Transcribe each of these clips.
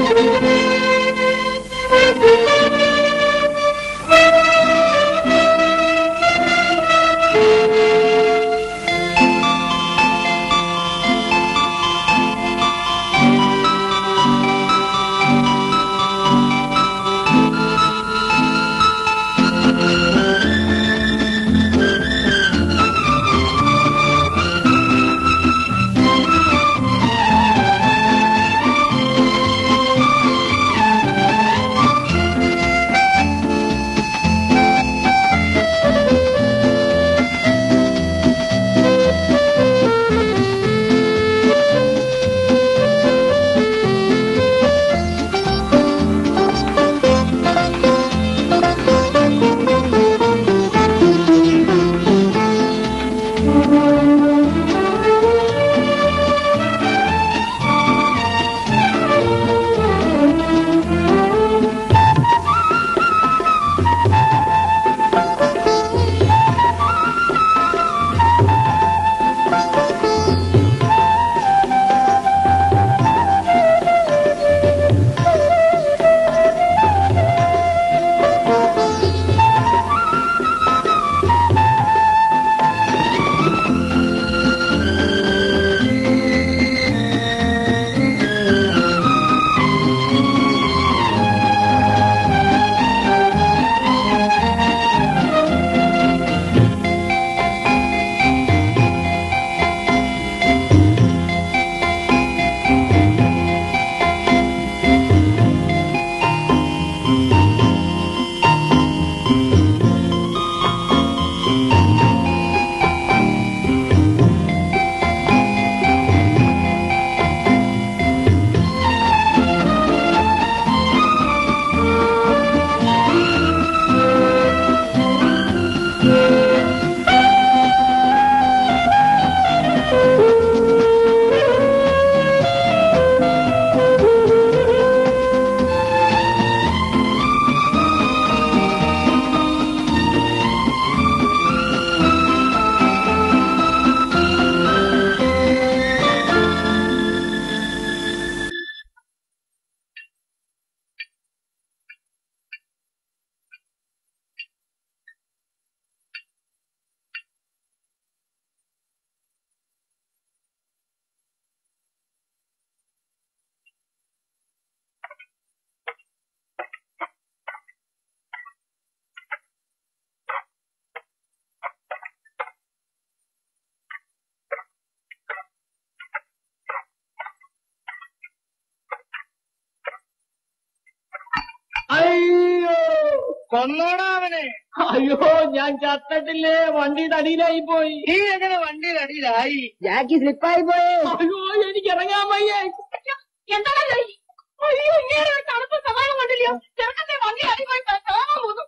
അയ്യോ കൊന്നോടാ അവനെ അയ്യോ ഞാൻ ചത്തട്ടില്ലേ വണ്ടിയുടെ അടിയിലായി പോയി നീ എങ്ങനെ വണ്ടിയുടെ അടിയിലായി ജാക്കി സ്ലിപ്പായി പോയേ അയ്യോ എനിക്ക് ഇറങ്ങാൻ വയ്യേ എന്താണല്ലോ ഈ- അയ്യോ ഇങ്ങനെ ഒരു തണുപ്പ് സ്വഭാവം കണ്ടില്ലയോ ചെറുക്കത്തെ വണ്ടി അടിപോയി കാണാൻ പോകുന്നു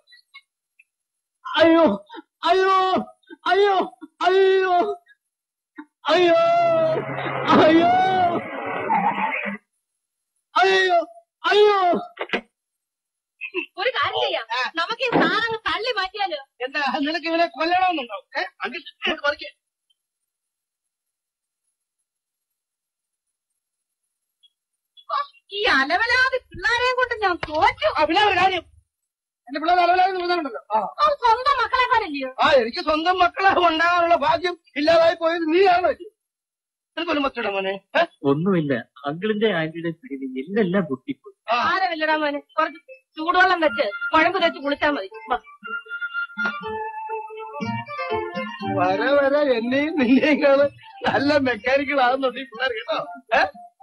അയ്യോ അയ്യോ അയ്യോ അയ്യോ അയ്യോ അയ്യോ അയ്യോ അയ്യോ ഒരു കാര്യം ചെയ്യാം നമുക്ക് ഈ സാധനങ്ങൾ തള്ളി മാറ്റിയാലോ എന്താ നിനക്ക് ഇവനെ കൊല്ലണമെന്നുണ്ടോ ഏ? അങ്കിൾ, ഇങ്ങോട്ട് പറിക്ക്. ഈ അലവലാതി പിള്ളേരെയും കൊണ്ട് ഞാൻ തോറ്റു ആ, പിന്നെ ഒരു കാര്യം എന്റെ പിള്ളേർ അലവലാതെ നിൽക്കുന്നുണ്ടല്ലോ ആ ആ സ്വന്തം മക്കളെ പോലല്ലയോ ആ എനിക്ക് സ്വന്തം മക്കളെ ഉണ്ടാകാനുള്ള ഭാഗ്യം ഇല്ലാതായി പോയത് നീയാണോ നിനക്കൊരു മക്കളുടെ മോനെ ഏ? ഒന്നുമില്ല അങ്കിളിന്റെ ആന്റിയുടെ പിടിയിൽ എല്ലാം പൊട്ടിപ്പോയി ആ, ആരമില്ലടാ മോനെ കുറച്ച് ചൂടുവെള്ളം വെച്ച് കുഴമ്പ് തേച്ച് കുളിച്ചാൽ മതി വാ. വര വര എന്നെയും നിന്നെയും കാണ് നല്ല മെക്കാനിക്കലാകുന്നുണ്ട് ഈ പിള്ളേർ കേട്ടോ ഏ?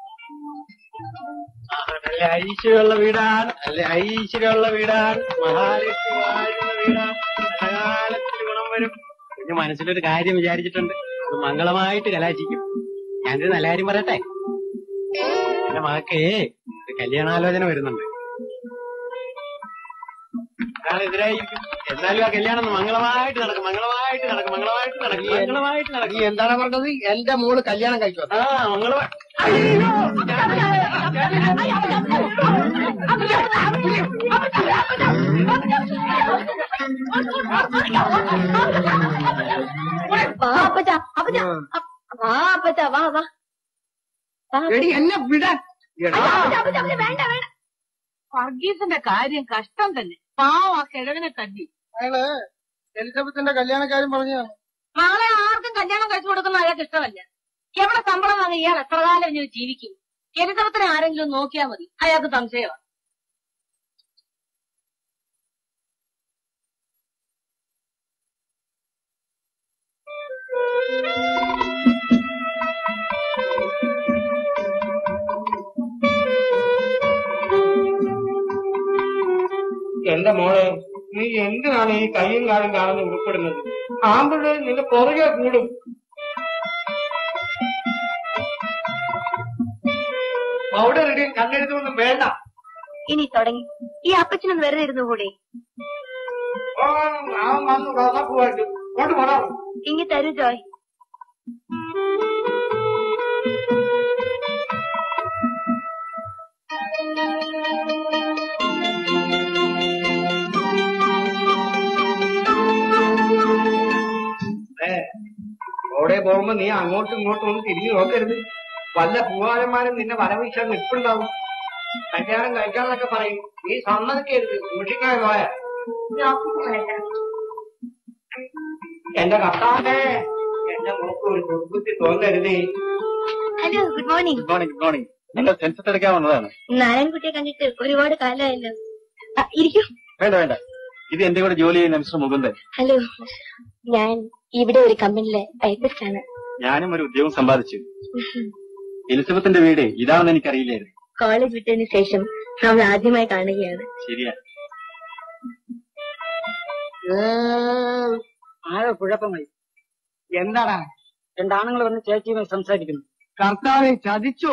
ആ, നല്ല ഐശ്വര്യമുള്ള വീടാണ് നല്ല ഐശ്വര്യമുള്ള വീടാണ് മഹാലക്ഷ്മി വാഴുന്ന വീടാണ് കാലത്തിൽ ഗുണം വരും പിന്നെ മനസ്സിലൊരു കാര്യം വിചാരിച്ചിട്ടുണ്ട് ഇത് മംഗളമായിട്ട് കലാശിക്കും ഞാനൊരു നല്ല കാര്യം പറയട്ടെ എന്റെ മകക്ക് ഒരു കല്യാണാലോചന വരുന്നുണ്ട് കാരണം എതിരായിരിക്കും എന്നാലും ആ കല്യാണം മംഗളമായിട്ട് നടക്കും മംഗളമായിട്ട് നടക്കും മംഗളമായിട്ട് നടക്കും മംഗളമായിട്ട് നീ നടക്കും എന്താണ് പറഞ്ഞത് എന്റെ മോള് കല്യാണം കഴിച്ചു ആ മംഗളമായി വാ അപ്പച്ച അപ്പച്ച വാ അപ്പച്ച വാ വാ വാ. എടി എന്നെ വിടാൻ എടാ, അപ്പച്ച, അപ്പച്ച, അപ്പച്ച, വേണ്ട വേണ്ട വർഗീസിന്റെ കാര്യം കഷ്ടം തന്നെ പാവം ആ കിഴവിനെ തല്ലി അയാള് എലിസബത്തിന്റെ കല്യാണക്കാരും പറഞ്ഞതാണ് നാളെ ആർക്കും കല്യാണം കഴിച്ചു കൊടുക്കുന്ന അയാൾക്ക് ഇഷ്ടമല്ല എവിടെ ശമ്പളം വാങ്ങി ഇയാൾ എത്ര കാലം ഇങ്ങനെ ജീവിക്കും എലിസബത്തിനെ ആരെങ്കിലും നോക്കിയാൽ മതി അയാൾക്ക് സംശയമാണ് എന്റെ മോളെ നീ എന്തിനാണ് ഈ കയ്യും കാലും കാണുന്ന ഉൾപ്പെടുന്നത് ആമ്പിള് നിന്റെ പുറകെ കൂടും പൗഡർ ഇടിയും കണ്ണെടുത്തൊന്നും വേണ്ട ഇനി തുടങ്ങി ഈ അപ്പച്ചനൊന്ന് വെറുതെ ഇരുന്നു കൂടെ ഓ, അവൻ വന്ന് റോസാപ്പൂവായിട്ട് കൊണ്ടുപോടാ ഇങ്ങി തരൂ ജോയ് അവിടെ പോകുമ്പോ നീ അങ്ങോട്ടും ഇങ്ങോട്ടും ഒന്നും തിരിഞ്ഞു നോക്കരുത് വല്ല പൂവാലന്മാരും നിന്നെ വരവീശാൻ നിൽപ്പുണ്ടാവും കല്യാണം കഴിക്കാന്നൊക്കെ പറയും നീ സമ്മതിക്കരുത് സൂക്ഷിക്കാൻ പോയ എന്റെ കർത്താവേ എന്റെ മോക്ക് ഒരു ദുർബുദ്ധി തോന്നരുതേ hello good morning good morning good morning നിങ്ങൾ സെൻസസ് എടുക്കാൻ വന്നതാണ് നാരായൺകുട്ടിയെ കണ്ടിട്ട് ഒരുപാട് കാലമായല്ലോ ആ, ഇരിക്കൂ വേണ്ട വേണ്ട ഇത് എന്റെ കൂടെ ജോലി ചെയ്യുന്ന മിസ്റ്റർ മുകുന്ദൻ ഹലോ ഞാൻ ഇവിടെ ഒരു കമ്പനിയിലെ ടൈപ്പിസ്റ്റ് ആണ് ഞാനും ഒരു ഉദ്യോഗം സമ്പാദിച്ചു എലിസബത്തിന്റെ വീട് ഇതാണെന്ന് എനിക്കറിയില്ലായിരുന്നു കോളേജ് വിട്ടതിന് ശേഷം നമ്മൾ ആദ്യമായി കാണുകയാണ് ശരിയാ ആകെ കുഴപ്പമായി എന്താടാ രണ്ടാണുങ്ങൾ വന്ന് ചേച്ചിയുമായി സംസാരിക്കുന്നു കർത്താവെ ചതിച്ചോ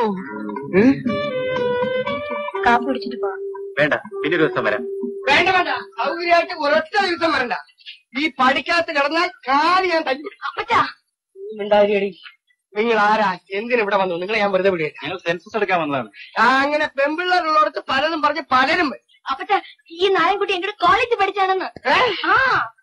കാപ്പ് കുടിച്ചിട്ട് പോവാം വേണ്ട പിന്നെ ഒരു ദിവസം വരാം വേണ്ട വേണ്ട സൗകര്യമായിട്ട് ഒരൊറ്റ ദിവസം വരണ്ട ഈ പഠിക്കാത്ത കിടന്നാൽ കാല് ഞാൻ തല്ലി വിടും. അപ്പച്ചാ ഉണ്ടായിരിക്കടി നിങ്ങൾ ആരാ എന്തിനിവിടെ വന്നു നിങ്ങളെ ഞാൻ വെറുതെ വിടുകയില്ല ഞങ്ങൾ സെൻസസ് എടുക്കാൻ വന്നതാണ് ആ, അങ്ങനെ പെമ്പിള്ളേരുള്ളടത്ത് പലതും പറഞ്ഞ് പലരും വരും. അപ്പച്ചാ ഈ നാരായൺകുട്ടി എന്റെ കോളേജ് പഠിച്ചാണെന്ന് ഏ? ആ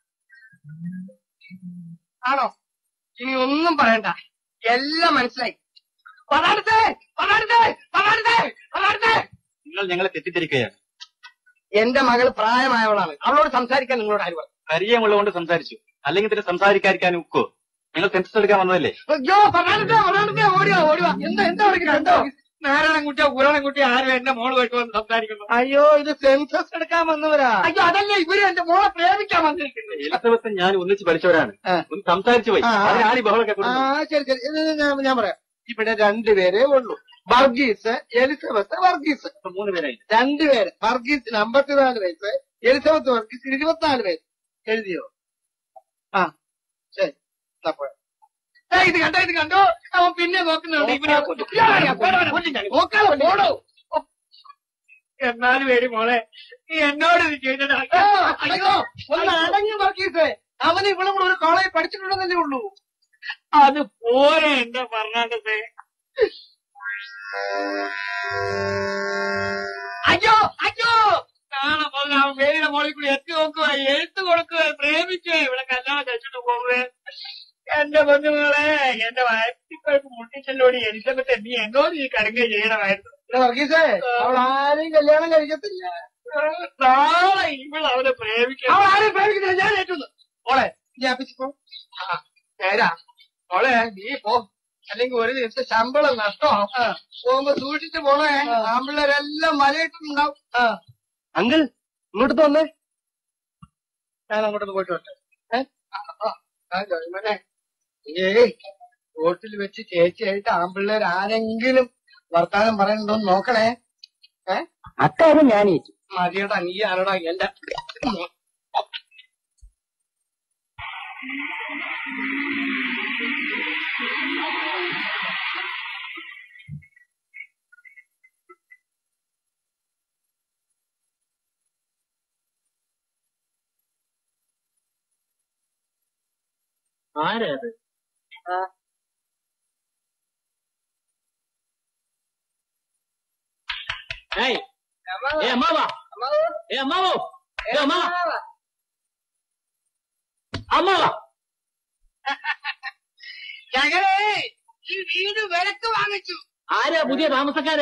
ആണോ ഇനി ഒന്നും പറയണ്ട എല്ലാം മനസ്സിലായി പതാടുത്തേ പതാടുത്തേ പതാടുത്തേ പതാടുത്തേ നിങ്ങൾ ഞങ്ങളെ തെറ്റിദ്ധരിക്കുകയാണ് എന്റെ മകൾ പ്രായമായവളാണ് അവളോട് സംസാരിക്കാൻ നിങ്ങളോട് ആര് പറഞ്ഞു പരിചയമുള്ളതുകൊണ്ട് സംസാരിച്ചു അല്ലെങ്കിൽ തന്നെ സംസാരിക്കാതിരിക്കാൻ ഉക്കോ ഞങ്ങൾ സെൻസസ് എടുക്കാൻ വന്നതല്ലേ അയ്യോ പതാടുത്തേ പതാടുത്തേ ഓടിയോ ഓടിയോ എന്താ എന്താ വിളിക്കുന്നത് എന്തോ നാരായണൻകുട്ടിയോ പുരാണൻകുട്ടിയോ ആരും എന്റെ മോളുമായിട്ട് വന്ന് സംസാരിക്കുന്നു അയ്യോ ഇത് സെൻസസ് എടുക്കാൻ വന്നവരാ അയ്യോ അതല്ല ഇവര് എന്റെ മോളെ പ്രേമിക്കാൻ വന്നിരിക്കുന്നത് എലിസബത്തും ഞാൻ ഒന്നിച്ച് പഠിച്ചവരാണ് ആ. ഒന്ന് സംസാരിച്ചു പോയി ആ, ആ. അതിനാണ് ഈ ബഹളമൊക്കെ ആ കൊടുക്കുന്നത്. ശരി ശരി ഇത് ഞാൻ ഞാൻ പറയാം ഇവിടെ രണ്ടുപേരേ ഉള്ളൂ വർഗീസ് എലിസബത്ത് വർഗീസ് ഇപ്പൊ മൂന്ന് പേരായി രണ്ടുപേര് വർഗീസിന് അമ്പത്തിനാല് വയസ്സ് എലിസബത്ത് വർഗീസിന് ഇരുപത്തിനാല് വയസ്സ് എഴുതിയോ ആ ശരി എന്നാ പോരെ. ഏയ്, ഇത് കണ്ടോ ഇത് കണ്ടോ അവൻ പിന്നെ നോക്കുന്നുണ്ട് ഇവനെ ഇയാളെയാ, പോടാ, പോടാ, കൊല്ലും ഞാൻ. നോക്കാതെ പോടോ. എന്നാലും പേര് മോളെ നീ എന്നോട് ഇത് ചെയ്തത് ആ, അയ്യോ ഒന്ന് അടങ്ങി വർഗീസ് അവന് ഇവളും കൂടെ ഒരു കോളേജ് പഠിച്ചിട്ടുണ്ടെന്നല്ലേ ഉള്ളൂ അത് പോരെ എന്റെ പറഞ്ഞാണ്ടത്തെ അയ്യോ അയ്യോ നാളെ മുതൽ അവൻ പേരുടെ മോളിൽ കൂടി എത്തി നോക്കുക എഴുത്ത് കൊടുക്കുക പ്രേമിക്കുക ഇവിടെ കല്യാണം കഴിച്ചിട്ട് പോവുക എന്റെ ബന്ധുക്കളെ എന്റെ വയറ്റിപ്പഴപ്പ് മുട്ടിച്ചല്ലോടി എലിസബത്ത് നീ എന്നോട് ഈ കടുങ്ക ചെയ്യണമായിരുന്നു ഇവിടെ വർഗീസേ അവൾ ആരെയും കല്യാണം കഴിക്കത്തില്ല നാളെ ഇവൾ അവനെ പ്രേമിക്കണം അവൾ ആരെയും പ്രേമിക്കുന്നില്ല ഞാൻ ഏറ്റുന്നു മോളെ നീ അപ്പിച്ചിപ്പോ നേരാ മോളെ നീ പോ അല്ലെങ്കിൽ ഒരു ദിവസം ശമ്പളം നഷ്ടമാവും പോകുമ്പോ സൂക്ഷിച്ചു പോണേ ആമ്പിള്ളേരെല്ലാം മലയിട്ടുണ്ടാവും അങ്കിൾ ഇങ്ങോട്ട് തോന്നേ ഞാൻ അങ്ങോട്ടൊന്ന് പോയിട്ട് വരട്ടെ ഏ? ആ, ആ, ആ, ജോയ്മോനെ, ഏയ് റോട്ടിൽ വെച്ച് ചേച്ചിയായിട്ട് ആമ്പിള്ളേർ ആരെങ്കിലും വർത്താനം പറയുന്നുണ്ടോന്ന് നോക്കണേ ഏ അക്കാര്യം ഞാൻ ഏറ്റു മതിയടാ നീ ആരോടാ എന്റെ ആരാ അത് ഏയ് ഏ അമ്മാവാ ഏ അമ്മാവോ ഏ അമ്മാവാ അമ്മാവാ ഞങ്ങളെ ഈ വീട് വിലക്ക് വാങ്ങിച്ചു ആരാ പുതിയ താമസക്കാര്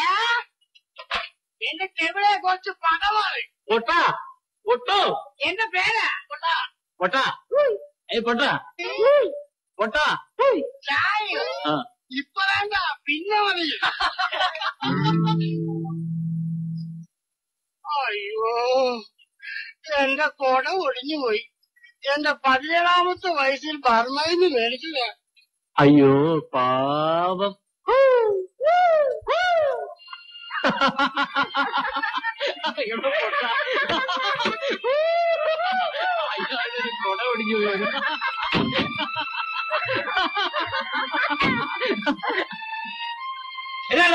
എന്റെ ചെവിടെ കുറച്ച് പണമാണ് പൊട്ടാ പൊട്ടോ എന്റെ പേരാ പൊട്ടാ ഏയ് പൊട്ടാ പൊട്ടാ ചായ ആ ഇപ്പൊ വേണ്ട പിന്നെ മതി അയ്യോ എന്റെ കൊട ഒടിഞ്ഞു പോയി എന്റെ പതിനേഴാമത്തെ വയസ്സിൽ ബർമയിൽ മേടിച്ചില്ല അയ്യോ പാവം എവിടെ പൊട്ടാ? അയ്യോ, അതൊരു കൊട ഒടിഞ്ഞു പോയി എന്താണ്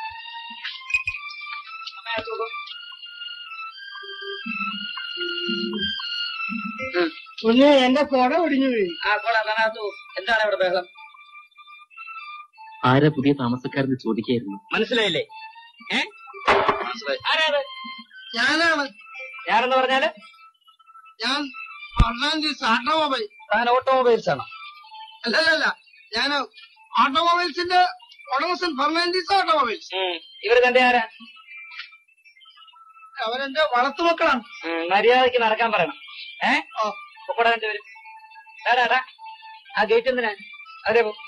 കുഞ്ഞെ എന്റെ കൊട ഒടിഞ്ഞു പോയി എന്താണ് ഇവിടെ ബഹളം ആരാ പുതിയ താമസക്കാരെന്ന് ചോദിക്കായിരുന്നു മനസ്സിലായില്ലേ ഏ ആരാത് ഞാനാണ് ഞാനെന്ന് പറഞ്ഞാല് ഞാൻ ഫെർണാണ്ടീസ് ഓട്ടോമൊബൈൽ താൻ ഓട്ടോമൊബൈൽസ് ആണ് അല്ലല്ല ഞാൻ ഓട്ടോമൊബൈൽസിന്റെ ഉടമസ്ഥൻ ഫെർണാണ്ടീസ് ഓട്ടോമൊബൈൽസ് ഇവര് തന്റെ ആരാ അവരെന്റെ വളർത്തുമക്കളാണ് മര്യാദക്ക് നടക്കാൻ പറയണം ഏ പൊക്കോടാ എന്റെ വരും ഡാടാ ആ ഗേറ്റ് എന്തിനാ അവരെ പോ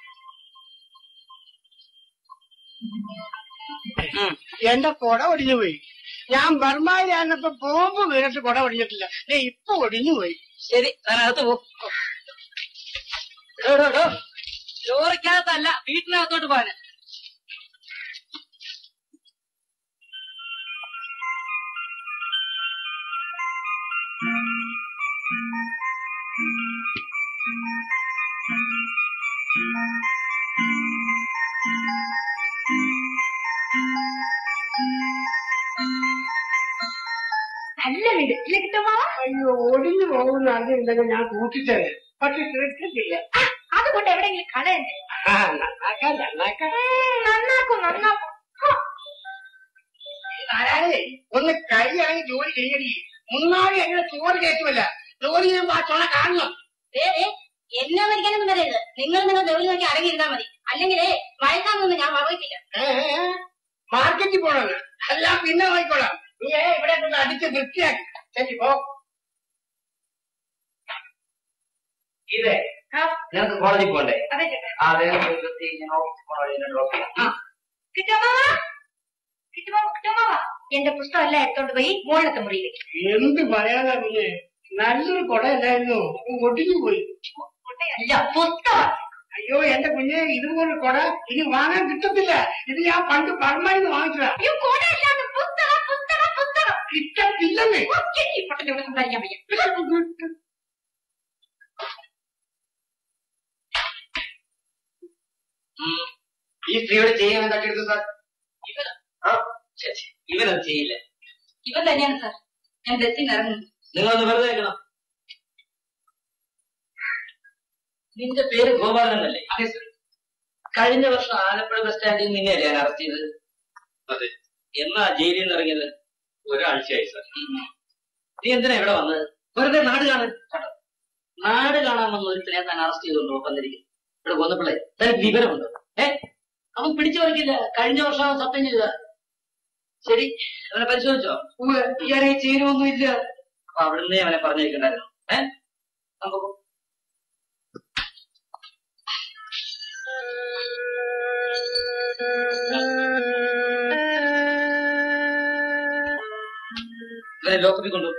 എന്റെ കൊട ഒടിഞ്ഞു പോയി ഞാൻ ബർമായിലായിരുന്നപ്പോ ബോംബ് വീണിട്ട് കൊട ഒടിഞ്ഞിട്ടില്ല ദേ ഇപ്പൊ ഒടിഞ്ഞു പോയി ശരി താനകത്ത് പോ ലോറിക്കകത്തല്ല വീട്ടിനകത്തോട്ട് പോകാന് നല്ല വീട് ഇല്ല കിട്ടുമോ അയ്യോ ഒടിഞ്ഞു പോകുന്ന അറിഞ്ഞിട്ടുണ്ടെങ്കിൽ ഞാൻ കൂട്ടിത്തരേ പക്ഷെ കിട്ടില്ല അതുകൊണ്ട് എവിടെയെങ്കിലും കളയണ്ടേ ആ നന്നാക്കാൻ നന്നാക്കാൻ ഉം, നന്നാക്കും നന്നാക്കും ഹോ, ആരാളെ ഒന്ന് കൈയാണെങ്കിൽ ജോലി ചെയ്യടി മുന്നാളി എങ്ങനെ ചോറ് കയറ്റുമല്ല ജോലി ചെയ്യുമ്പോ ആ ചുണ കാണണം ദേ, ദേ, എന്നെ മരിക്കാനൊന്നും വരരുത് നിങ്ങൾ നിങ്ങൾ ജോലി നോക്കി അടങ്ങിയിരുന്നാ മതി അല്ലെങ്കിലേ വഴക്കാന്നൊന്നും ഞാൻ വകവയ്ക്കില്ല ഏ, ഏ, ഏ. മാർക്കറ്റിൽ പോണത് എല്ലാം പിന്നെ നോക്കിക്കോളാം നീ ഏ, ഇവിടെ കൊണ്ട് അടിച്ച് വൃത്തിയാക്കി ശരി പോ ഇതേ ആ, നിനക്ക് കോളേജിൽ പോകണ്ടേ അതെ ചേട്ടാ ആ വേഗം പോയി വൃത്തി ഞാൻ ഓഫീസിൽ പോകണ വഴി ഡ്രോപ്പ് ചെയ്യാം കിട്ടുമോ കിട്ടുമോ കിട്ടുമോ എന്റെ പുസ്തകം എല്ലാം എടുത്തോണ്ട് പോയി മോളത്തെ മുറിയിൽ വെക്കും എന്ത് പറയാനാ പിന്നെ നല്ലൊരു കൊടയല്ലായിരുന്നു ഒടിഞ്ഞു പോയി അല്ല പുസ്തകം അയ്യോ എന്റെ കുഞ്ഞെ ഇതുപോലെ കൊട ഇനി വാങ്ങാൻ കിട്ടത്തില്ല ഇത് ഞാൻ പണ്ട് പറമ്പായിന്ന് വാങ്ങിച്ചതാ അയ്യോ കോടയല്ലാന്ന് പുസ്തകം പുസ്തകം പുസ്തകം കിട്ടത്തില്ലെന്നേ ഒക്കെ ഈ പൊട്ടന്റെ ഇവിടെ സംസാരിക്കാൻ വയ്യ ഈ സ്ത്രീയോട് ചെയ്യാൻ തട്ടിയെടുത്തു സാർ ഇവനോ ആ ശരി ശരി. ഇവനത് ചെയ്യില്ല ഇവൻ തന്നെയാണ് സാർ ഞാൻ ബസ്സിൽ നിന്ന് ഇറങ്ങുന്നു നിങ്ങളൊന്ന് വെറുതെ വെക്കണം നിന്റെ പേര് ഗോപാലൻ എന്നല്ലേ അതെ സർ കഴിഞ്ഞ വർഷം ആലപ്പുഴ ബസ് സ്റ്റാൻഡിൽ നിന്നെയല്ലേ ഞാൻ അറസ്റ്റ് ചെയ്തത് അതെ എന്നാ ജയിലിൽ നിന്ന് ഇറങ്ങിയത് ഒരാഴ്ചയായി സർ നീ എന്തിനാ ഇവിടെ വന്നത് വെറുതെ നാട് കാണാൻ കണ്ടോ? നാട് കാണാൻ വന്ന ഒരുത്തനെ താൻ അറസ്റ്റ് ചെയ്തോണ്ടോ വന്നിരിക്കും ഇവിടെ കൊന്നപ്പിള്ളേ തനിക്ക് വിവരമുണ്ടോ ഏ അവൻ പിടിച്ചു പറിക്കില്ല കഴിഞ്ഞ വർഷം അവൻ സത്യം ചെയ്ത ശരി അവനെ പരിശോധിച്ചോ ഇയാളെ ചേരുവൊന്നുമില്ല അപ്പൊ അവിടുന്ന് അവനെ പറഞ്ഞിരിക്കണ്ടായിരുന്നു ഏ നമുക്ക് പോ. ഇവനെ ലോക്കപ്പിൽ കൊണ്ടു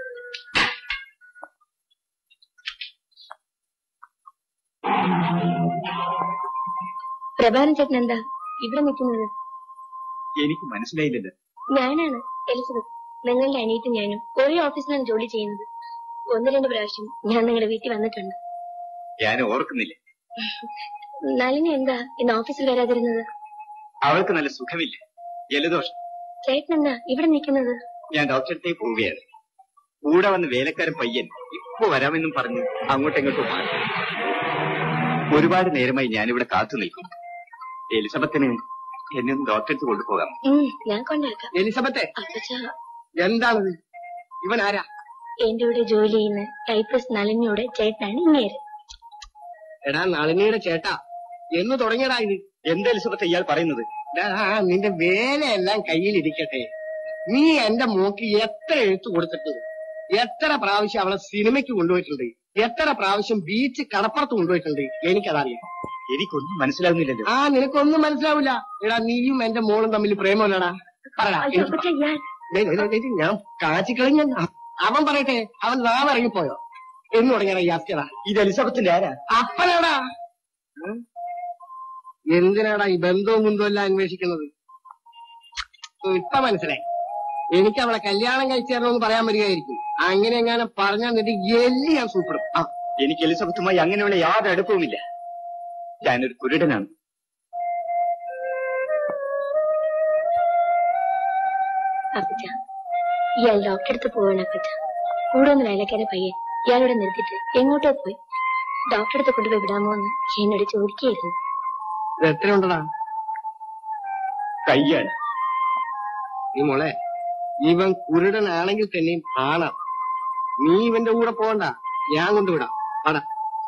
പ്രഭാരം ചേട്ടൻ എന്താ ഇവിടെ നിൽക്കുന്നത് എനിക്ക് മനസ്സിലായില്ലല്ലോ ഞാനാണ് എലിസബത്ത് നിങ്ങളുടെ അനിയത്തും ഞാനും ഒരേ ഓഫീസിലാണ് ജോലി ചെയ്യുന്നത് ഒന്ന് രണ്ട് പ്രാവശ്യം ഞാൻ നിങ്ങളുടെ വീട്ടിൽ വന്നിട്ടുണ്ട് ഞാൻ ഓർക്കുന്നില്ല നളിനി എന്താ ഇന്ന് ഓഫീസിൽ വരാതിരുന്നത് അവൾക്ക് നല്ല സുഖമില്ല ജലദോഷം ചേട്ടൻ എന്താ ഇവിടെ നിൽക്കുന്നത് ഞാൻ ഡോക്ടറത്തെ പോവുകയാണ് കൂടെ വന്ന വേലക്കാരൻ പയ്യൻ ഇപ്പൊ വരാമെന്നും പറഞ്ഞു അങ്ങോട്ടിങ്ങോട്ടും മാറി ഒരുപാട് നേരമായി ഞാനിവിടെ കാത്തു നിൽക്കും എലിസബത്തിന് എന്നെ ഒന്ന് ഡോക്ടറെടുത്ത് കൊണ്ടുപോകാം ഉം, ഞാൻ കൊണ്ടാക്കാം എലിസബത്തെ അപ്പച്ച എന്താണത് ഇവൻ ആരാ എന്റെ കൂടെ ജോലി ചെയ്യുന്ന ടൈപ്പിസ്റ്റ് നളിനിയുടെ ചേട്ടനാണ് ഇങ്ങേര് എടാ നളിനിയുടെ ചേട്ടാ എന്ന് തുടങ്ങിയടാ ഇത് എന്താ എലിസബത്ത് ഇയാൾ പറയുന്നത് ഡാ, നിന്റെ വേലയെല്ലാം കയ്യിലിരിക്കട്ടെ നീ എന്റെ മോക്ക് എത്ര എഴുത്ത് കൊടുത്തിട്ടുണ്ട് എത്ര പ്രാവശ്യം അവളെ സിനിമയ്ക്ക് കൊണ്ടുപോയിട്ടുണ്ട് എത്ര പ്രാവശ്യം ബീച്ച് കടപ്പുറത്ത് കൊണ്ടുപോയിട്ടുണ്ട് എനിക്കതറിയാം എനിക്കൊന്നും മനസ്സിലാകുന്നില്ലല്ലോ ആ നിനക്കൊന്നും മനസ്സിലാവില്ല എടാ നീയും എന്റെ മോളും തമ്മിൽ പ്രേമല്ലടാ പറടാ അയ്യോ അപ്പച്ച ഇയാൾ ദേ, ദേ, ദേ, ദേ, ഞാൻ കാച്ചിക്കളഞ്ഞ അവൻ പറയട്ടെ അവൻ നാളെ ഇറങ്ങിപ്പോയോ എന്ന് തുടങ്ങിയ ഈ അസ്ഥിയടാ ഇത് എലിസബത്തിന്റെ ആരാ അപ്പനാടാ ഉം? എന്തിനാടാ ഈ ബന്ധവും കുന്തവും എല്ലാം അന്വേഷിക്കുന്നത് ഉം, ഇപ്പൊ മനസ്സിലായി എനിക്ക് അവളെ കല്യാണം കഴിച്ചു തരണമെന്ന് പറയാൻ വരികയായിരിക്കും അങ്ങനെ എങ്ങനെ പറഞ്ഞാൽ എന്നിട്ട് എല്ലി ഞാൻ സൂപ്പിടും ആ എനിക്ക് എലിസബത്തുമായി അങ്ങനെയുള്ള യാതൊരു അടുപ്പവുമില്ല ഞാനൊരു കുരുടനാണ് അപ്പച്ച ഇയാൾ ഡോക്ടറെ അടുത്ത് പോവാണ് അപ്പച്ച കൂടെ ഒന്ന് വേലക്കാരെ പയ്യൻ ഇയാളോട് നിർത്തിയിട്ട് എങ്ങോട്ടോ പോയി ഡോക്ടറെ അടുത്ത് കൊണ്ടുപോയി വിടാമോ എന്ന് എന്നോട് ചോദിക്കുകയായിരുന്നു ഇത് എത്രയുണ്ടടാ കയ്യാണ് നീ മോളെ ഇവൻ കുരുടനാണെങ്കിൽ തന്നെയും ആണാം നീ ഇവന്റെ കൂടെ പോകണ്ട ഞാൻ കൊണ്ടുവിടാം പാടാ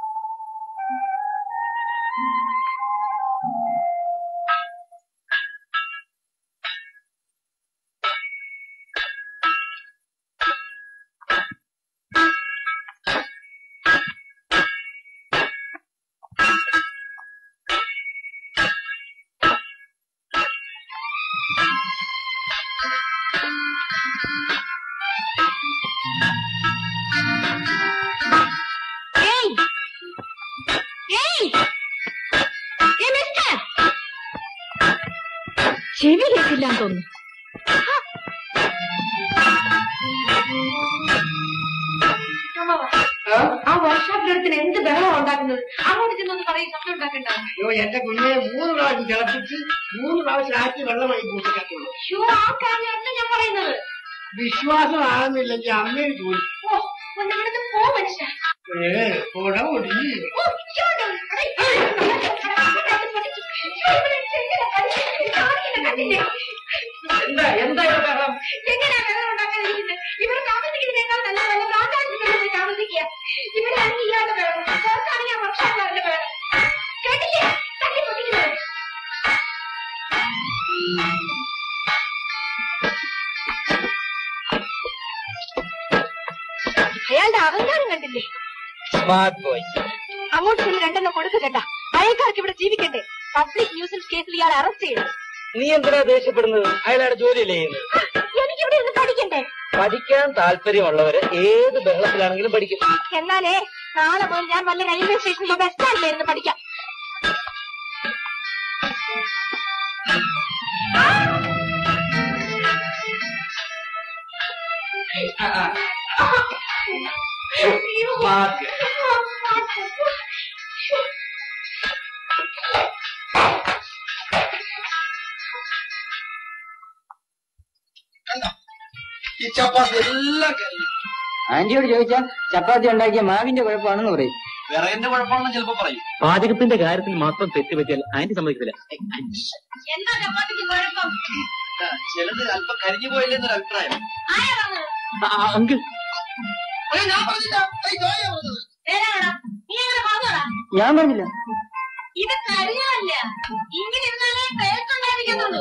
ഏയ് ഏയ് ഏയ് മിസ്റ്റർ ചെവി കേട്ടില്ലാന്ന് തോന്നുന്നു ആ വർക്ക്ഷോപ്പിലെടുത്തിന് എന്ത് ബഹളം ഉണ്ടാക്കുന്നത് അങ്ങോട്ട് ചെന്നൊന്ന് പറയും ശബ്ദം ഉണ്ടാക്കണ്ട അയ്യോ എന്റെ കുഞ്ഞെ മൂന്ന് പ്രാവശ്യം തിളപ്പിച്ച് മൂന്ന് പ്രാവശ്യം ആറ്റി വെള്ളമായി കൂട്ടിക്കാറ്റുള്ളൂ ഷോ ആ കാര്യമല്ല ഞാൻ പറയുന്നത് വിശ്വാസമാകുന്നില്ലെങ്കിൽ അമ്മയെ ചോദിച്ചു ഓ ഒന്ന് ഇവിടുന്ന് പോ മനുഷ്യ ഏ കൊട പൊടി ഓ, ഇങ്ങോട്ട് വരൂ. അടേ, കണ്ടില്ലേ? എന്താ എന്താ ഇവിടെ ബഹളം? എങ്ങനെയാ വെള്ളം ഉണ്ടാക്കാതിരിക്കുന്നത് ഇവിടെ താമസിക്കുന്നതിനേക്കാൾ നല്ല നല്ല പ്രാന്താശുപത്രിയിൽ താമസിക്കുക ഇവിടെ ആണെങ്കിൽ ഇയാളുടെ വെള്ളം പുറത്താണെങ്കിൽ ആ വർഷക്കാരന്റെ വെള്ളം കേട്ടില്ലേ തട്ടി പൊട്ടിക്കുന്നത് അയാളുടെ അഹങ്കാരം കണ്ടില്ലേ സ്മാർട്ട് ബോയ് അങ്ങോട്ട് ചെന്ന് രണ്ടെണ്ണം കൊടുത്തു കേട്ടാ അയൽക്കാർക്ക് ഇവിടെ ജീവിക്കണ്ടേ പബ്ലിക് ന്യൂസൻസ് കേസിൽ ഇയാൾ അറസ്റ്റ് ചെയ്യണം നീ എന്തിനാ ദേഷ്യപ്പെടുന്നത് അയാളുടെ ജോലിയല്ലേ ചെയ്യുന്നത് എനിക്കിവിടെ ഇരുന്ന് പഠിക്കണ്ടേ പഠിക്കാൻ താല്പര്യമുള്ളവര് ഏത് ബഹളത്തിലാണെങ്കിലും പഠിക്കും എന്നാലേ നാളെ മുതൽ ഞാൻ വല്ല റെയിൽവേ സ്റ്റേഷനിലോ ബസ് സ്റ്റാൻഡിലിരുന്ന് പഠിക്കാം സ്മാർട്ട് ഈ ചപ്പാത്തി എല്ലാം കഴിഞ്ഞു ആന്റിയോട് ചോദിച്ചാൽ ചപ്പാത്തി ഉണ്ടാക്കിയ മാവിന്റെ കുഴപ്പമാണെന്ന് പറയും വിറകിന്റെ കുഴപ്പമാണെന്ന് ചിലപ്പോ പറയും പാചകത്തിന്റെ കാര്യത്തിൽ മാത്രം തെറ്റ് പറ്റിയാൽ ആന്റി സമ്മതിക്കത്തില്ല എന്താ ചപ്പാത്തിക്ക് കുഴപ്പം ചിലത് അല്പം കരിഞ്ഞു പോയില്ലെന്നൊരു അഭിപ്രായം ആരാ പറഞ്ഞത് അങ്കിൾ ഞാൻ പറഞ്ഞില്ല ഏയ് ജോലിയാ പറഞ്ഞത്. നേരാണോടാ നീ അങ്ങനെ പറഞ്ഞോടാ ഞാൻ പറഞ്ഞില്ല ഇത് കരിയല്ല ഇങ്ങനെ ഇരുന്നാലേ ടേസ്റ്റ് ഉണ്ടായിരിക്കത്തുള്ളൂ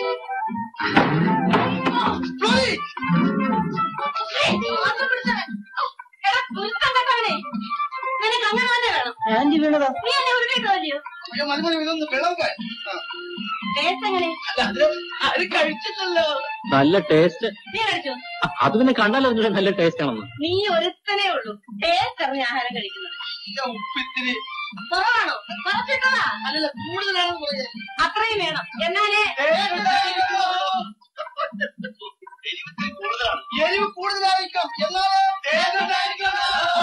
ജോലി! ഏയ്, മാത്രം പിടിച്ചവൻ. ഓ, എടാ, കുരുത്തം കെട്ടവനെ. നിനക്ക് അങ്ങനെ തന്നെ വേണം ആന്റി വീണതാ നീ എന്നെ ഉരുട്ടിട്ടോ അയ്യോ, മതി മതി ഇതൊന്ന് വിളമ്പാൻ ആ. ടേസ്റ്റ് എങ്ങനെ അല്ല, അത് അത് കഴിച്ചിട്ടല്ലോ നല്ല ടേസ്റ്റ് നീ കഴിച്ചോ അത് പിന്നെ കണ്ടാലോ അതിന്റെ നല്ല ടേസ്റ്റ് ആണെന്ന് നീ ഒരുത്തനേ ഉള്ളൂ ടേസ്റ്റ് അറിഞ്ഞ ആഹാരം കഴിക്കുന്നത് ഇതിന്റെ ഉപ്പിത്തിരി കുറവാണോ കുറച്ചിട്ടതാ അല്ലല്ല കൂടുതലാണ് പറഞ്ഞത് അത്രയും വേണം എന്നാലേ എരിവ് കൂടുതലായിരിക്കാം എന്നാലും taste ഉണ്ടായിരിക്കണം.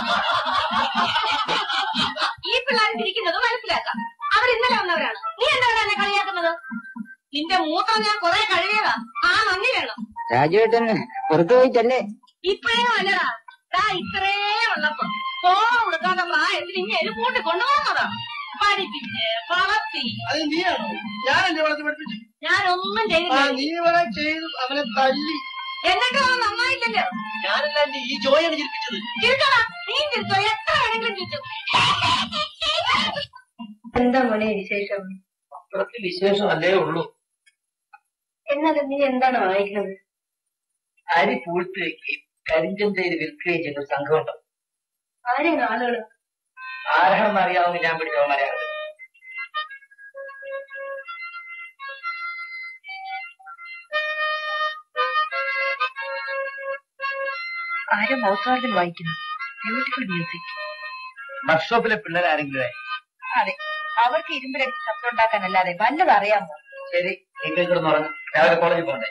ഈ പിള്ളേർ ഇരിക്കുന്നത് മനസ്സിലാക്കാം അവർ ഇന്നലെ വന്നവരാണ് നീ എന്താ എന്നെ കളിയാക്കുന്നത് നിന്റെ മൂത്രം ഞാൻ കുറെ കഴുകിയതാ ആ നന്ദി വേണം രാജുവേട്ടൻ പുറത്തു പോയിട്ടല്ലേ ഇപ്പോഴേ അല്ലടാ ദാ ഇത്രേ ഉള്ളപ്പോ ഫോൺ കൊടുക്കാത്ത പ്രായത്തിൽ ഇങ്ങനെ കൂട്ടി കൊണ്ടുപോകുന്നതാ പഠിപ്പിച്ച് വളർത്തി അത് നീയാണോ ഞാൻ എന്റെ വളർത്തി പഠിപ്പിച്ചു ഞാനൊന്നും ആ ചെയ്തില്ല നീ ഇവിടെ ചെയ്തു അവനെ തല്ലി എന്നിട്ടും അവൻ നന്നായില്ലല്ലോ ഞാനല്ല ഈ ജോയാണ് ചിരിപ്പിച്ചത് ചിരിച്ചോടാ നീ ചിരിച്ചോ എത്ര വേണമെങ്കിലും ചിരിച്ചു എന്താ മോനെ വിശേഷം പത്രത്തിൽ വിശേഷം അല്ലേ ഉള്ളൂ എന്നാലും നീ എന്താണ് വായിക്കുന്നത് അരി പൂഴ്ത്തി വെക്കുകയും കരിഞ്ചന്തയിൽ വിൽക്കുകയും ചെയ്ത ഒരു സംഘമുണ്ട് ആരെയും ആളുകൾ ആരാണെന്ന് അറിയാവുന്ന ഞാൻ പിടിച്ചവന്മാരെയാണ് ആരും മൗസ്വാർഡിൽ വായിക്കുന്നു ബ്യൂട്ടിഫുൾ മ്യൂസിക് വർക്ക്ഷോപ്പിലെ പിള്ളേരാരെങ്കിലും അതെ അവർക്ക് ഇരുമ്പിലടിച്ച് ശബ്ദം ഉണ്ടാക്കാനല്ലാതെ വല്ലത് അറിയാമോ ശരി നിങ്ങൾ കിടന്ന് പറഞ്ഞു രാവിലെ കോളേജിൽ പോകണ്ടേ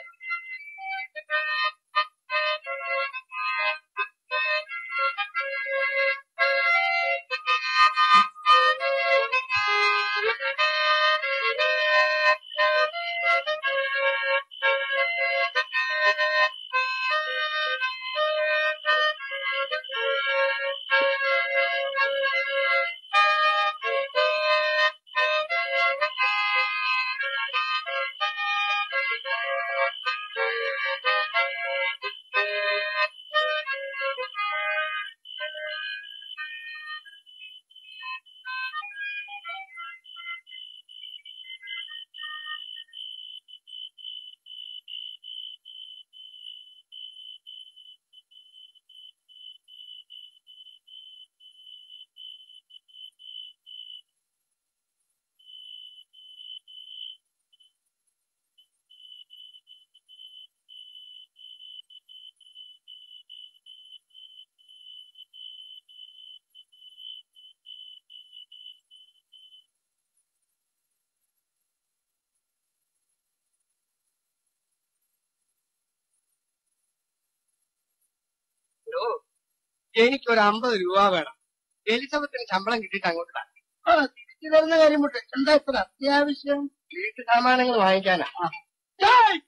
എനിക്കൊരു അമ്പത് രൂപ വേണം എലിസബത്തിന് ശമ്പളം കിട്ടിയിട്ട് അങ്ങോട്ട് താ. ആ തിരിച്ചു തരുന്ന കാര്യം വിട്ട് എന്താ ഇത്ര അത്യാവശ്യം വീട്ടു സാമാനങ്ങൾ വാങ്ങിക്കാനാ ആ. ചായ്.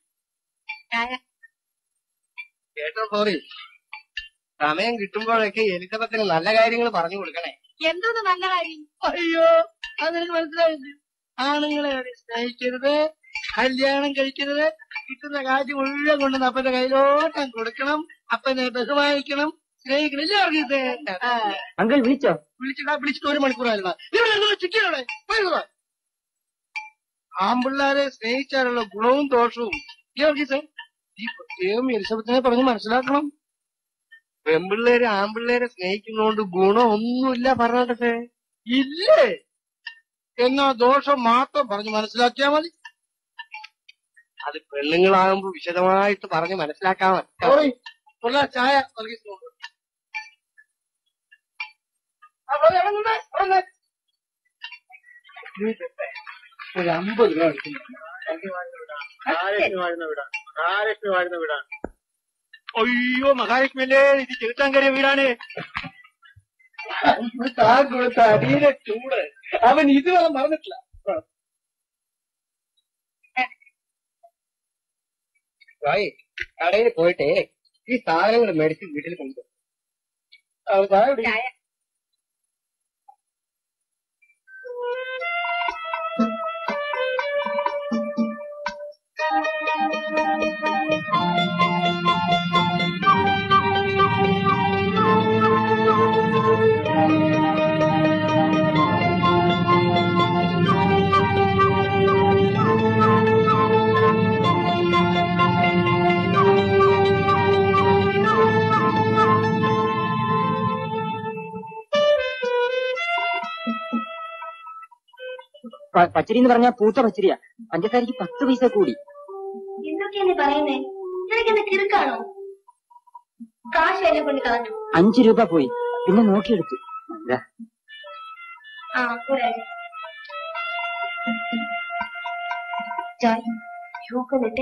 കേട്ടോ സോറി സമയം കിട്ടുമ്പോഴൊക്കെ എലിസബത്തിന് നല്ല കാര്യങ്ങൾ പറഞ്ഞു കൊടുക്കണേ എന്തോന്ന് നല്ല കാര്യം അയ്യോ അതെനിക്ക് മനസ്സിലായില്ല ആണുങ്ങളെ ആരെയും സ്നേഹിക്കരുത് കല്യാണം കഴിക്കരുത് കിട്ടുന്ന കാശ് മുഴുവൻ കൊണ്ടുവന്ന് അപ്പന്റെ കയ്യിലോട്ടം കൊടുക്കണം അപ്പനെ ബഹുമാനിക്കണം സ്നേഹിക്കണം എല്ലാവർക്കും ഇത് ആ, അങ്കിൾ വിളിച്ചോ വിളിച്ചിട്ടാ വിളിച്ചിട്ട് ഒരു മണിക്കൂറായിരുന്നു ഇവിടെ എന്തോ ചുറ്റിയോടെ പോയിരുന്നോ ആമ്പിള്ളാരെ സ്നേഹിച്ചാലുള്ള ഗുണവും ദോഷവും ഗീവർഗീസേ ഈ പ്രത്യേകം എലിസബത്തിനെ പറഞ്ഞ് മനസ്സിലാക്കണം പെമ്പിള്ളേര് ആമ്പിള്ളേരെ സ്നേഹിക്കുന്നതുകൊണ്ട് ഗുണമൊന്നുമില്ല പറഞ്ഞിട്ടേ ഇല്ലേ എന്നാ ദോഷം മാത്രം പറഞ്ഞ് മനസ്സിലാക്കിയാ മതി അത് പെണ്ണുങ്ങളാകുമ്പോ വിശദമായിട്ട് പറഞ്ഞ് മനസ്സിലാക്കാമ ചായ വർഗീസ് കൊണ്ടുവാ. ആ, പോരെ, അവിടെ നിന്നേ, അവിടെ നിന്നേ. ഒരു അമ്പത് രൂപ എടുക്കുന്നു മഹാലക്ഷ്മി വാഴുന്ന വീടാ മഹാലക്ഷ്മി വാഴുന്ന വീടാ അയ്യോ മഹാലക്ഷ്മിയല്ലേ ഇത് ചെറുത്താങ്കര വീടാണ് താൻ കൊടുത്ത അടിയിലെ ചൂട് അവൻ ഇതുവരെ മറന്നിട്ടില്ല ഭായി കടയിൽ പോയിട്ടേ ഈ സാധനങ്ങൾ മേടിച്ച് വീട്ടിൽ കൊണ്ടു ചായ കുടി. ചായ പ- പച്ചരി എന്ന് പറഞ്ഞാൽ പൂത്ത പച്ചരിയാ പഞ്ചസാരക്ക് പത്ത് പൈസ കൂടി എന്തൊക്കെയാണ് പറയുന്നേ നിനക്ക് എന്നെ കിറുക്കാണോ കാശ് എന്നെ കൊണ്ട് കളഞ്ഞു അഞ്ചു രൂപ പോയി പിന്നെ നോക്കിയെടുത്തു ദാ, ആ പോരാ ജോയ് യൂക്കൊന്നിട്ടെ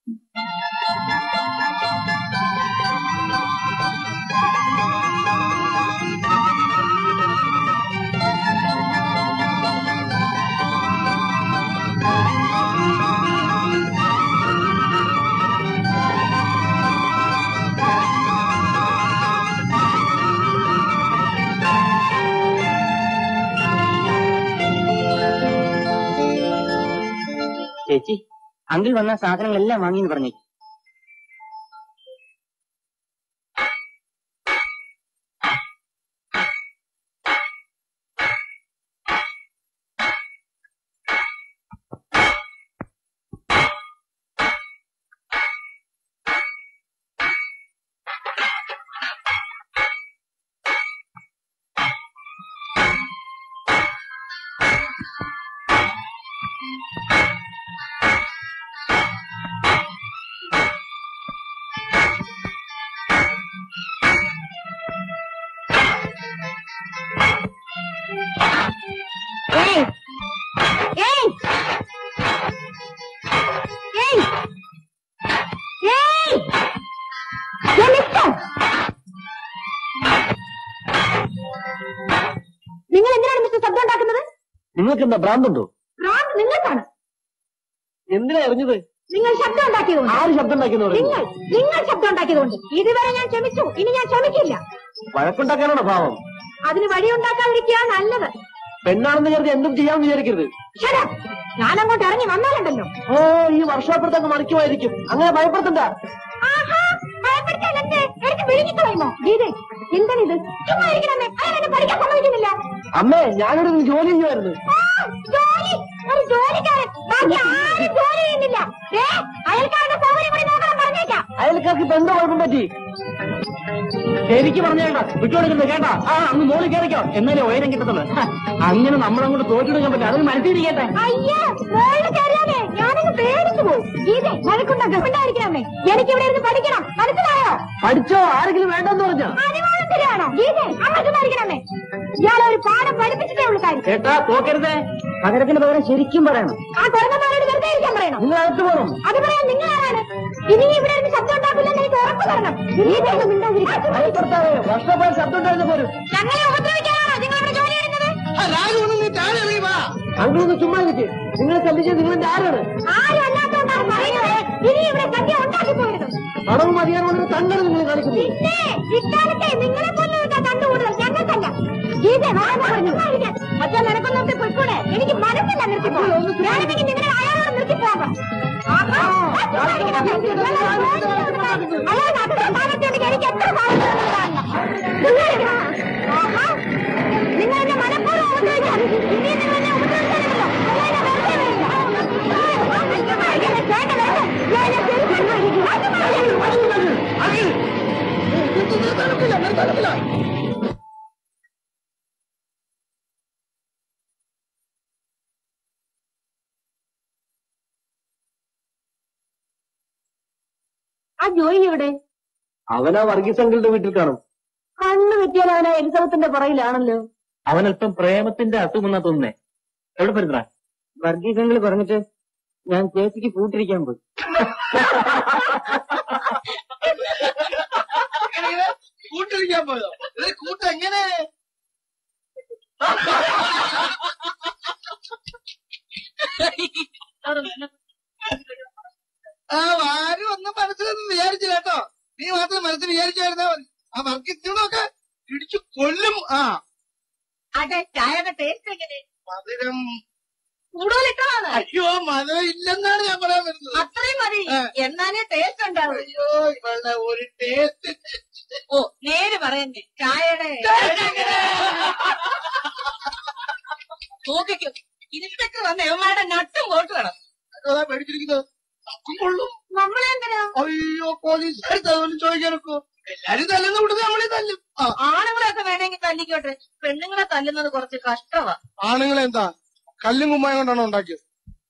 ചേച്ചി അങ്കിൾ വന്ന സാധനങ്ങളെല്ലാം വാങ്ങിന്ന് പറഞ്ഞു നിങ്ങൾക്ക് എന്താ ഭ്രാന്തുണ്ടോ ഭ്രാന്ത് നിങ്ങൾക്കാണ് എന്തിനാ അറിഞ്ഞത് നിങ്ങൾ ശബ്ദം ഉണ്ടാക്കിയതുകൊണ്ട് ആര് ശബ്ദം ഉണ്ടാക്കിയെന്ന് പറഞ്ഞു നിങ്ങൾ നിങ്ങൾ ശബ്ദം ഉണ്ടാക്കിയതുകൊണ്ട് ഇതുവരെ ഞാൻ ക്ഷമിച്ചു ഇനി ഞാൻ ക്ഷമിക്കില്ല വഴക്കുണ്ടാക്കാനാണോ ഭാവം അതിന് വഴിയുണ്ടാക്കാതിരിക്കുക നല്ലത് പെണ്ണാണെന്ന് കരുതി എന്തും ചെയ്യാമെന്ന് വിചാരിക്കരുത് ശരാ ഞാൻ അങ്ങോട്ട് ഇറങ്ങി വന്നാലുണ്ടല്ലോ ഓ ഈ വർഷാപ്പുറത്തൊക്കെ മറിക്കുമായിരിക്കും അങ്ങനെ ഭയപ്പെടുത്തണ്ട ആഹാ, ഭയപ്പെടുത്താൻ എന്ത്? എടുത്ത് വിഴുങ്ങി കളയുമോ? ഗീതേ, എന്താണിത്? ചുമ്മാ ഇരിക്കണമേ. അയാൾ എന്നെ പഠിക്കാൻ സമ്മതിക്കുന്നില്ല. അമ്മേ ഞാനിവിടെ നിന്ന് ജോലി ചെയ്യുമായിരുന്നു ആ, ജോലി. ഒരു ജോലിക്കാരൻ. ബാക്കി ആരും ജോലി ചെയ്യുന്നില്ല. ദേ, അയൽക്കാരുടെ സൗകര്യം കൂടി നോക്കണം പറഞ്ഞേക്കാം. അയൽക്കാർക്ക് ഇപ്പൊ എന്താ കുഴപ്പം പറ്റി ശരിക്ക് പറഞ്ഞേണ്ട വിട്ടുകൊടുക്കുന്നത് കേട്ടാ ആ അങ്ങ് മോളിൽ കയറിക്കോ എന്നാലേ ഉയരം കിട്ടത്തുള്ളൂ ഹ, അങ്ങനെ നമ്മളങ്ങോട്ട് തോറ്റെടുക്കാൻ പറ്റില്ല അതൊന്ന് മനസ്സിലിരിക്കട്ടെ അയ്യേ, മോളില് കയറിയാലേ ഞാനങ്ങ് പേടിച്ചു പോകും. ഗീതേ, വഴക്കുണ്ടാക്കാം. ഉണ്ടായിരിക്കണമേ. എനിക്കിവിടെ ഇരുന്ന് പഠിക്കണം. മനസ്സിലായോ? പഠിച്ചോ ആരെങ്കിലും വേണ്ടെന്ന് പറഞ്ഞോ അനുവാദം തരുവാണോ? ഗീതേ, അങ്ങോട്ട് മാറിക്കണമേ. ഇയാളെ ഒരു പാഠം പഠിപ്പിച്ചിട്ടേ ഉള്ളൂ കാര്യം. കേട്ടാ തോക്കരുതേ പകരത്തിന് പകരം ശരിക്കും പറയണം ആ തുറന്നമാരോട് വെറുതെ ഇരിക്കാൻ പറയണം നിങ്ങൾ അകത്ത് പോകണം അത് പറയാൻ നിങ്ങൾ ആരാണ് ഇനി ഇവിടെ ഇരുന്ന് ശബ്ദം ഉണ്ടാക്കില്ലെന്ന് എനിക്ക് ഉറപ്പ് തരണം ഗീതയൊന്നും മിണ്ടാതിരിക്കാൻ. ഭർത്താവേ വർഷപ്പാട് ശബ്ദം ഉണ്ടായിരുന്നു പോരും ഞങ്ങളെ ഉപദ്രവിക്കാനാണോ നിങ്ങൾ ഇവിടെ ജോലി ചെയ്യുന്നത് രാജു ഒന്ന് നീ താഴെ ഇറങ്ങി വാ അങ്ങനൊന്ന് ചുമ്മാ ഇരിക്കും നിങ്ങൾ ശല്ലിച്ച് നിങ്ങളെന്റെ ആരാണ് ആരും അല്ലാത്തോണ്ടാണ് പറയുന്നത് ഇനി ഇവിടെ സദ്യ ഉണ്ടാക്കി പോയിരുന്നു പണവും അധികാരവും തങ്ങളെ നിങ്ങൾ കാണിക്കുന്നു പിന്നെ ഇക്കാലത്തെ നിങ്ങളെ കൊല്ലുന്ന കണ്ടുകൂടുതൽ ഞങ്ങൾക്കല്ല ഗീത പറഞ്ഞു പക്ഷെ നിനക്കൊന്നൊക്കെ പൊയ്ക്കൂടെ എനിക്ക് മനസ്സില്ല നിർത്തിപ്പോ ഞാനെങ്കിൽ നിങ്ങളെ അയാളോട് നിർത്തിപ്പോകാം അയാൾ അത്ര ഭാഗത്തുണ്ടെങ്കിൽ എനിക്ക് എത്ര ഭാഗത്തുള്ളതാണ് നിങ്ങൾ എന്നെ മനഃപൂർവ്വം ഉപദ്രവിക്കാം ഇനി നിങ്ങൾ എന്നെ ഉപദ്രവിക്കാനല്ലോ ആ ജോലി എവിടെ അവനാ വർഗീസ് അങ്കിളുടെ വീട്ടിൽ കാണും കണ്ണു വെറ്റിയാൽ അവനെ എലിസബത്തിന്റെ പുറയിലാണല്ലോ അവനല്പം പ്രേമത്തിന്റെ അസുഖമെന്നാ തോന്നുന്നേ എവിടെ പരുന്ന വർഗീസ് അങ്കിൾ പറഞ്ഞിട്ട് ഞാൻ ചേച്ചിക്ക് കൂട്ടിരിക്കാൻ പോയി എങ്ങനെ കൂട്ടിരിക്കാൻ പോയോ ഇത് കൂട്ട് എങ്ങനെ ആ ആരും ഒന്നും മനസ്സിലൊന്നും വിചാരിച്ചില്ല കേട്ടോ നീ മാത്രം മനസ്സിൽ വിചാരിച്ചായിരുന്നാ മതി ആ വർക്കിച്ചൂടൊക്കെ ഇടിച്ചു കൊല്ലും ആ അതെ ചായയുടെ ടേസ്റ്റ് എങ്ങനെ മധുരം കൂടുതലിട്ടതാണ് അയ്യോ മധുരം ഇല്ലെന്നാണ് ഞാൻ പറയാൻ വരുന്നത് അത്രയും മതി ആ. എന്നാലേ ടേസ്റ്റ് ഉണ്ടാവും അയ്യോ ഇവളുടെ ഒരു ടേസ്റ്റ് ഓ നേര് പറയണ്ടേ ചായയുടെ നോക്കിക്കും ഇൻസ്പെക്ടർ വന്ന് എവന്മാരുടെ നട്ടും വോട്ട് വേണം അതാ പേടിച്ചിരിക്കുന്നത് അക്കും കൊള്ളും നമ്മളെന്തിനാ അയ്യോ പോലീസുകാർ തല്ലും ചോദിക്കാനൊക്കെ എല്ലാരും തല്ലുന്ന കൂട്ടത്തിൽ നമ്മളെ തല്ലും ആ ആണുങ്ങളെയൊക്കെ വേണമെങ്കിൽ തല്ലിക്കോട്ടെ പെണ്ണുങ്ങളെ തല്ലുന്നത് കുറച്ച് കഷ്ടമാ ആണുങ്ങളെ എന്താ കല്ലും കുമ്മായം കൊണ്ടാണോ ഉണ്ടാക്കിയത്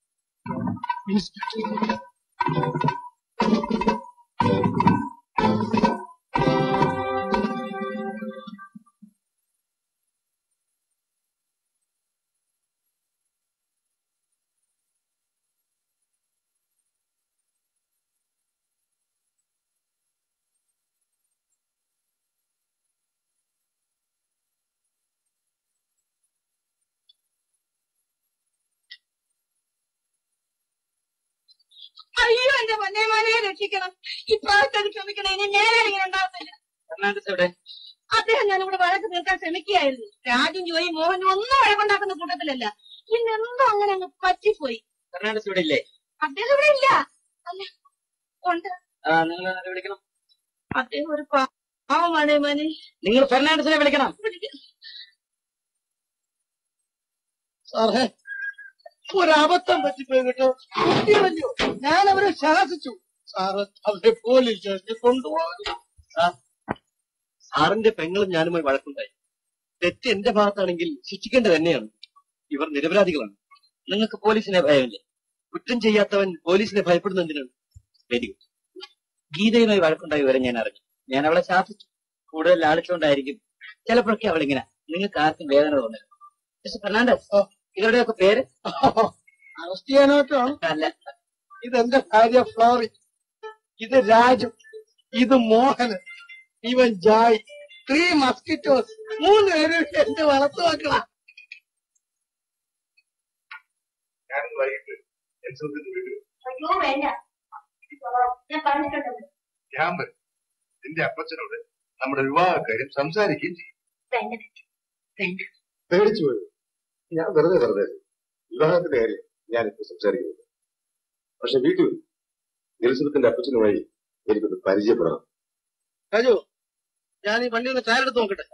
അയ്യോ എന്റെ മന്നേമാനെ രക്ഷിക്കണം ഇപ്രാവശ്യം ക്ഷമിക്കണം ഇനി നേരെ ഇങ്ങനെ ഉണ്ടാകത്തില്ല ഫെർണാണ്ടസ് എവിടെ അദ്ദേഹം ഞാനിവിടെ വഴക്ക് തീർക്കാൻ ശ്രമിക്കുകയായിരുന്നു രാജും ജോയി മോഹനും ഒന്നും വഴക്കുണ്ടാക്കുന്ന കൂട്ടത്തിലല്ല ഇന്നെന്തോ അങ്ങനെ അങ്ങ് പറ്റിപ്പോയി ഫെർണാണ്ടസ് ഇവിടെ ഇല്ലേ അദ്ദേഹം ഇവിടെ ഇല്ല അല്ല ഉണ്ട് ആ നിങ്ങൾ ആരെ വിളിക്കണം അദ്ദേഹം ഒരു പാവമാണ് മനെ നിങ്ങൾ ഫെർണാണ്ടസിനെ വിളിക്കണം സാറേ ഒരബദ്ധം പറ്റിപ്പോയി കേട്ടോ കുട്ടികളല്ലോ ഞാൻ അവരെ ശാസിച്ചു സാറ് അവരെ പോലീസ് സ്റ്റേഷനിൽ കൊണ്ടുപോകും സാറിന്റെ പെങ്ങളും ഞാനുമായി വഴക്കുണ്ടായി തെറ്റ് എന്റെ ഭാഗത്താണെങ്കിൽ ശിക്ഷിക്കേണ്ടത് തന്നെയാണ് ഇവർ നിരപരാധികളാണ് നിങ്ങൾക്ക് പോലീസിനെ ഭയമില്ലേ കുറ്റം ചെയ്യാത്തവൻ പോലീസിനെ ഭയപ്പെടുന്ന എന്തിനാണ് വെരി ഗുഡ് ഗീതയുമായി വഴക്കുണ്ടായി വരെ ഞാൻ അറിഞ്ഞു ഞാൻ അവളെ ശാസിച്ചു കൂടുതൽ ലാളിച്ചുകൊണ്ടായിരിക്കും ചിലപ്പോഴൊക്കെ അവളിങ്ങനെ നിങ്ങൾക്ക് ആർക്കും വേദന തോന്നില്ല മിസ്റ്റർ ഫെർണാണ്ടസ് ഓ. ഇവരുടെയൊക്കെ പേര് അറസ്റ്റ് ചെയ്യാനായിട്ടാണ് അല്ല ഇതെന്റെ ഭാര്യ ഫ്ലോറി ഇത് രാജു ഇത് മോഹന് ഇവൻ ജായ് ത്രീ മസ്കിറ്റോസ് മൂന്ന് പേരും എന്റെ വളർത്തു മക്കളാ ഞാനൊന്ന് വൈകിട്ട് എൽസബത്തിന്റെ വീട്ടിൽ അയ്യോ വേണ്ട ഞാൻ പറഞ്ഞിട്ടുണ്ടല്ലോ ഞാൻ വരും നിന്റെ അപ്പച്ചനോട് നമ്മുടെ വിവാഹ കാര്യം സംസാരിക്കുകയും ചെയ്യും വേണ്ട വേണ്ട പേടിച്ചു പോയി ഞാൻ വെറുതെ വെറുതെ വിവാഹത്തിന്റെ കാര്യം ഞാനിപ്പോ സംസാരിക്കുന്നത് പക്ഷെ വീട്ടിൽ എലിസബത്തിന്റെ അപ്പച്ചനുമായി എനിക്കൊന്ന് പരിചയപ്പെടണം രാജു ഞാൻ ഈ വണ്ടി ഒന്ന് ടയർ എടുത്ത് നോക്കട്ടെ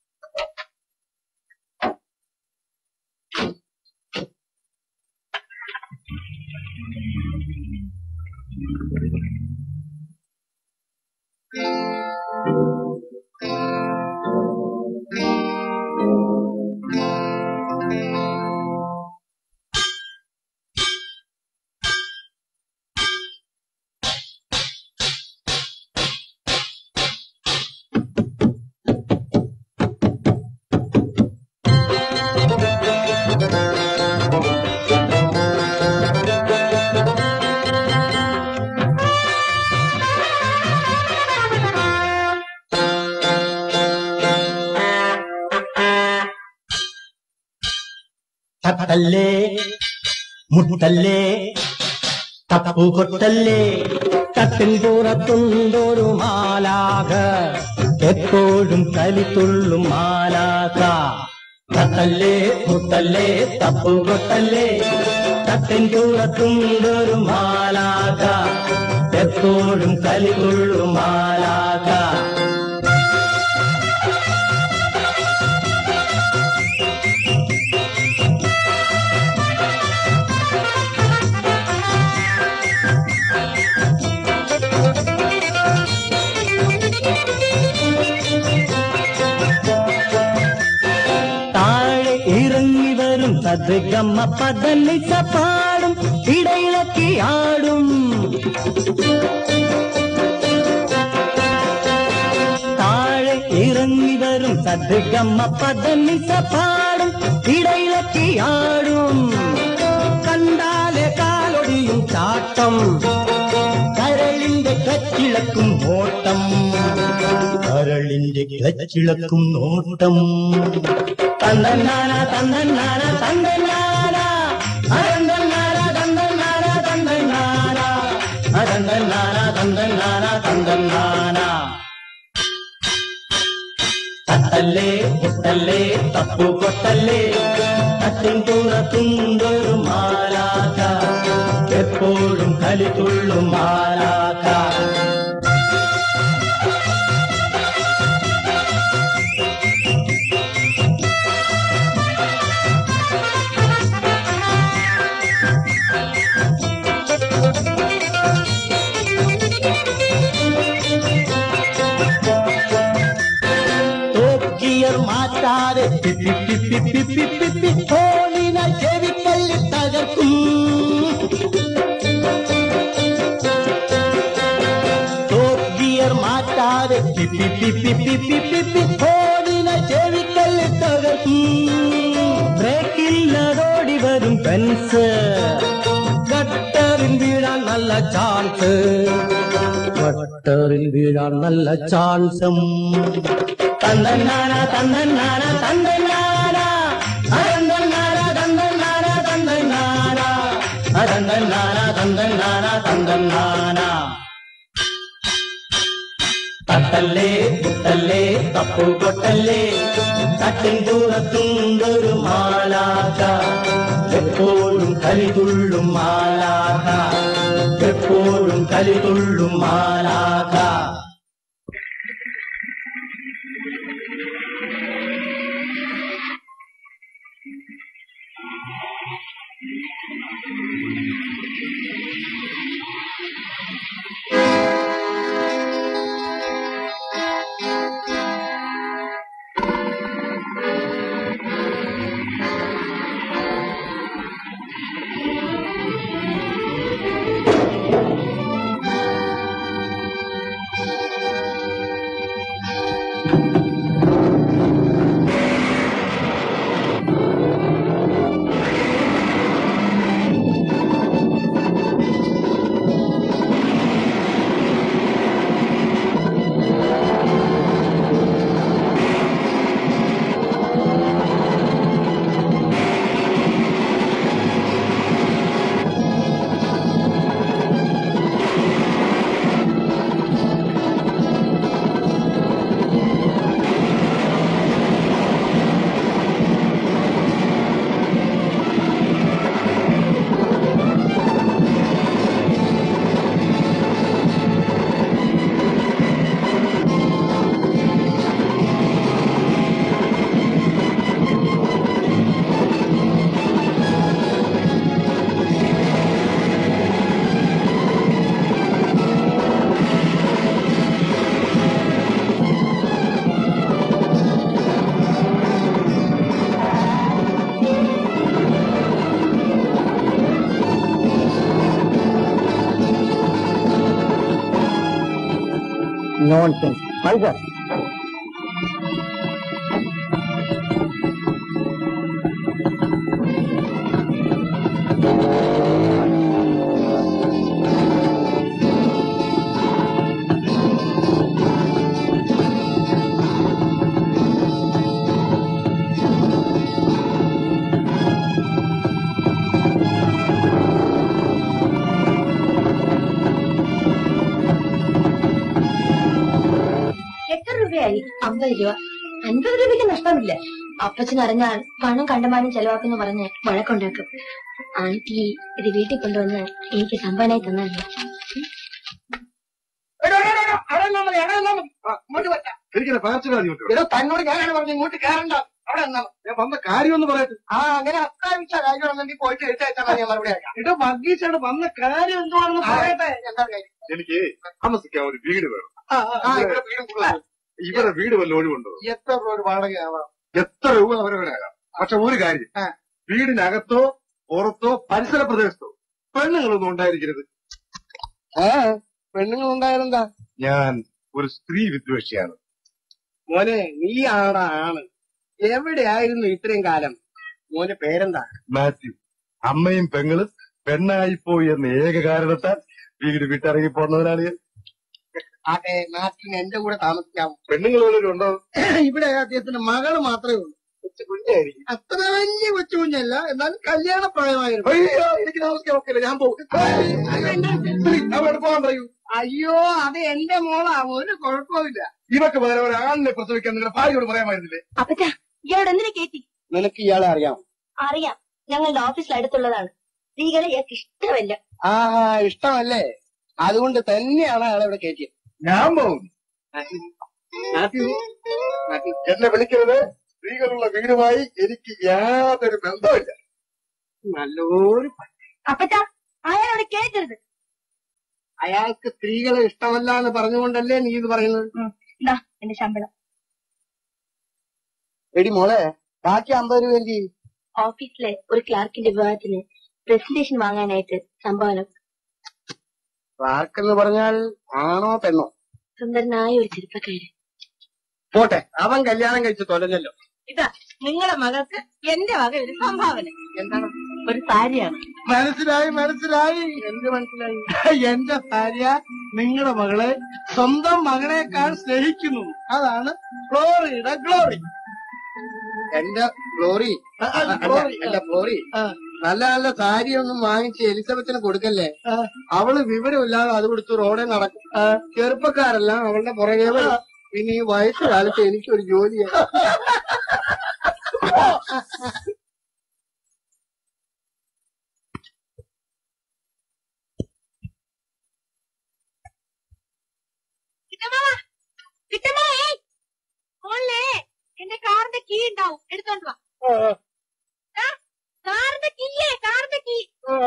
തട്ടല്ലേ മുട്ടല്ലേ തപ്പുകൊട്ടല്ലേ തട്ടിൻ പുറത്തുണ്ടൊരു മാലാക എപ്പോഴും കലിത്തുള്ളും മാലാക തട്ടല്ലേ മുട്ടല്ലേ തപ്പുകൊട്ടല്ലേ തട്ടിൻ പുറത്തുണ്ടൊരു മാലാക എപ്പോഴും കലിതുള്ളും മാലാക താഴെ ഇറങ്ങി വരും സദ്ഗമ്മ പദനിസ പാടും ഇടയിളക്കി ആടും താഴെ ഇറങ്ങി വരും സദ്ഗമ്മ പദനിസ പാടും ഇടയിളക്കി ആടും കണ്ടാലെ കാലൊടിയും ചാട്ടം കരളിന്റെ കച്ചിളക്കും ഓട്ടം കരളിന്റെ കച്ചിളക്കും നോട്ടം തന്നന്നാന തന്നന്നാന തന്നന്നാന അരന്തന്നാന തന്നന്നാന തന്നന്നാന അരന്തന്നാന തന്നന്നാന തന്നന്നാന തട്ടല്ലേ മുട്ടല്ലേ തപ്പു കൊട്ടല്ലേ തട്ടിൻ പുറത്തുണ്ടൊരു മാലാക എപ്പോഴും കലിതുള്ളും മാലാക തോക്കിയർ മാറ്റാതെ പിപ്പി പിപ്പി പിപ്പി പിപ്പി തോണിന ചെവിക്കല്ല് തകർക്കും തോക്കിയർ മാറ്റാതെ പിപ്പി പിപ്പി പിപ്പി പിപ്പി തോണിന ചെവിക്കല്ല് തകർക്കും ബ്രേക്കില്ലതോടി വരും പെൻസ് ഗട്ടറിൽ വീഴാൻ നല്ല ചാൻസ് ഗട്ടറിൽ വീഴാൻ നല്ല ചാൻസും തന്നന്നാന തന്നന്നാന തന്നന്നാന അരന്തന്നാന തന്നന്നാന തന്നന്നാന അരന്തന്നാന തന്നന്നാന തന്നന്നാന തട്ടല്ലേ മുട്ടല്ലേ തപ്പു കൊട്ടല്ലേ തട്ടിൻ ദൂരത്തുണ്ടൊരു മാലാക എപ്പോഴും കലിതുള്ളും മാലാക എപ്പോഴും കലിതുള്ളും മാലാക നോൺസെൻസ് മതി സാർ എത്ര രൂപയായി അമ്പത് രൂപ അൻപത് രൂപയ്ക്ക് നഷ്ടമില്ല അപ്പച്ചൻ അറിഞ്ഞാൽ പണം കണ്ടമാനം ചെലവാക്കുന്നു പറഞ്ഞ് വഴക്കുണ്ടാക്കും ആന്റി ഇത് വീട്ടിൽ കൊണ്ടുവന്ന് എനിക്ക് സമ്പാനായി തന്നാൽ എടോ, എടോ, എടോ, അവിടെ നിന്നാ മതി, അവിടെ നിന്നാ മതി. ആ, ഇങ്ങോട്ട് വരാം. എനിക്കിത് പാർച്ചലാതി എടോ തന്നോട് ഞാനാണ് പറഞ്ഞത് ഇങ്ങോട്ട് കയറണ്ട അവിടെ നിന്നാ മതി. ഞാൻ വന്ന കാര്യം ഒന്ന് പറയട്ടെ ആ അങ്ങനെ അത്താഴ്ച കാര്യമാണെന്നുണ്ടെങ്കിൽ പോയിട്ട് എഴുത്തയച്ചാൽ മതി ഞാൻ മറുപടി അയക്കാം ഇടോ മഗ്ഗീച്ചയുടെ വന്ന കാര്യം എന്തുവാണെന്ന് ആ, പറയട്ടെ എന്താ കാര്യം എനിക്ക് താമസിക്കാൻ ഒരു വീട് വേണം ആ, ആ, ആ, ഇവിടെ വീടും കൂടുതലാണ്. ഇവിടെ വീട് വല്ല ഒഴിവുണ്ടോ എത്ര രൂപ ഒരു വാടകയാവാം എത്ര രൂപ അവരെ വേണേക്കാം പക്ഷെ ഒരു കാര്യം ആ. വീടിനകത്തോ പുറത്തോ പരിസര പ്രദേശത്തോ പെണ്ണുങ്ങളൊന്നും ഉണ്ടായിരിക്കരുത് ആ പെണ്ണുങ്ങൾ ഉണ്ടായിരുന്നെന്താ ഞാൻ ഒരു സ്ത്രീ വിദ്വേഷിയാണ് മോനെ നീ ആടാ ആണ് എവിടെയായിരുന്നു ഇത്രയും കാലം മോനെ പേരെന്താ മാത്യു അമ്മയും പെങ്ങളും പെണ്ണായിപ്പോയി എന്ന ഏക കാരണത്താൽ വീട് വിട്ടിറങ്ങി പോന്നവനാണ് ഞാൻ അതെ നാട്ടിന് എന്റെ കൂടെ താമസിക്കാം പെണ്ണുങ്ങൾ വല്ലവരും ഉണ്ടോ ഇവിടെ അദ്ദേഹത്തിന്റെ മകള് മാത്രമേ ഉള്ളൂ കൊച്ചു കുഞ്ഞായിരിക്കും അത്ര വലിയ കൊച്ചു കുഞ്ഞല്ല എന്നാലും കല്യാണ പ്രായമായിരുന്നു അയ്യോ എനിക്ക് താമസിക്കാൻ ഒക്കില്ല ഞാൻ പോകും അവിടെ പോകാൻ പറയൂ അയ്യോ അത് എന്റെ മോളാ ഒരു കുഴപ്പമില്ല ഇവക്ക് പകരം ഒരാളിനെ പ്രസവിക്കാൻ നിങ്ങളുടെ ഭാര്യയോട് പറയാമായിരുന്നില്ലേ അപ്പച്ച ഇയാളോട് എന്തിനു കേറ്റി നിനക്ക് ഇയാളെ അറിയാം അറിയാം ഞങ്ങളുടെ ഓഫീസിൽ അടുത്തുള്ളതാണ് സ്ത്രീകളെ ഇയാൾക്ക് ഇഷ്ടമല്ല ആഹാ ഇഷ്ടമല്ലേ അതുകൊണ്ട് തന്നെയാണ് അയാളെ ഇവിടെ കയറ്റിയത് ഞാൻ പോകും മാത്യു, മാത്യു, എന്നെ വിളിക്കരുത് സ്ത്രീകളുള്ള വീടുമായി എനിക്ക് യാതൊരു ബന്ധമില്ല നല്ലൊരു അപ്പച്ച അയാളോട് കേറ്റരുത് അയാൾക്ക് സ്ത്രീകളെ ഇഷ്ടമല്ല എന്ന് പറഞ്ഞുകൊണ്ടല്ലേ നീ ഇത് പറയുന്നത് ഇതാ എന്റെ ശമ്പളം എടി മോളെ ബാക്കി അമ്പത് രൂപ എന്ത് ചെയ്യും? ഓഫീസിലെ ഒരു ക്ലാർക്കിന്റെ വിവാഹത്തിന് പ്രസന്റേഷൻ വാങ്ങാനായിട്ട് സംഭാവന ക്ലാർക്ക് എന്ന് പറഞ്ഞാൽ ആണോ പെണ്ണോ സുന്ദരനായ ഒരു ചെറുപ്പക്കാരൻ പോട്ടെ അവൻ കല്യാണം കഴിച്ച് തൊലഞ്ഞല്ലോ ഇതാ നിങ്ങളെ മകൾക്ക് എന്റെ വക ഒരു സംഭാവന എന്താണ് ഒരു സാരിയാണ് മനസ്സിലായി മനസ്സിലായി എന്ത് മനസ്സിലായി എന്റെ ഭാര്യ നിങ്ങളുടെ മകളെ സ്വന്തം മകളെക്കാൾ സ്നേഹിക്കുന്നു അതാണ് ഗ്ലോറിയുടെ ഗ്ലോറി എന്റെ ഗ്ലോറി ഗ്ലോറി അല്ല ഗ്ലോറി നല്ല നല്ല സാരി ഒന്നും വാങ്ങിച്ച് എലിസബത്തിന് കൊടുക്കല്ലേ അവള് വിവരമില്ലാതെ അത് കൊടുത്ത് റോഡെ നടക്കും ചെറുപ്പക്കാരെല്ലാം അവളുടെ പുറകെ വരും പിന്നെ ഈ വയസ്സുകാലത്ത് എനിക്കൊരു ജോലിയാണ് മോളെ എന്റെ കാറിന്റെ കീ ഉണ്ടാവും എടുത്തോണ്ട് വാ ആ, കാറിന്റെ കീയേ കാറിന്റെ കീ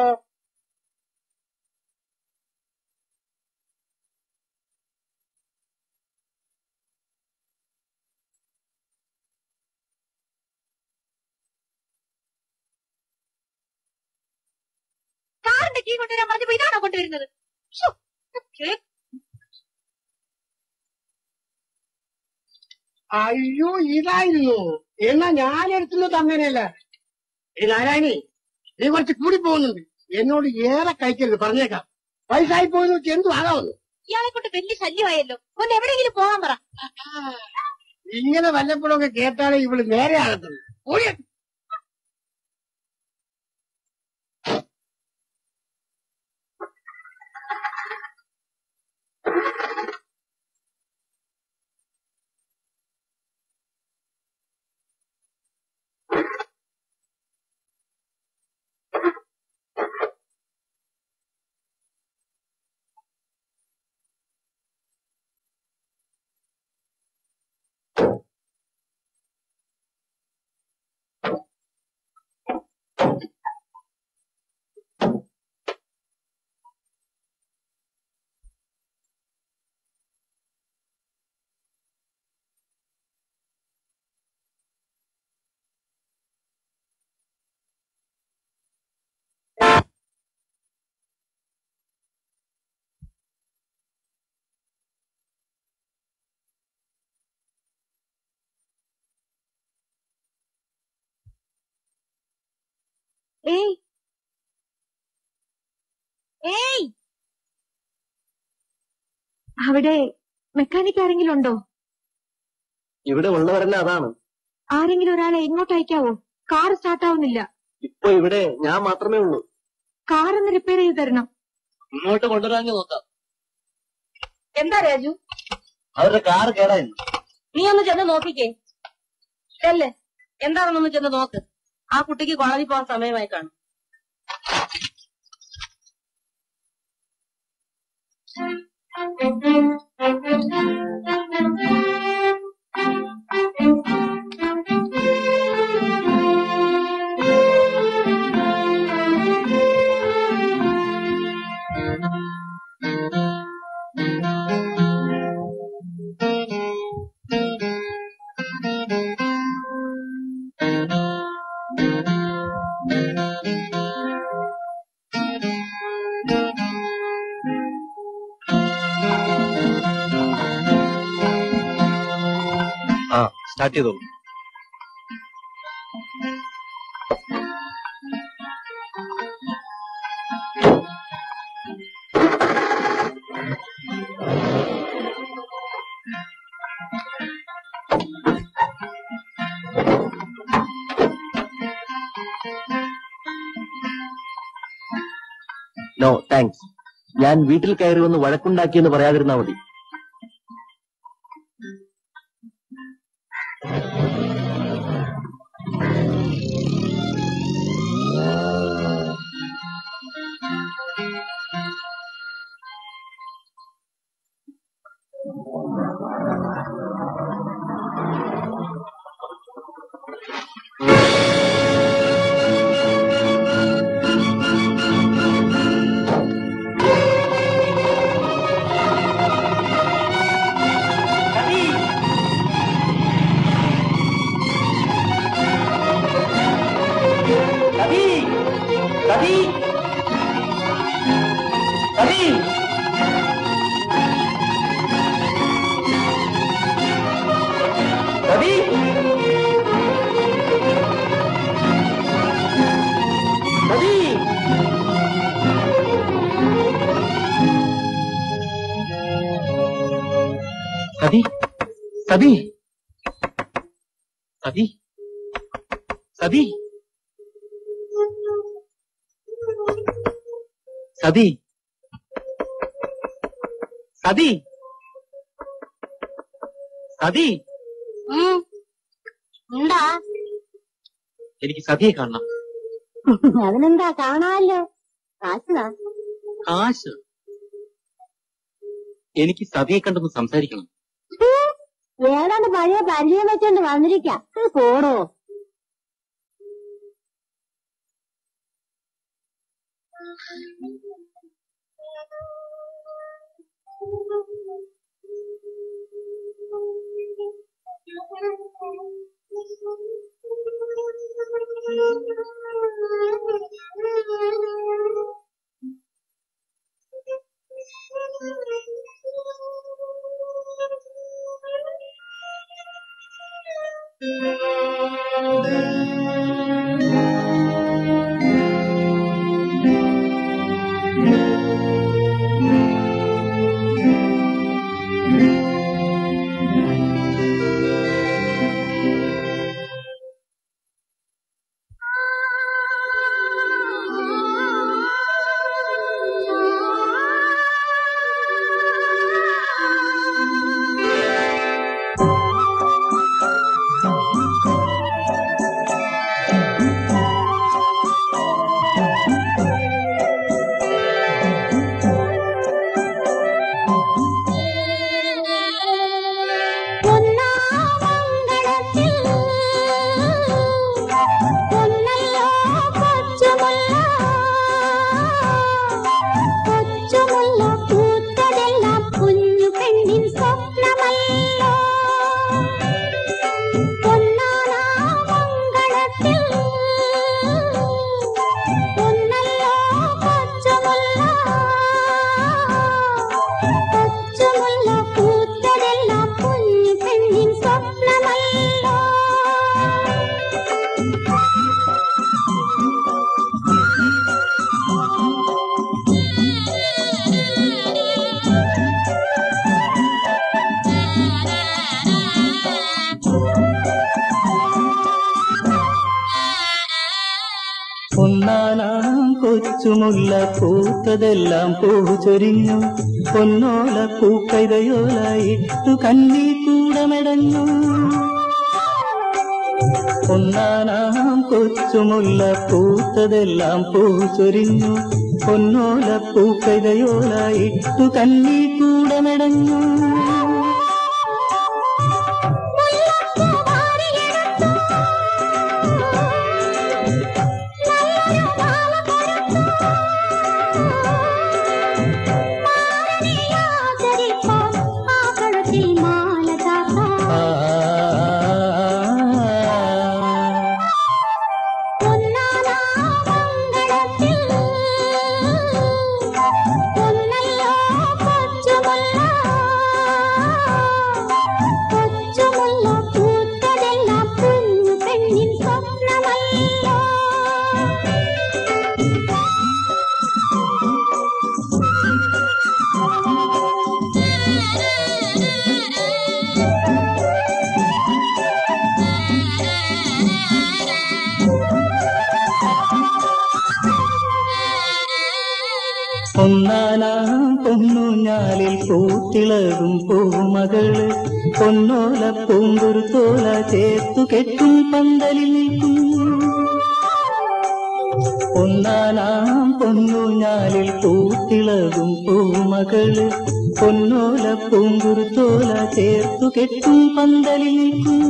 കാറിന്റെ കീ കൊണ്ടുവരാൻ പറഞ്ഞപ്പോ ഇതാണോ കൊണ്ടുവരുന്നത് ശ്ശോ, കേ- അയ്യോ ഇതായിരുന്നു എന്നാ ഞാൻ എടുത്തുള്ളത് അങ്ങനെയല്ല ഈ നാരായണി നീ കുറച്ച് കൂടി പോകുന്നുണ്ട് എന്നോട് ഏറെ കഴിക്കരുത് പറഞ്ഞേക്കാം വയസ്സായി പോയെന്ന് വെച്ച് എന്തു ആകാവുന്നു ഇയാളെ കൊണ്ട് വലിയ ശല്യമായല്ലോ ഒന്ന് എവിടെയെങ്കിലും പോകാൻ പറ ഇങ്ങനെ വല്ലപ്പോഴൊക്കെ കേട്ടാലേ ഇവള് നേരെ ആകത്തുള്ളൂ ഓടി. ഏയ് ഏയ് അവിടെ മെക്കാനിക് ആരെങ്കിലും ഉണ്ടോ ഇവിടെ ഉള്ളവരെല്ലാം അതാണ് ആരെങ്കിലും ഒരാളെ ഇങ്ങോട്ട് അയക്കാവോ കാർ സ്റ്റാർട്ട് ആവുന്നില്ല ഇപ്പൊ ഇവിടെ ഞാൻ മാത്രമേ ഉള്ളൂ കാർ ഒന്ന് റിപ്പയർ ചെയ്ത് തരണം ഇങ്ങോട്ട് കൊണ്ടുവരാമെങ്കിൽ നോക്കാം എന്താ രാജു അവരുടെ കാർ കേടായിരുന്നു നീ ഒന്ന് ചെന്ന് നോക്കിക്കേ ചെല്ലേ എന്താണെന്നൊന്ന് ചെന്ന് നോക്ക് ആ കുട്ടിക്ക് കോളേജിൽ പോകാൻ സമയമായി കാണും ആ സ്റ്റാർട്ട് ചെയ്തോളൂ നോ താങ്ക്സ് ഞാൻ വീട്ടിൽ കയറി വന്ന് വഴക്കുണ്ടാക്കിയെന്ന് പറയാതിരുന്നാ മതി സതി സതി സതി സതി സതി സതി സതി എന്താ എനിക്ക് സതിയെ കാണണം അതിനെന്താ കാണാമല്ലോ കാശിനാ കാശ് എനിക്ക് സതിയെ കണ്ടൊന്ന് സംസാരിക്കണം ഏതാണ്ട് പഴയ പരിചയം വെച്ചോണ്ട് വന്നിരിക്കാം പോടോ കൊച്ചുമുല്ല പൂത്തതെല്ലാം പൂ ചൊരിഞ്ഞു പൊന്നോല പൂക്കൈതയോല ഇട്ടു കണ്ണി കൂടമെടഞ്ഞു ഒന്നാനാം കൊച്ചുമുല്ല പൂത്തതെല്ലാം പൂ ചൊരിഞ്ഞു പൊന്നോല പൂക്കൈതയോല ഇട്ടു കണ്ണി കൂടമെടഞ്ഞു ആ ഒന്നാനാം പൊന്നുഞ്ഞാലിൽ പൂത്തിളകും പൂമകള് പൊന്നോല പൂങ്കുരുത്തോല ചേർത്തു കെട്ടും പന്തലിൽ നിൽക്കും ഒന്നാനാം പൊന്നുഞ്ഞാലിൽ പൂത്തിളകും പൂമകള് പൊന്നോല പൂങ്കുരുത്തോല ചേർത്തു കെട്ടും പന്തലിൽ നിൽക്കും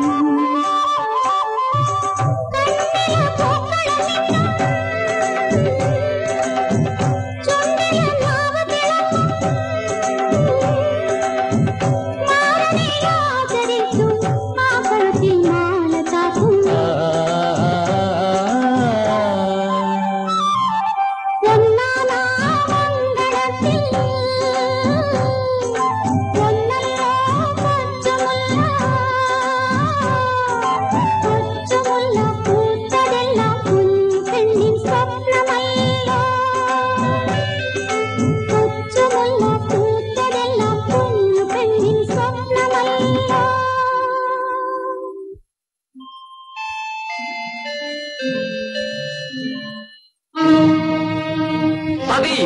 മതി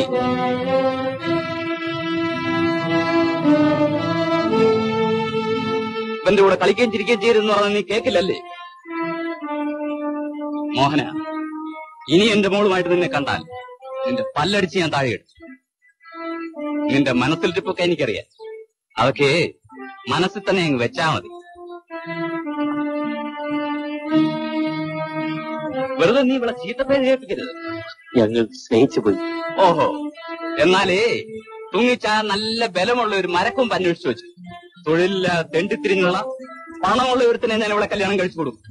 ഇവന്റെ കൂടെ കളിക്കുകയും ചിരിക്കുകയും ചെയ്തെന്ന് പറഞ്ഞാൽ നീ കേക്കില്ലല്ലേ മോഹന ഇനി എന്റെ മോളുമായിട്ട് നിന്നെ കണ്ടാൽ നിന്റെ പല്ലടിച്ച് ഞാൻ താഴെയിടും നിന്റെ മനസ്സിലിരിപ്പൊക്കെ എനിക്കറിയാം അതൊക്കെ മനസ്സിൽ തന്നെ അങ്ങ് വെച്ചാ മതി വെറുതെ നീ ഇവിടെ ചീത്തപ്പേര് കേൾപ്പിക്കരുത് ഞങ്ങൾ സ്നേഹിച്ചു പോയി ഓഹോ എന്നാലേ തൂങ്ങിച്ചാ നല്ല ബലമുള്ള ഒരു മരക്കൊമ്പ് അന്വേഷിച്ചു വെച്ചു തൊഴിലില്ല തെണ്ടിത്തിരിഞ്ഞുള്ള പണമുള്ള ഒരുത്തിനെ ഞാൻ ഇവിടെ കല്യാണം കഴിച്ചു കൊടുക്കും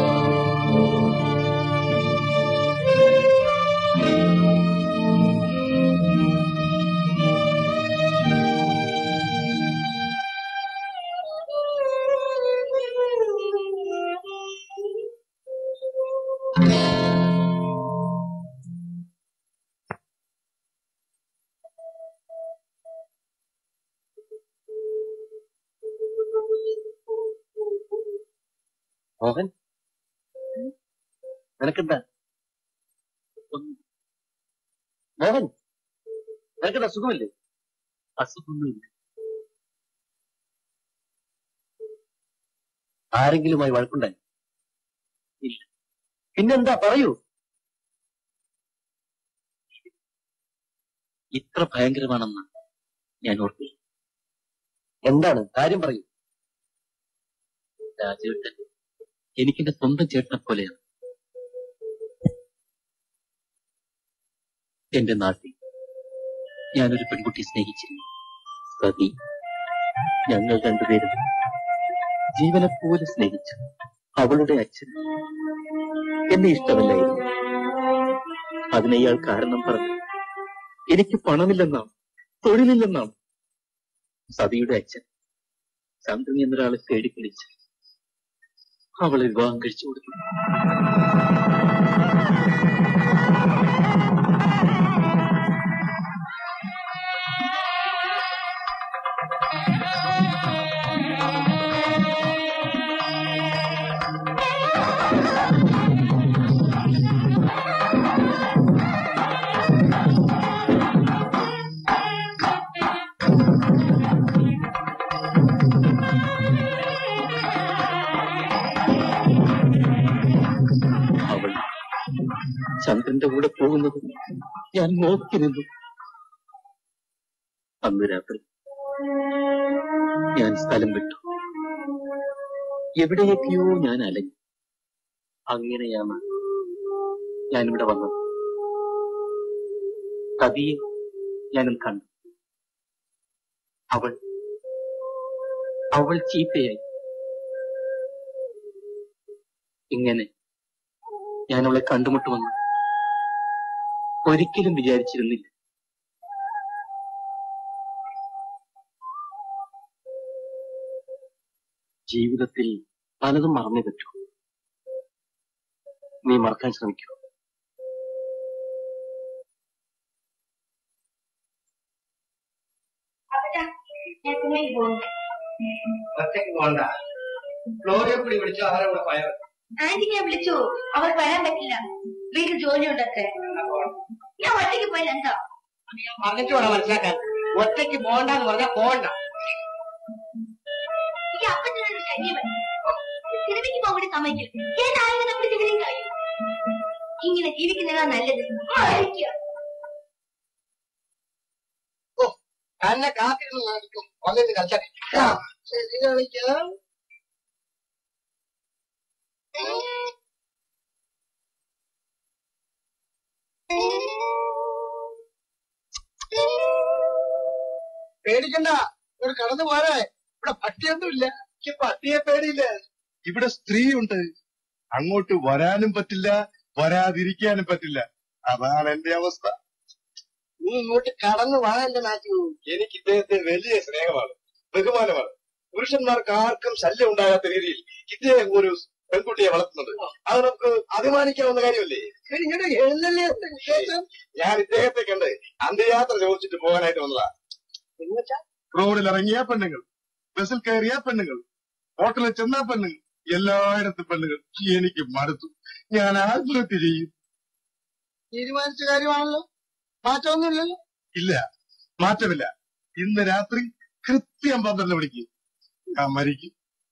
മോഹൻ നിനക്കെന്താ ഒന്ന്- മോഹൻ നിനക്കെന്താ സുഖമില്ലേ അസുഖമൊന്നുമില്ല ആരെങ്കിലുമായി വഴക്കുണ്ടായി ഇല്ല പിന്നെന്താ പറയൂ ഇത്ര ഭയങ്കരമാണെന്ന് ഞാൻ ഓർത്തില്ല എന്താണ് കാര്യം പറയൂ രാജേട്ടൻ എനിക്കെന്റെ സ്വന്തം ചേട്ടനെ പോലെയാണ് എന്റെ നാട്ടിൽ ഞാനൊരു പെൺകുട്ടിയെ സ്നേഹിച്ചിരുന്നു സതി ഞങ്ങൾ രണ്ടുപേരും ജീവനെ പോലെ സ്നേഹിച്ചു അവളുടെ അച്ഛൻ എന്നെ ഇഷ്ടമല്ലായിരുന്നു അതിനെ ഇയാൾ കാരണം പറഞ്ഞു എനിക്ക് പണമില്ലെന്നാണ് തൊഴിലില്ലെന്നാണ് സതിയുടെ അച്ഛൻ ചന്ദ്രൻ എന്നൊരാളെ തേടി പിടിച്ച് അവളെ വിവാഹം കഴിച്ചു കൊടുത്തു ചന്ദ്രന്റെ കൂടെ പോകുന്നത് ഞാൻ നോക്കി നിന്നു അന്ന് രാത്രി ഞാൻ സ്ഥലം വിട്ടു എവിടെയൊക്കെയോ ഞാൻ അലഞ്ഞു അങ്ങനെയാണ് ഞാനിവിടെ വന്നത് കവിയെ ഞാനും കണ്ടു അവൾ അവൾ ചീത്തയായി ഇങ്ങനെ ഞാൻ അവളെ കണ്ടുമുട്ടുമെന്ന് ഒരിക്കലും വിചാരിച്ചിരുന്നില്ല ജീവിതത്തിൽ പലതും മറന്നേ പറ്റൂ നീ മറക്കാൻ ശ്രമിക്കൂ ഞാൻ സിനിമയിൽ പോകുന്നു ഒറ്റയ്ക്ക് പോണ്ട ഫ്ലോറിയെ കൂടി വിളിച്ചോ അവരെ കൂടെ പോയാൽ ആന്റിനെ വിളിച്ചു അവർക്ക് വരാൻ പറ്റില്ല വീട്ടിൽ ജോലി ഉണ്ടത്രേ ഞാൻ ഒറ്റയ്ക്ക് പോയാൽ എന്താ പറഞ്ഞിട്ട് വേണം മനസ്സിലാക്കാൻ ഒറ്റയ്ക്ക് പോകണ്ടെന്ന് പറഞ്ഞാൽ പോകണ്ട ഈ അപ്പത്തിനൊരു ശല്യമല്ല സിനിമയ്ക്ക് പോകാൻ സമ്മതിക്കില്ല ഏതായാലും നമ്മുടെ ജീവിതം കഴിയും ഇങ്ങനെ ജീവിക്കുന്നതാ നല്ലത് ആയിരിക്കുക തന്നെ കാത്തിരുന്ന് കാണിക്കും വന്നിട്ട് കളിച്ചാൽ ശരി കളിക്കാം പേടിക്കണ്ട ഇവിടെ കടന്നു പോരെ ഇവിടെ പട്ടിയൊന്നുമില്ല എനിക്ക് പട്ടിയെ പേടിയില്ല ഇവിടെ സ്ത്രീയുണ്ട് അങ്ങോട്ട് വരാനും പറ്റില്ല വരാതിരിക്കാനും പറ്റില്ല അതാണ് എന്റെ അവസ്ഥ നീ ഇങ്ങോട്ട് കടന്നു വാ എന്റെ മാത്യു എനിക്ക് ഇദ്ദേഹത്തെ വലിയ സ്നേഹമാണ് ബഹുമാനമാണ് പുരുഷന്മാർക്ക് ആർക്കും ശല്യം ഉണ്ടാകാത്ത രീതിയിൽ ഇദ്ദേഹം ഒരു പെൺകുട്ടിയെ വളർത്തുന്നുണ്ട് അത് നമുക്ക് അഭിമാനിക്കാവുന്ന കാര്യമല്ലേ ഇങ്ങോട്ട് എഴുന്നല്ലേ വിശേഷം ഞാൻ ഇദ്ദേഹത്തെ കണ്ട് അന്ത്യയാത്ര ചോദിച്ചിട്ട് പോകാനായിട്ട് വന്നതാ എന്നുവെച്ചാ റോഡിൽ ഇറങ്ങിയ പെണ്ണുങ്ങൾ ബസ്സിൽ കയറിയ പെണ്ണുങ്ങൾ ഹോട്ടലിൽ ചെന്ന പെണ്ണുങ്ങൾ എല്ലായിടത്തും പെണ്ണുങ്ങൾ എനിക്ക് മടുത്തു ഞാൻ ആത്മഹത്യ ചെയ്യും തീരുമാനിച്ച കാര്യമാണല്ലോ മാറ്റമൊന്നുമില്ലല്ലോ ഇല്ല മാറ്റമില്ല ഇന്ന് രാത്രി കൃത്യം പന്ത്രണ്ട് മണിക്ക് ഞാൻ മരിക്കും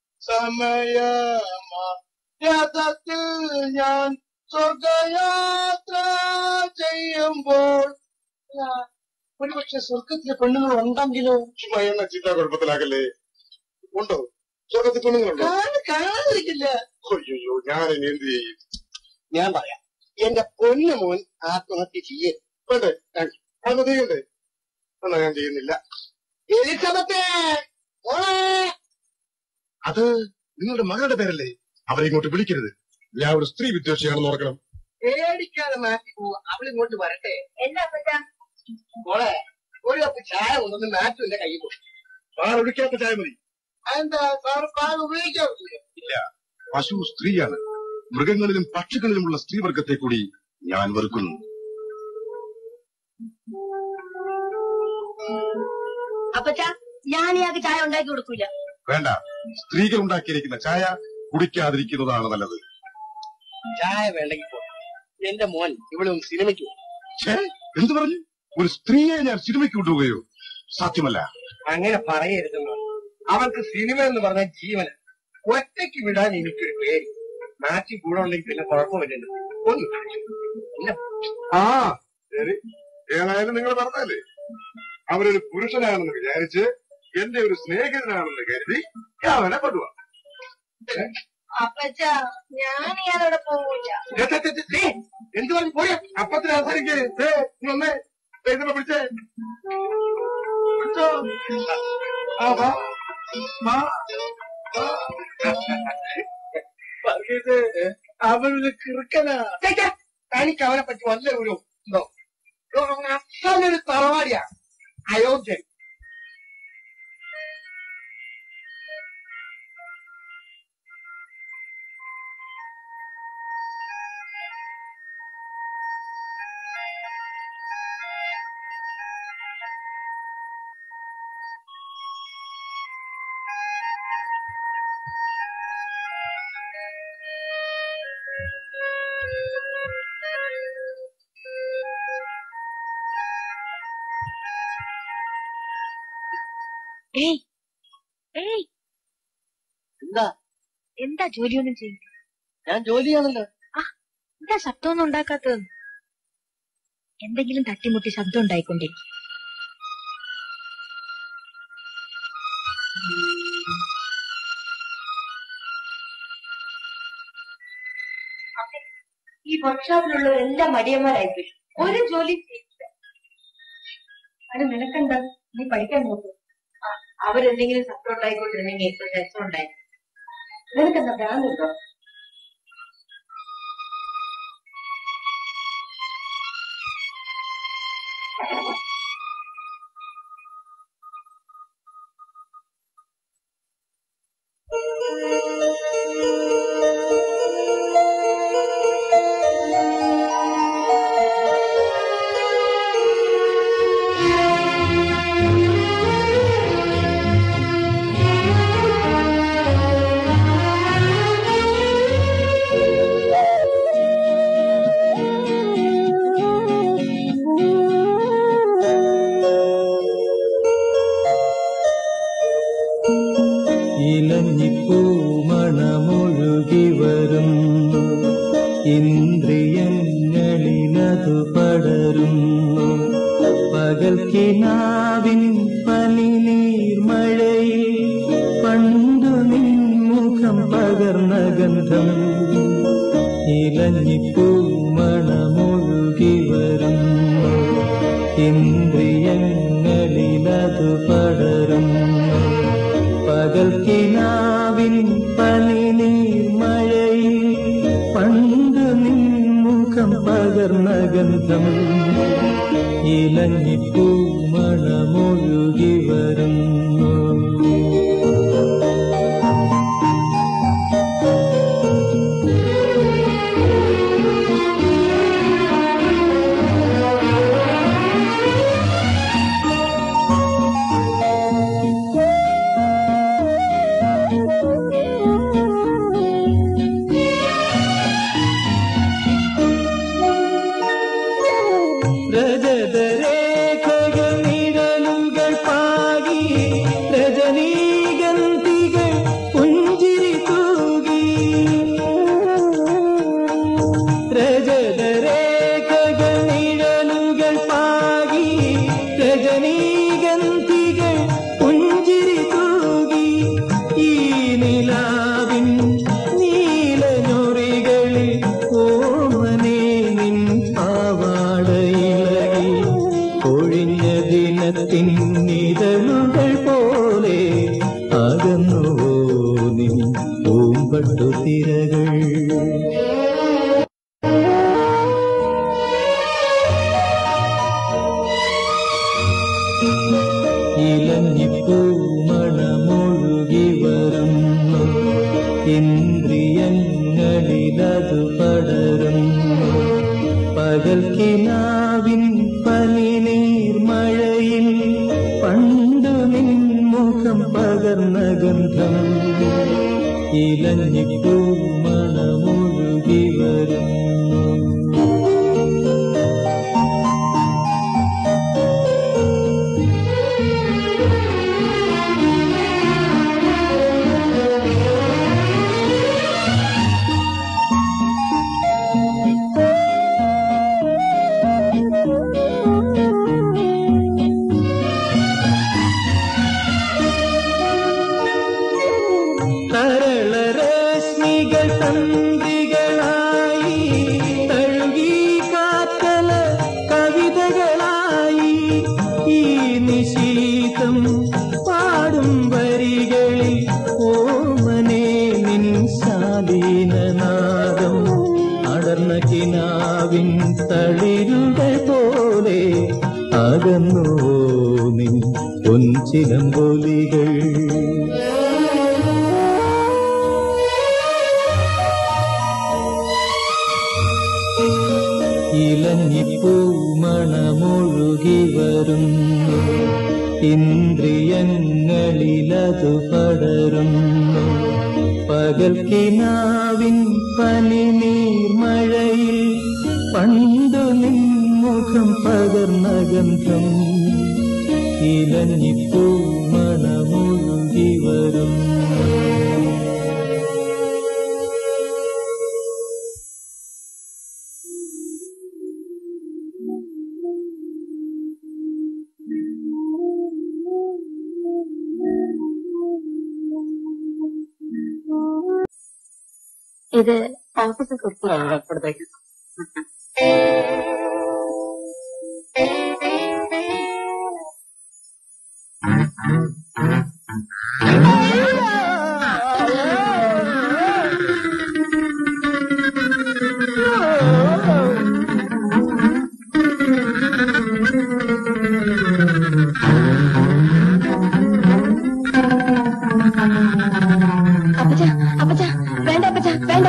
സമയത്തിൽ ഞാൻ സ്വർഗയാത്ര ചെയ്യുമ്പോൾ ഒരുപക്ഷെ സ്വർഗത്തിലെ പെണ്ണുങ്ങൾ ഉണ്ടെങ്കിലോ എന്ന ചിന്താ കുഴപ്പത്തിലാകല്ലേ ഉണ്ടോ സ്വർഗത്തിൽ പെണ്ണുങ്ങളുണ്ടോ കാണാതിരിക്കില്ല അയ്യോ ഞാൻ ഇനി എന്ത് ചെയ്യും ഞാൻ പറയാം എന്റെ പൊന്നു മോൻ ആത്മഹത്യ ചെയ്യേ വേണ്ടേ അത് ചെയ്യണ്ടേ എന്നാ ഞാൻ ചെയ്യുന്നില്ല എലിസബത്തെ മോളെ അത് നിങ്ങളുടെ മകളുടെ പേരല്ലേ അവരെ ഇങ്ങോട്ട് വിളിക്കരുത് ഞാൻ ഒരു സ്ത്രീ വിദ്വേഷിയാണെന്ന് ഓർക്കണം പേടിക്കാതെ മാറ്റി പോവുക അവളിങ്ങോട്ട് വരട്ടെ എന്താ പറ്റാ മോളെ ഒരു കപ്പ് ചായ കൊണ്ടൊന്ന് മാറ്റു എന്റെ കയ്യിൽ കൊടുക്കും പാൽ ഒഴിക്കാത്ത ചായ മതി അതെന്താ സാറ് പാൽ ഉപയോഗിക്കാറില്ല ഇല്ല പശു സ്ത്രീയാണ് മൃഗങ്ങളിലും പക്ഷികളിലുമുള്ള സ്ത്രീവർഗത്തെ കൂടി ഞാൻ വെറുക്കുന്നു അപ്പച്ചാ ഞാൻ ഇയാൾക്ക് ചായ ഉണ്ടാക്കി കൊടുക്കൂല വേണ്ട സ്ത്രീകൾ ഉണ്ടാക്കിയിരിക്കുന്ന ചായ കുടിക്കാതിരിക്കുന്നതാണ് നല്ലത് ചായ വേണ്ടെങ്കിൽ പോ എന്റെ മോൻ ഇവിടെ ഒന്ന് സിനിമയ്ക്ക് പോകും ഛേ, എന്ത് പറഞ്ഞു ഒരു സ്ത്രീയെ ഞാൻ സിനിമയ്ക്ക് കൊണ്ടുപോവുകയോ സാധ്യമല്ല അങ്ങനെ പറയരുത് മോൻ. അവൾക്ക് സിനിമ എന്ന് പറഞ്ഞ ജീവന ഒറ്റയ്ക്ക് വിടാൻ എനിക്കൊരു പേര് നാട്ടിൽ കൂടെ ഉണ്ടെങ്കിൽ പിന്നെ കുഴപ്പമില്ലല്ലോ ഒന്ന് ഇല്ല. ആ ശരി ഏതായാലും നിങ്ങൾ പറഞ്ഞാലേ അവരൊരു പുരുഷനാണെന്ന് വിചാരിച്ച് എന്റെ ഒരു സ്നേഹിതനാണെന്ന് കരുതി ഞാൻ അവനെ കൊണ്ടുപോവാം അപ്പച്ചാ ഞാൻ ഇയാളോടെ പോവില്ല ഏ, ഛെ, ഛെ, ഛെ, ഛെ, എന്ത് പറഞ്ഞു പോയ അപ്പത്തിന് അവസാനിക്ക് ഏ, നീ വന്നേ ദേ, ഇതിനെ പിടിച്ചേ പിടിച്ചോ ആ വാ വാ വാ. പറഞ്ഞത് അവനൊരു കിറുക്കനാ ഛെ, ഛെ, തനിക്ക് അവനെ പറ്റി വല്ല ഒരു ഉണ്ടോ അസലൊരു തറവാടിയാ അയോഗ്യൻ ഏയ് ഏയ് എന്താ എന്താ ജോലിയൊന്നും ചെയ്യും ഞാൻ ജോലിയാണല്ലോ എന്താ ശബ്ദമൊന്നും ഉണ്ടാക്കാത്തത് എന്തെങ്കിലും തട്ടിമുട്ടി ശബ്ദം ഉണ്ടായിക്കൊണ്ടിരിക്കും ഈ വർക്ക്ഷോപ്പിലുള്ളവരെല്ലാം മടിയന്മാരായിപ്പോയി ഒരു ജോലി ചെയ്യില്ല അത് നിനക്കെന്താ നീ പഠിക്കാൻ നോക്കും അവരെന്തെങ്കിലും ശബ്ദം ഉണ്ടായിക്കൊണ്ടിരുന്നെങ്കിൽ ഇപ്പൊ രസം ഉണ്ടായി നിനക്കെന്താ ഭ്രാന്തുണ്ടോ ഇലഞ്ഞിപ്പൂമണമൊഴുകി വരുന്നു ഇന്ദ്രിയങ്ങളിലതു പടരുന്നു പകൽ കിനാവിൻ പനിനീർമഴയിൽ പണ്ടു നിൻമുഖം പകർന്ന ഗന്ധം ഇലഞ്ഞിപ്പൂമണമൊഴുകി വരുന്നു ഇന്ദ്രിയങ്ങളിലതു പടരുന്നു പകൽ കിനാവിൻ പനിനീർമഴയിൽ പണ്ട് നിൻമുഖം പകർന്ന ഗന്ധം ഇലഞ്ഞിപ്പൂമണമൊഴുകി വരുന്നു രജതരേഖകൾ നിഴലുകൾ പാകി രജനീഗന്ധികൾ പുഞ്ചിരി തൂകി രജതരേഖകൾ നിഴലുകൾ പാകി രജനീഗന്ധികൾ പുഞ്ചിരി തൂകി ഈ നിലാവിൻ നീലഞ്ഞൊറികളിൽ ഓമനെ നിൻ പാവാടയിളകി ഒഴിഞ്ഞ ദിനത്തിൻ നിഴലുകൾ പോലെ അകന്നുവോ നിൻ പൂമ്പട്ടു തിരകൾ ഇലഞ്ഞിപ്പൂമണമൊഴുകി വരുന്നു ഇന്ദ്രിയങ്ങളിലതു പടരുന്നു പകൽ കിനാവിൻ പനിനീർമഴയിൽ പണ്ടു നിൻമുഖം പകർന്ന ഗന്ധം ഇലഞ്ഞിപ്പൂമണമൊഴുകി വരുന്നു തരളരശ്മികൾ തന്ത്രികളായി തഴുകി കാറ്റല കവിതകളായി ഈ നിശീതം പാടും വരികളിൽ ഓമനെ നിൻ ശാലീനനാദം അടർന്ന കിനാവിൻ തളിരുകൾ പോലെ അകന്നു നിൻ പൊൻചിലമ്പൊലികൾ ഇലഞ്ഞിപ്പൂമണമൊഴുകി വരുന്നു ഇന്ദ്രിയങ്ങളിലതു പടരുന്നു പകൽ കിനാവിൻ പനിനീർമഴയിൽ പണ്ടു നിൻമുഖം പകർന്ന ഗന്ധം ഇലഞ്ഞിപ്പൂമണമൊഴുകി വരുന്നു ഇത് ഓഫീസിൽ കൊടുത്തു കൊടുത്തേക്ക് അപ്പച്ച അപ്പച്ച വേണ്ട അപ്പച്ച വേണ്ട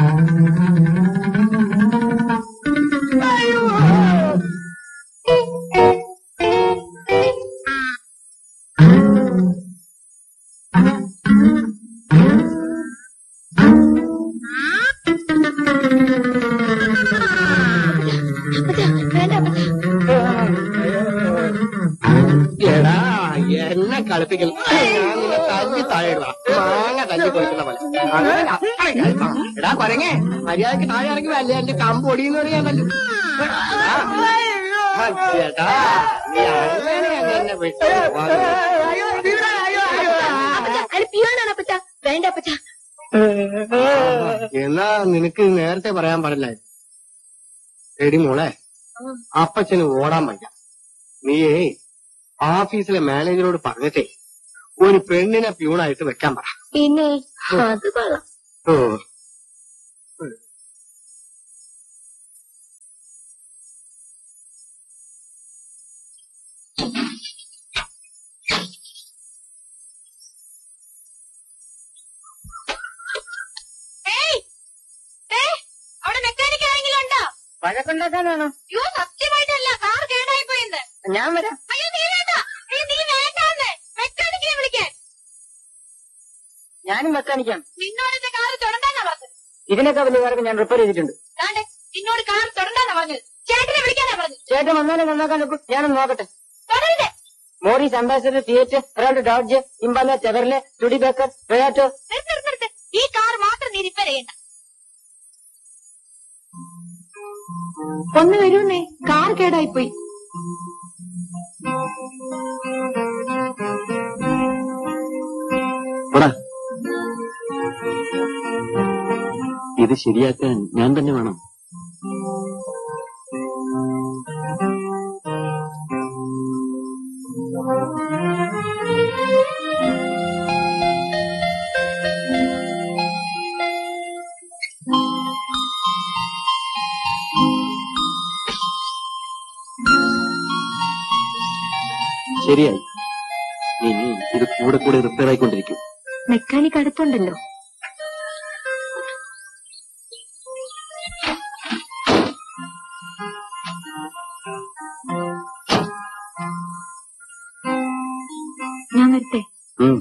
അപ്പച്ച വേണ്ട അപ്പച്ച എടാ എന്നെ കളിപ്പിക്കുന്നു ഞാൻ നിന്നെ തല്ലി താഴെയിടുക മാങ്ങ തല്ലി കൊടുക്കുന്ന പോലെ അങ്ങനെ അപ്പഴേ കഴിക്കണം. എടാ കൊരങ്ങേ മര്യാദക്ക് താഴെ ഇറങ്ങി വല്ല എന്റെ കമ്പ് ഒടിയുന്നോട് ഞാൻ തല്ലു ആ, ചേട്ടാ നീ അങ്ങനെയാണ് എന്നെ വിട്ടു അത് പിയാനാണ് അപ്പച്ച വേണ്ട അപ്പച്ച എന്നാ നിനക്ക് നേരത്തെ പറയാൻ പാടില്ലായിരുന്നു എടി മോളെ അപ്പച്ചന് ഓടാൻ വയ്യ നീയേ ഓഫീസിലെ മാനേജറോട് പറഞ്ഞിട്ടേ ഒരു പെണ്ണിനെ പ്യൂണായിട്ട് വെക്കാൻ പറ പിന്നെ അത് കൊള്ളാം ഓ ഏയ്! ഏയ്! അവിടെ മെക്കാനിക് ആരെങ്കിലും ഉണ്ടോ വഴക്കുണ്ടാക്കാനാണോ അയ്യോ സത്യമായിട്ടല്ല കാർ കേടായി പോയെന്ന് ഞാൻ വരാം അയ്യോ നീ വേണ്ട അയ്യോ നീ വേണ്ടാന്ന് മെക്കാനിക്കിനെ വിളിക്കാൻ ഞാനും മെക്കാനിക്കാം നിന്നോട് എന്റെ കാർ തുടണ്ടാന്നാ പറഞ്ഞത് ഇതിനൊക്കെ വലിയ കാര്യം ഞാൻ റിപ്പയർ ചെയ്തിട്ടുണ്ട് താണ്ടെ നിന്നോട് കാർ തുടണ്ടാന്നാ പറഞ്ഞത് ചേട്ടനെ വിളിക്കാനാ പറഞ്ഞത് ചേട്ടൻ വന്നാലേ നന്നാക്കാൻ നോക്കും ഞാനൊന്ന് നോക്കട്ടെ തുടരുത് മോറീസ് അംബാസഡർ തിയേറ്റർ ഒരാളുടെ Dodge Impala Chevrolet Studebaker Toyota നിർത്ത് നിർത്ത് നിർത്ത് ഈ കാർ മാത്രം നീ റിപ്പയർ ചെയ്യണ്ട ഒന്ന് വരൂന്നേ കാർ കേടായി പോയി പോടാ ഇത് ശരിയാക്കാൻ ഞാൻ തന്നെ വേണം ശരിയായി ഇനി ഇത് കൂടെ കൂടെ റിപ്പയർ ആയിക്കൊണ്ടിരിക്കും മെക്കാനിക് അടുത്തുണ്ടല്ലോ ഞാൻ വരട്ടെ ഉം.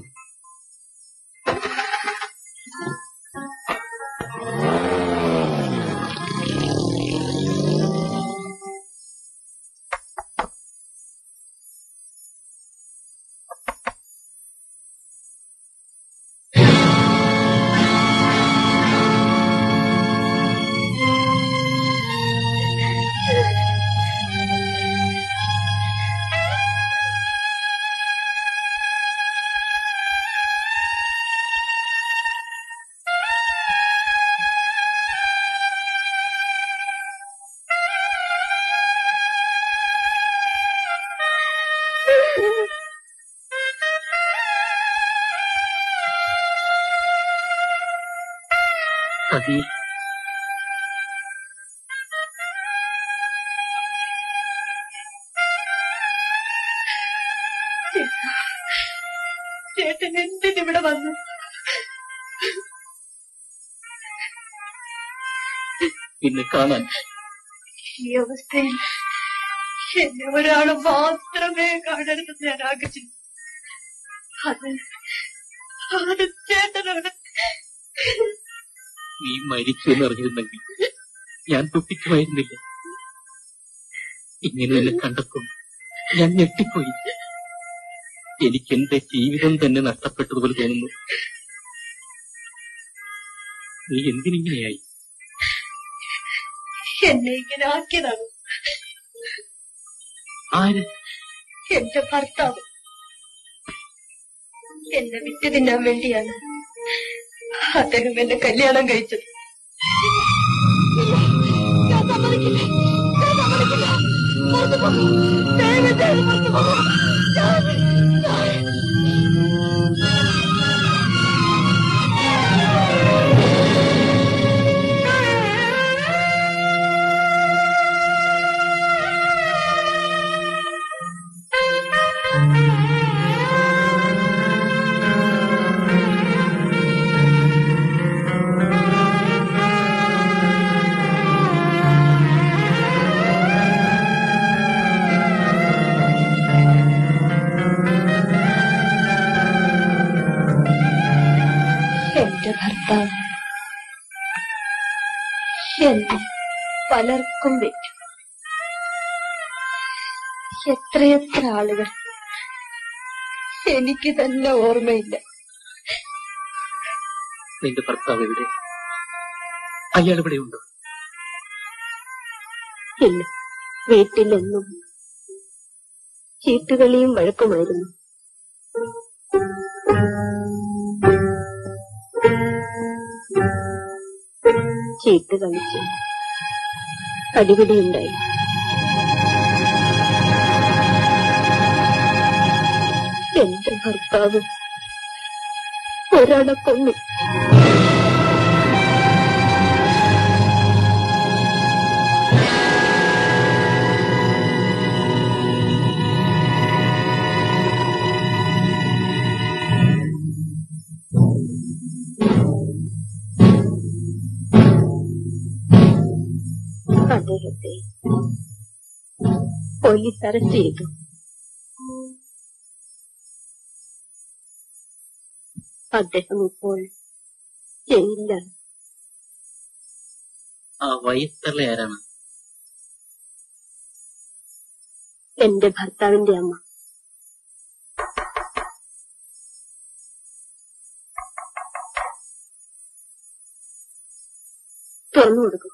അതി ചേട്ടൻ എന്തിനിവിടെ വന്നു പിന്നെ കാണാൻ ഈ അവസ്ഥയിൽ എന്നെ ഒരാള് മാത്രമേ കാണരുതെന്ന് ഞാൻ ആഗ്രഹിച്ചു അത് അത് ചേട്ടനാണ് നീ മരിക്കുമെന്ന് അറിഞ്ഞിരുന്നെങ്കിൽ ഞാൻ ദുഃഖിക്കുമായിരുന്നില്ല ഇങ്ങനെ എന്നെ കണ്ടപ്പോൾ ഞാൻ ഞെട്ടിപ്പോയി എനിക്ക് എന്റെ ജീവിതം തന്നെ നഷ്ടപ്പെട്ടതുപോലെ തോന്നുന്നു നീ എന്തിനിങ്ങനെയായി എന്നെ ഇങ്ങനെ ആക്കിയതാണ് ആര് എന്റെ ഭർത്താവ് എന്നെ വിറ്റ് തിന്നാൻ വേണ്ടിയാണ് അദ്ദേഹം എന്നെ കല്യാണം കഴിച്ചത് സമ്മതിക്കില്ല ഞാൻ സമ്മതിക്കില്ല പുറത്തു പോ ദയവ് ചെയ്ത് പുറത്തു പോ ഞാൻ ഞാൻ എന്റെ ഭർത്താവ് എന്നെ പലർക്കും വെച്ചു എത്രയെത്ര ആളുകൾ എനിക്ക് തന്നെ ഓർമ്മയില്ല നിന്റെ ഭർത്താവ് എവിടെ അയാൾ ഇവിടെ ഉണ്ടോ ഇല്ല വീട്ടിലെന്നും ചീട്ടുകളിയും വഴക്കുമായിരുന്നു ചീട്ട് കളിച്ച് അടിപിടിയുണ്ടായി എന്റെ ഭർത്താവ് ഒരാളെ കൊന്നു അദ്ദേഹത്തെ പോലീസ് അറസ്റ്റ് ചെയ്തു അദ്ദേഹം ഇപ്പോൾ ജയിലിലാണ് ആ വയസ്സുള്ള ആരാണ് എന്റെ ഭർത്താവിന്റെ അമ്മ തുറന്നു കൊടുക്കും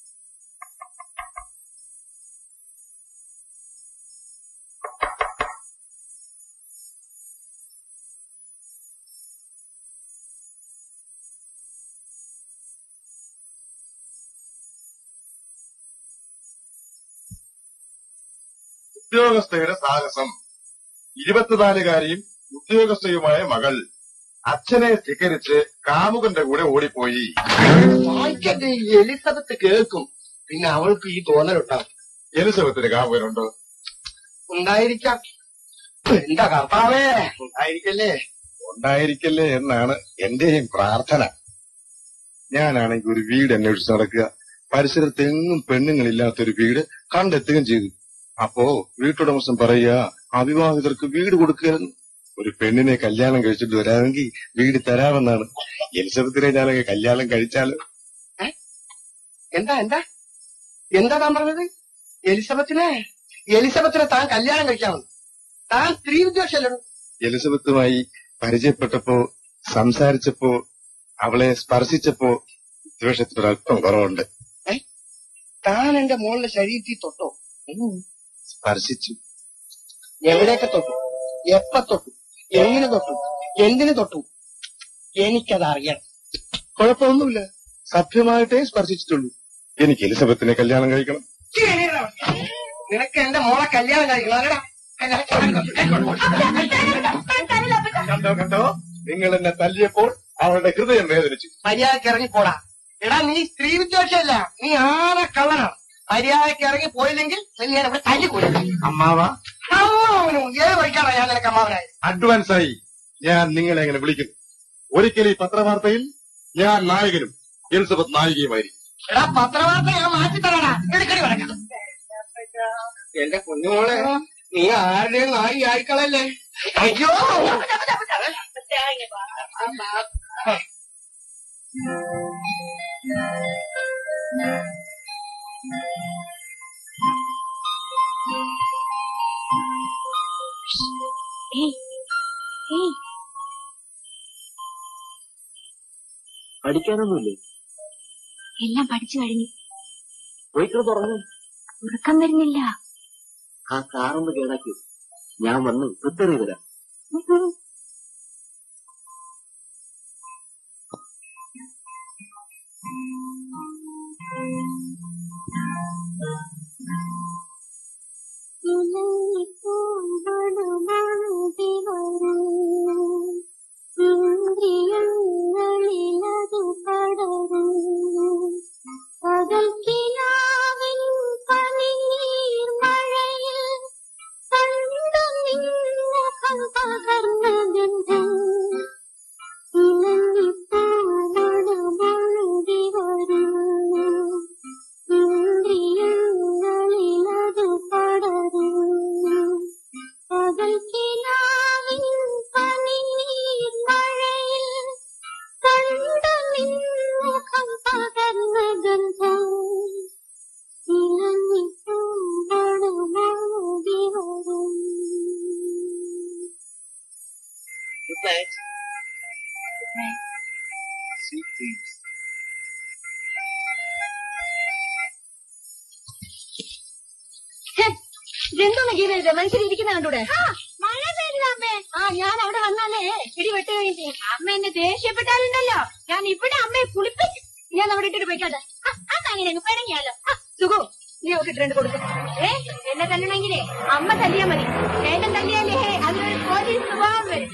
ഉദ്യോഗസ്ഥയുടെ സാഹസം ഇരുപത്തിനാലുകാരിയും ഉദ്യോഗസ്ഥയുമായ മകൾ അച്ഛനെ ധിക്കരിച്ച് കാമുകന്റെ കൂടെ ഓടിപ്പോയി വായിക്കട്ടെ ഈ എലിസബത്ത് കേൾക്കും പിന്നെ അവൾക്ക് ഈ തോന്നലുണ്ടാവും എലിസബത്തിന് കാമുകനുണ്ടോ ഉണ്ടായിരിക്കാം എന്താ കർത്താവേ ഉണ്ടായിരിക്കല്ലേ ഉണ്ടായിരിക്കല്ലേ എന്നാണ് എന്റെയും പ്രാർത്ഥന ഞാനാണെങ്കിൽ ഒരു വീട് അന്വേഷിച്ച് നടക്കുക പരിസരത്ത് എങ്ങും പെണ്ണുങ്ങളില്ലാത്തൊരു വീട് കണ്ടെത്തുകയും ചെയ്തു അപ്പോ വീട്ടുടമസ്ഥൻ പറയുക അവിവാഹിതർക്ക് വീട് കൊടുക്കരുന്നു ഒരു പെണ്ണിനെ കല്യാണം കഴിച്ചിട്ട് വരാമെങ്കിൽ വീട് തരാമെന്നാണ് എലിസബത്തിനെ ഞാനൊക്കെ കല്യാണം കഴിച്ചാലോ എന്താ എന്താ എന്താ താൻ പറഞ്ഞത് എലിസബത്തിനെ എലിസബത്തിനെ താൻ കല്യാണം കഴിക്കാമെന്ന് താൻ സ്ത്രീ വിദ്വേഷല്ലോ എലിസബത്തുമായി പരിചയപ്പെട്ടപ്പോ സംസാരിച്ചപ്പോ അവളെ സ്പർശിച്ചപ്പോ ദ്വേഷത്തിന് അല്പം കുറവുണ്ട് താൻ എന്റെ മോളുടെ ശരീരത്തിൽ തൊട്ടോ ഉം. സ്പർശിച്ചു എവിടെയൊക്കെ തൊട്ടു എപ്പ തൊട്ടു എങ്ങനെ തൊട്ടു എന്തിനു തൊട്ടു എനിക്കത് അറിയണം കുഴപ്പമൊന്നുമില്ല സഭ്യമായിട്ടേ സ്പർശിച്ചിട്ടുള്ളൂ എനിക്ക് എലിസബത്തിനെ കല്യാണം കഴിക്കണം നിനക്ക് എന്റെ മോളെ കല്യാണം കഴിക്കണം അല്ലടാ കണ്ടോ കണ്ടോ നിങ്ങൾ എന്നെ തല്ലിയപ്പോൾ അവളുടെ ഹൃദയം വേദനിച്ചു മര്യാദക്ക് ഇറങ്ങി പോടാ എടാ നീ സ്ത്രീ വിദ്വേഷമല്ല നീ ആന കള്ളനാണ് മര്യാദക്ക് ഇറങ്ങി പോയില്ലെങ്കിൽ നിന്നെ ഞാൻ ഇവിടെ തല്ലിക്കൂല അമ്മാവ അമ്മാവനും ഏത് വഴിക്കാണ് ഞാൻ നിനക്ക് അമ്മാവനായി അഡ്വാൻസ് ആയി ഞാൻ നിങ്ങളെ എങ്ങനെ വിളിക്കുന്നു ഒരിക്കൽ ഈ പത്രവാർത്തയിൽ ഞാൻ നായകനും എലിസബത്ത് നായികയുമായിരിക്കും എടാ പത്രവാർത്ത ഞാൻ മാറ്റി തരാടാ എടുക്കടി വരക്കാം എന്റെ കുഞ്ഞുമോളെ നീ ആരുടെയും നായി ആയിക്കളല്ലേ അയ്യോ ഏയ് ഏയ് പഠിക്കാനൊന്നുമില്ലേ എല്ലാം പഠിച്ചു കഴിഞ്ഞു പോയിക്കള് തുറന്നു ഉറക്കം വരുന്നില്ല ആ കാറൊന്ന് കേടാക്കി ഞാൻ വന്ന് പ്രിപ്പയർ ചെയ്ത് തരാം Sweet dreams. ഇതെന്തോന്ന് ഗീത മനുഷ്യരിയ്ക്കുന്ന കണ്ടൂടെ മഴ പെയ്യുന്നില്ല അമ്മേ ആ ഞാൻ അവിടെ വന്നാലേ ഇടി വെട്ടുകയും ചെയ്യും അമ്മ എന്നെ ദേഷ്യപ്പെട്ടാലുണ്ടല്ലോ ഞാൻ ഇവിടെ അമ്മയെ കുളിപ്പിക്കും ഞാൻ അവിടെ ഇട്ടിട്ട് പോയിക്കോട്ടെ ആ, അമ്മ അങ്ങനെ അങ്ങ് പിണങ്ങിയാലോ ആ, സുഖു നീ ഒക്കെ ഇട്ടിട്ട് കൊടുക്കും ഏ എന്നെ തല്ലണമെങ്കിലേ അമ്മ തല്ലിയാ മതി ചേട്ടൻ തല്ലിയാലേ അതിനൊരു പോലീസ് സ്വഭാവം വരും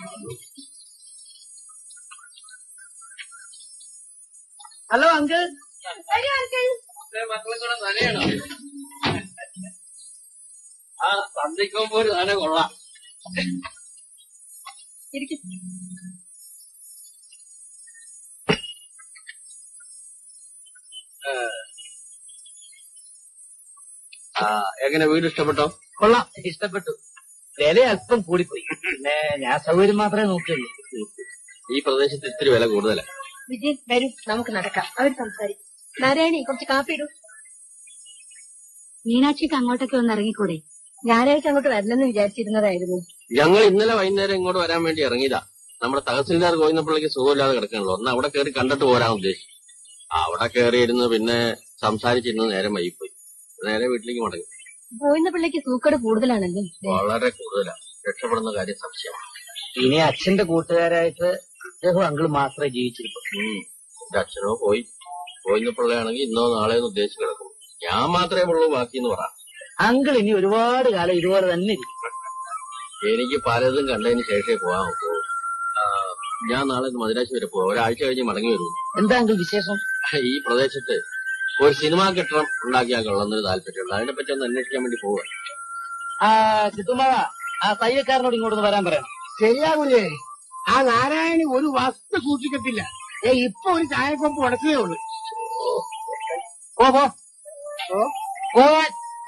ഹലോ അങ്കിൾ വരൂ അങ്കിൾ മക്കളും കൂടെ നനയണം ആ സന്ധിക്കുമ്പോ ഒരു നന കൊള്ളാം ഇരിക്കും ആ എങ്ങനെ വീട് ഇഷ്ടപ്പെട്ടോ കൊള്ളാം ഇഷ്ടപ്പെട്ടു വില അല്പം കൂടിപ്പോയി പിന്നെ ഞാൻ സൗകര്യം മാത്രമേ നോക്കിയുള്ളൂ ഈ പ്രദേശത്ത് ഇത്തിരി വില കൂടുതലാ വിജയ് വരൂ നമുക്ക് നടക്കാം അവർ സംസാരിക്കും നാരായണി കുറച്ച് കാപ്പി ഇടൂ മീനാക്ഷിക്ക് അങ്ങോട്ടൊക്കെ ഒന്ന് ഇറങ്ങിക്കൂടെ ഞായറാഴ്ച അങ്ങോട്ട് വരണമെന്ന് വിചാരിച്ചിരുന്നതായിരുന്നു ഞങ്ങൾ ഇന്നലെ വൈകുന്നേരം ഇങ്ങോട്ട് വരാൻ വേണ്ടി ഇറങ്ങിയതാ നമ്മുടെ തഹസിൽദാർ ഗോവിന്ദപ്പിള്ളിക്ക് സുഖമില്ലാതെ കിടക്കണല്ലോ ഒന്ന് അവിടെ കയറി കണ്ടിട്ട് പോരാൻ ഉദ്ദേശിച്ചു അവിടെ കയറിയിരുന്ന് പിന്നെ സംസാരിച്ചിരുന്ന് നേരെ വൈകിപ്പോയി നേരെ വീട്ടിലേക്ക് മടങ്ങി പോയിന്ന പിള്ളേക്ക് സൂക്കട് കൂടുതലാണല്ലോ വളരെ കൂടുതലാ രക്ഷപ്പെടുന്ന കാര്യം സംശയമാണ് ഇനി അച്ഛന്റെ കൂട്ടുകാരായിട്ട് അദ്ദേഹം അങ്കിൾ മാത്രമേ ജീവിച്ചിരിക്കൂ ഉം. എന്റെ അച്ഛനോ പോയി ഗോവിന്ദപ്പിള്ളയാണെങ്കിൽ ഇന്നോ നാളെയോ ഉദ്ദേശിച്ച് കിടക്കും ഞാൻ മാത്രമേ ഉള്ളൂ ബാക്കി എന്ന് പറ അങ്കിൾ ഇനി ഒരുപാട് കാലം ഇതുപോലെ തന്നെ ഇരിക്കും എനിക്ക് പലതും കണ്ടതിന് ശേഷമേ പോകാൻ ഒക്കൂ ആ, ഞാൻ നാളെ ഒന്ന് മദിരാശി വരെ പോവാം ഒരാഴ്ച കഴിഞ്ഞ് മടങ്ങി വരൂ എന്താ അങ്കിൾ വിശേഷം ഈ പ്രദേശത്ത് ഒരു സിനിമാ കെട്ടിടം ഉണ്ടാക്കിയാൽ കൊള്ളുന്നൊരു താല്പര്യമുണ്ട് അതിനെ പറ്റി ഒന്ന് അന്വേഷിക്കാൻ വേണ്ടി പോവുക ആ കിട്ടുമാവാ ആ തയ്യക്കാരനോട് ഇങ്ങോട്ടൊന്ന് വരാൻ പറയാം ശരിയാകൂലേ ആ നാരായണി ഒരു വസ്തു സൂക്ഷിക്കത്തില്ല ഏ ഇപ്പൊ ഒരു ചായക്കൊപ്പ് ഉടച്ചതേ ഉള്ളൂ പോ പോ പോവാൻ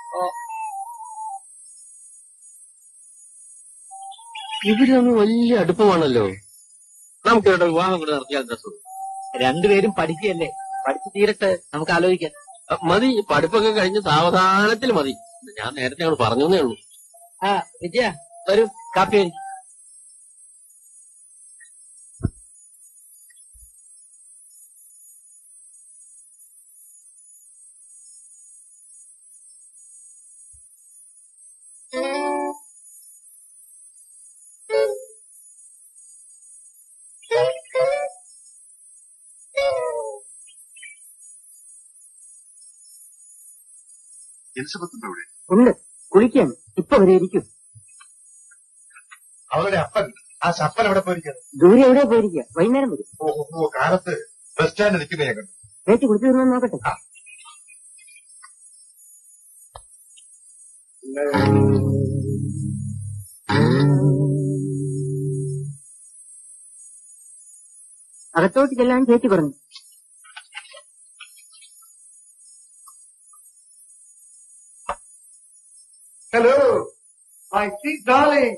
ഇവരൊന്നും വലിയ അടുപ്പമാണല്ലോ നമുക്ക് ഇവരുടെ വിവാഹം കൂടെ നടത്തിയാൽ രസം രണ്ടുപേരും പഠിക്കുകയല്ലേ പഠിച്ചു തീരട്ടെ നമുക്ക് ആലോചിക്കാം മതി പഠിപ്പൊക്കെ കഴിഞ്ഞ് സാവധാനത്തിൽ മതി ഞാൻ നേരത്തെ അങ്ങോട്ട് പറഞ്ഞേ ഉള്ളൂ ആ വിജയ വരൂ കാപ്പി വരി എലിസബത്തിന്റെ അവിടെ ഉണ്ട് കുളിക്കാൻ ഇപ്പൊ വരെ ഇരിക്കും അവരുടെ അപ്പൻ ആ ചപ്പൻ എവിടെ പോയിരിക്കുന്നത് ദൂരെ എവിടെയോ പോയിരിക്കുക വൈകുന്നേരം വരും ഓ ഓ, ഓ കാലത്ത് ബസ് സ്റ്റാൻഡിൽ നിൽക്കുന്ന ഞാൻ കണ്ടു ചേച്ചി കുളിച്ചു വരുന്ന നോക്കട്ടെ അകത്തോട്ട് ചെല്ലാൻ ചേച്ചി പറഞ്ഞു ഹലോ മൈ സ്വീറ്റ് ഡാർലിംഗ്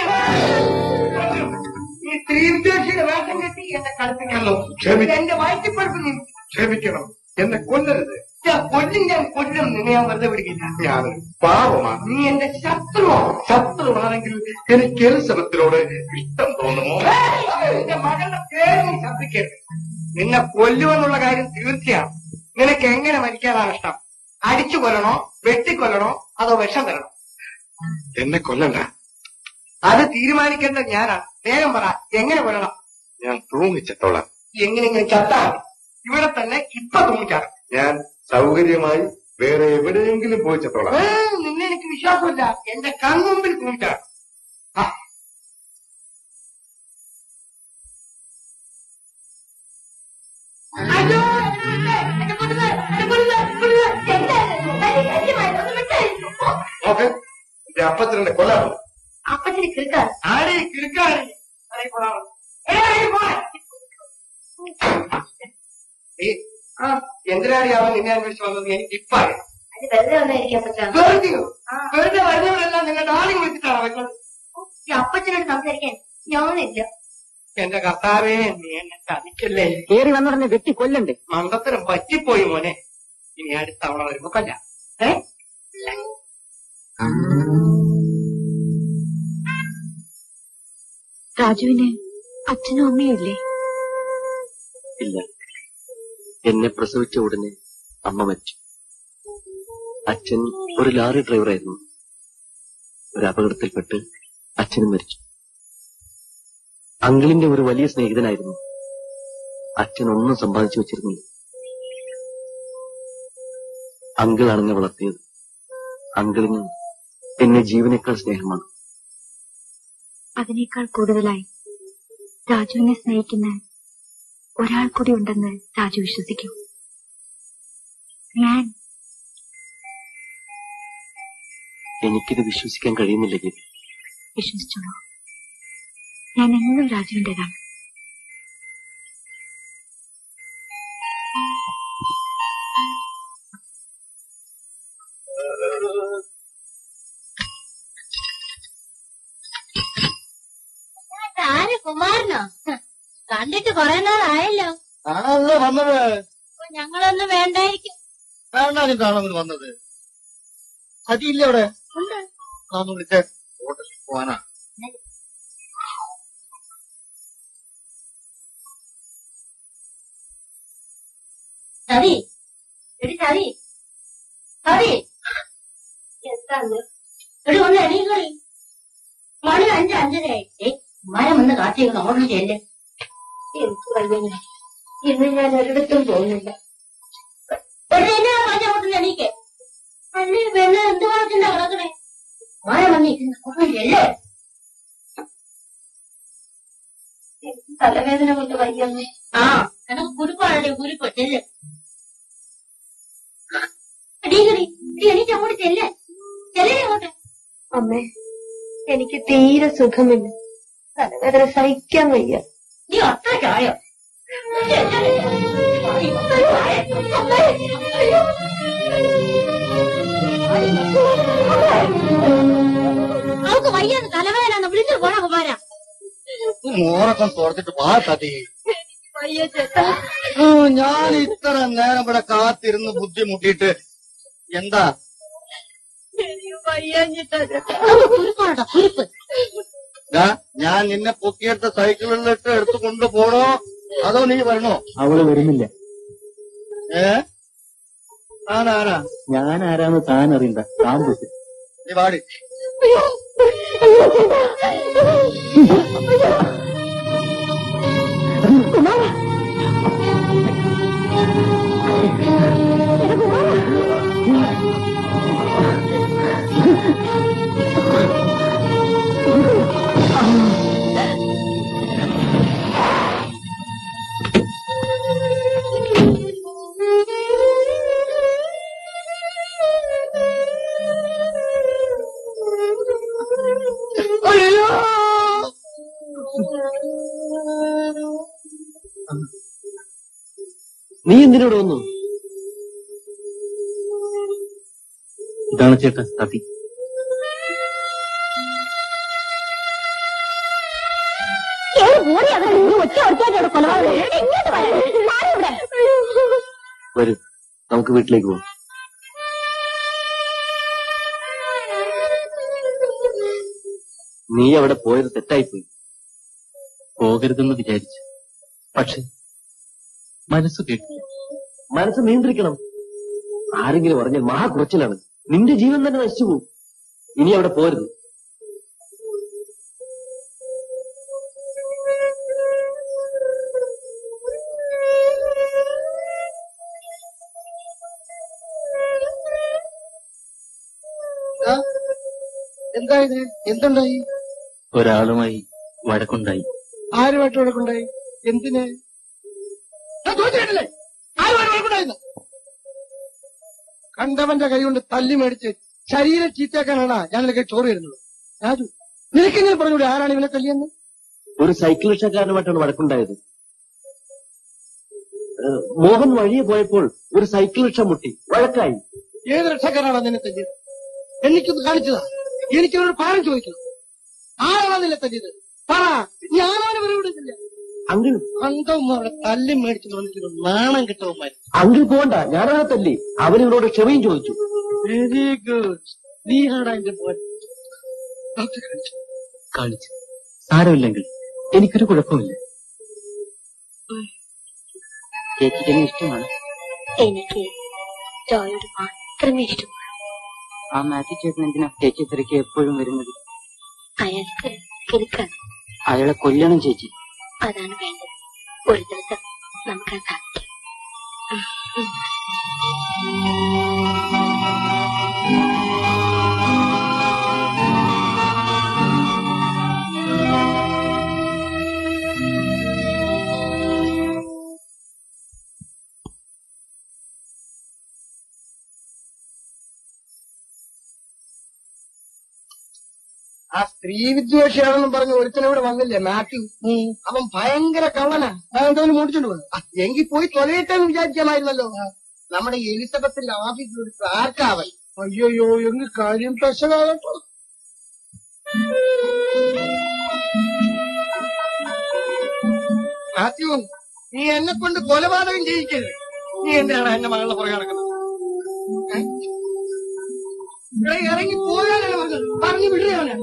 ഈ ത്രീദേശിയുടെ വേഷം കെട്ടി എന്നെ കളിപ്പിക്കണല്ലോ ക്ഷമിക്കണം. എന്റെ വയറ്റിപ്പഴപ്പ് നീ ക്ഷമിക്കണം എന്നെ കൊല്ലരുത് ഞാൻ കൊല്ലും ഞാൻ കൊല്ലും നിന്നെ ഞാൻ വെറുതെ വിടുകില്ല ഞാൻ പാവമാണ് നീ എന്റെ ശത്രുവാണ് ശത്രുവാണെങ്കിൽ എനിക്ക് എലിസബത്തിനോട് ഇഷ്ടം തോന്നുമോ ഏയ്! എന്റെ മകളുടെ പേര് നീ ശബ്ദിക്കരുത് നിന്നെ കൊല്ലുമെന്നുള്ള കാര്യം തീർച്ചയാണ് നിനക്ക് എങ്ങനെ മരിക്കാനാണ് ഇഷ്ടം അടിച്ചു കൊല്ലണോ വെട്ടിക്കൊല്ലണോ അതോ വിഷം തരണോ എന്നെ കൊല്ലണ്ട അത് തീരുമാനിക്കേണ്ടത് ഞാനാണ് വേഗം പറ എങ്ങനെ കൊല്ലണം ഞാൻ തൂങ്ങിച്ചത്തോളാം എങ്ങനെയെങ്കിലും ചത്താ മതി. ഇവിടെ തന്നെ ഇപ്പൊ തൂങ്ങിച്ചാണ് ഞാൻ സൗകര്യമായി വേറെ എവിടെയെങ്കിലും പോയി ചത്തോളാം ഏ, നിന്നെ എനിക്ക് വിശ്വാസമില്ല എന്റെ കൺമുമ്പിൽ തൂങ്ങിച്ചാണ് ആ അയ്യോ എന്റെ പൊന്നുവേ, എന്റെ പൊന്നുവേ, പൊന്നുവേ, എന്തായിരുന്നു? തനി സത്യമായിരുന്നു, ഒന്ന് വിട്ടായിരുന്നു. നോക്ക് എന്റെ അപ്പത്തിനെ കൊല്ലാമോ അപ്പത്തിന് കിട്ടാൻ ആരെ കിടക്കാണ് എന്തിനാണ് അവൻ നിന്നെ അന്വേഷിച്ച് വന്നത് എനിക്ക് ഇപ്പൊ അറിയാം അത് വെറുതെ വന്നായിരിക്കും അപ്പച്ച വെറുതെയോ വെറുതെ വരുന്നവരെല്ലാം നിങ്ങളുടെ ആളി വിളിച്ചിട്ടാണ് വരുന്നത് ഈ അപ്പച്ചനോട് സംസാരിക്കാൻ ഞാനില്ല എന്റെ കർത്താവേ നീ എന്നെ ചതിക്കല്ലേ കേറി വന്നുടനെ വെട്ടി കൊല്ലണ്ടേ മന്ദത്തരം പറ്റിപ്പോയി മോനെ ഇനി അടുത്ത തവണ വരുമ്പോ കൊല്ലാം ഏ രാജുവിന് അച്ഛനും അമ്മയും ഇല്ലേ ഇല്ല എന്നെ പ്രസവിച്ച ഉടനെ അമ്മ മരിച്ചു അച്ഛൻ ഒരു ലാറി ഡ്രൈവറായിരുന്നു ഒരു അപകടത്തിൽപ്പെട്ട് അച്ഛനും മരിച്ചു അങ്കിളിന്റെ ഒരു വലിയ സ്നേഹിതനായിരുന്നു അച്ഛൻ ഒന്നും സമ്പാദിച്ചു വെച്ചിരുന്നില്ല അങ്കിളാണ് എന്നെ വളർത്തിയത് അങ്കിളിന് എന്നെ ജീവനേക്കാൾ സ്നേഹമാണ് അതിനേക്കാൾ കൂടുതലായി രാജുവിനെ സ്നേഹിക്കുന്ന ഒരാൾ കൂടി ഉണ്ടെന്ന് രാജു വിശ്വസിക്കൂ ഞാൻ എനിക്കിത് വിശ്വസിക്കാൻ കഴിയുന്നില്ല ഗിരി വിശ്വസിച്ചോളൂ ഞാൻ എന്നും രാജുവിന്റേതാണ് ആര് കുമാരനോ ഹ്, കണ്ടിട്ട് കൊറേ നാളായല്ലോ ആണല്ലോ വന്നത് അപ്പൊ ഞങ്ങളൊന്നും വേണ്ടായിരിക്കും വേണ്ടാഞ്ഞിട്ടാണ് വന്നത് സതിയില്ലേ അവിടെ നാന്ന് വിളിച്ചേ ഹോട്ടലിൽ പോവാനാ സതി എടി സതി സതി എന്താന്ന് എടി ഒന്ന് എണീക്കളി മണി അഞ്ച് അഞ്ചരയായി ഏയ് മരം ഒന്ന് കാത്തിരിക്കണം അങ്ങോട്ട് ചെല്ല് എനിക്ക് വയ്യ ഇന്ന് ഞാൻ ഒരിടത്തും പോകുന്നില്ല എടി എന്നാ പറഞ്ഞ അങ്ങോട്ട് എണീക്കെ അല്ലേ പെണ്ണ് എന്ത് പറഞ്ഞിട്ടാ കിടക്കണേ മഴ വന്നിരിക്കുന്നു അങ്ങോട്ട് ചെല്ലേ തലവേദന കൊണ്ട് വയ്യമ്മേ ആ എനക്ക് കുരുപ്പാണല്ലേ കുരുപ്പ് ചെല്ല് എടീകടി എണീറ്റ് അങ്ങോട്ട് ചെല്ല് ചെല്ലേ അങ്ങോട്ട് അമ്മേ എനിക്ക് തീരെ സുഖമില്ല തലവേദന സഹിക്കാൻ വയ്യ നീ ഒറ്റയ്ക്കായോ അവക്ക് വയ്യാന്ന് തലവേദന വിളിച്ചു പോണ കുമാരാ മോറക്കം തുറന്നിട്ട് വാ സതി വയ്യ ചേട്ടാ ഉം, ഞാൻ ഇത്ര നേരം ഇവിടെ കാത്തിരുന്ന് ബുദ്ധിമുട്ടിയിട്ട് എന്താ കുരുപ്പാണോ കുരുപ്പ് ദാ, ഞാൻ നിന്നെ പൊക്കിയെടുത്ത സൈക്കിളിലിട്ട് എടുത്തു കൊണ്ടുപോണോ അതോ നീ വരണോ അവള് വരുന്നില്ല ഏ ആരാ ഞാൻ ആരാന്ന് താൻ അറിയണ്ട താൻ പൊട്ടി നീ പാടി അയ്യോ നീ എന്തിനോട് വന്നു ഇതാണ് ചേട്ടാ സതി ഒറ്റ ഒറ്റ കൊലപാതകം ഇങ്ങോട്ട് വരാം വരൂ നമുക്ക് വീട്ടിലേക്ക് പോവാം നീ അവിടെ പോയത് തെറ്റായിപ്പോയി പോകരുതെന്ന് വിചാരിച്ചു പക്ഷെ മനസ്സ് കേട്ടില്ല മനസ്സ് നിയന്ത്രിക്കണം ആരെങ്കിലും പറഞ്ഞാൽ മഹാ കുറച്ചിലാണ് നിന്റെ ജീവൻ തന്നെ നശിച്ചു പോകും ഇനി അവിടെ പോരുത് എന്താ ഇത് എന്തുണ്ടായി ഒരാളുമായി വഴക്കുണ്ടായി ആരുമായിട്ട് വഴക്കുണ്ടായി എന്തിന് ഞാൻ ചോദിച്ചിട്ടില്ലേ ആരുമായിട്ട് വഴക്കുണ്ടായിരുന്നു കണ്ടവന്റെ കൈ കൊണ്ട് തല്ലി മേടിച്ച് ശരീരം ചീത്തയാക്കാനാണ് ഞാനിലൊക്കെ ചോറ് വരുന്നത് രാജു നിനക്കെങ്ങനെ പറഞ്ഞൂടെ ആരാണ് ഇവനെ തല്ലിയെന്ന് ഒരു സൈക്കിൾ റിക്ഷക്കാരനുമായിട്ടാണ് വഴക്കുണ്ടായത് ഏഹ്, മോഹൻ വഴിയെ പോയപ്പോൾ ഒരു സൈക്കിൾ റിക്ഷ മുട്ടി വഴക്കായി ഏത് രക്ഷക്കാരാണോ നിന്നെ തല്ലിയത് എനിക്കൊന്ന് കാണിച്ചതാ എനിക്കൊരു പാരം ചോദിക്കണം ആരാണോ നിന്നെ തല്ലിയത് പറ ഞാനാണ് ഇവരെ വിടുന്നില്ല അങ്കിൾ അന്തവന്മാരുടെ തല്ലി മേടിച്ച് വന്നിട്ട് നാണം കിട്ടവന്മാർ അങ്കിൾ പോണ്ട ഞാനാണ് തല്ലി അവൻ ഇവരോട് ക്ഷമയും ചോദിച്ചു വെരി ഗുഡ് നീയാണ് എന്റെ പോൻ ഡോക്ടറെ കാണിച്ചു കാണിച്ചു സാരമില്ലെങ്കിൽ എനിക്കൊരു കുഴപ്പമില്ല ചേച്ചിക്ക് എന്നെ ഇഷ്ടമാണ് എനിക്ക് ജോയോട് മാത്രമേ ഇഷ്ടമുള്ളൂ ആ മാത്യു ചേട്ടൻ എന്തിനാ ചേച്ചി തിരക്ക് എപ്പോഴും വരുന്നത് അയാൾക്ക് കിലുക്കാണ് അയാളെ കൊല്ലണം ചേച്ചി അതാണ് വേണ്ടത് ഒരു ദിവസം നമുക്ക് സാധിക്കും ആ സ്ത്രീ വിദ്വേഷിയാണെന്നും പറഞ്ഞ് ഒരുത്തനോട് വന്നില്ലേ മാത്യു അവൻ ഭയങ്കര കള്ളനാ അതെന്തോലും മൂടിച്ചോണ്ട് പോകും എങ്കിൽ പോയി തൊലയിട്ടെന്ന് വിചാരിക്കാമായിരുന്നല്ലോ നമ്മുടെ എലിസബത്തിന്റെ ഓഫീസിൽ ഒരു ക്ലാർക്കാവൻ അയ്യോയ്യോ എങ്കിൽ കാര്യം പ്രശ്നമാകട്ടോ മാത്യു നീ എന്നെ കൊണ്ട് കൊലപാതകം ചെയ്യിക്കരുത് നീ എന്തിനാണ് എന്റെ മകളുടെ പുറകെ നടക്കുന്നത് ഏ? ഇവിടെ ഇറങ്ങി പോകാനാണ് പറഞ്ഞത് പറഞ്ഞു വിടുകയാണ്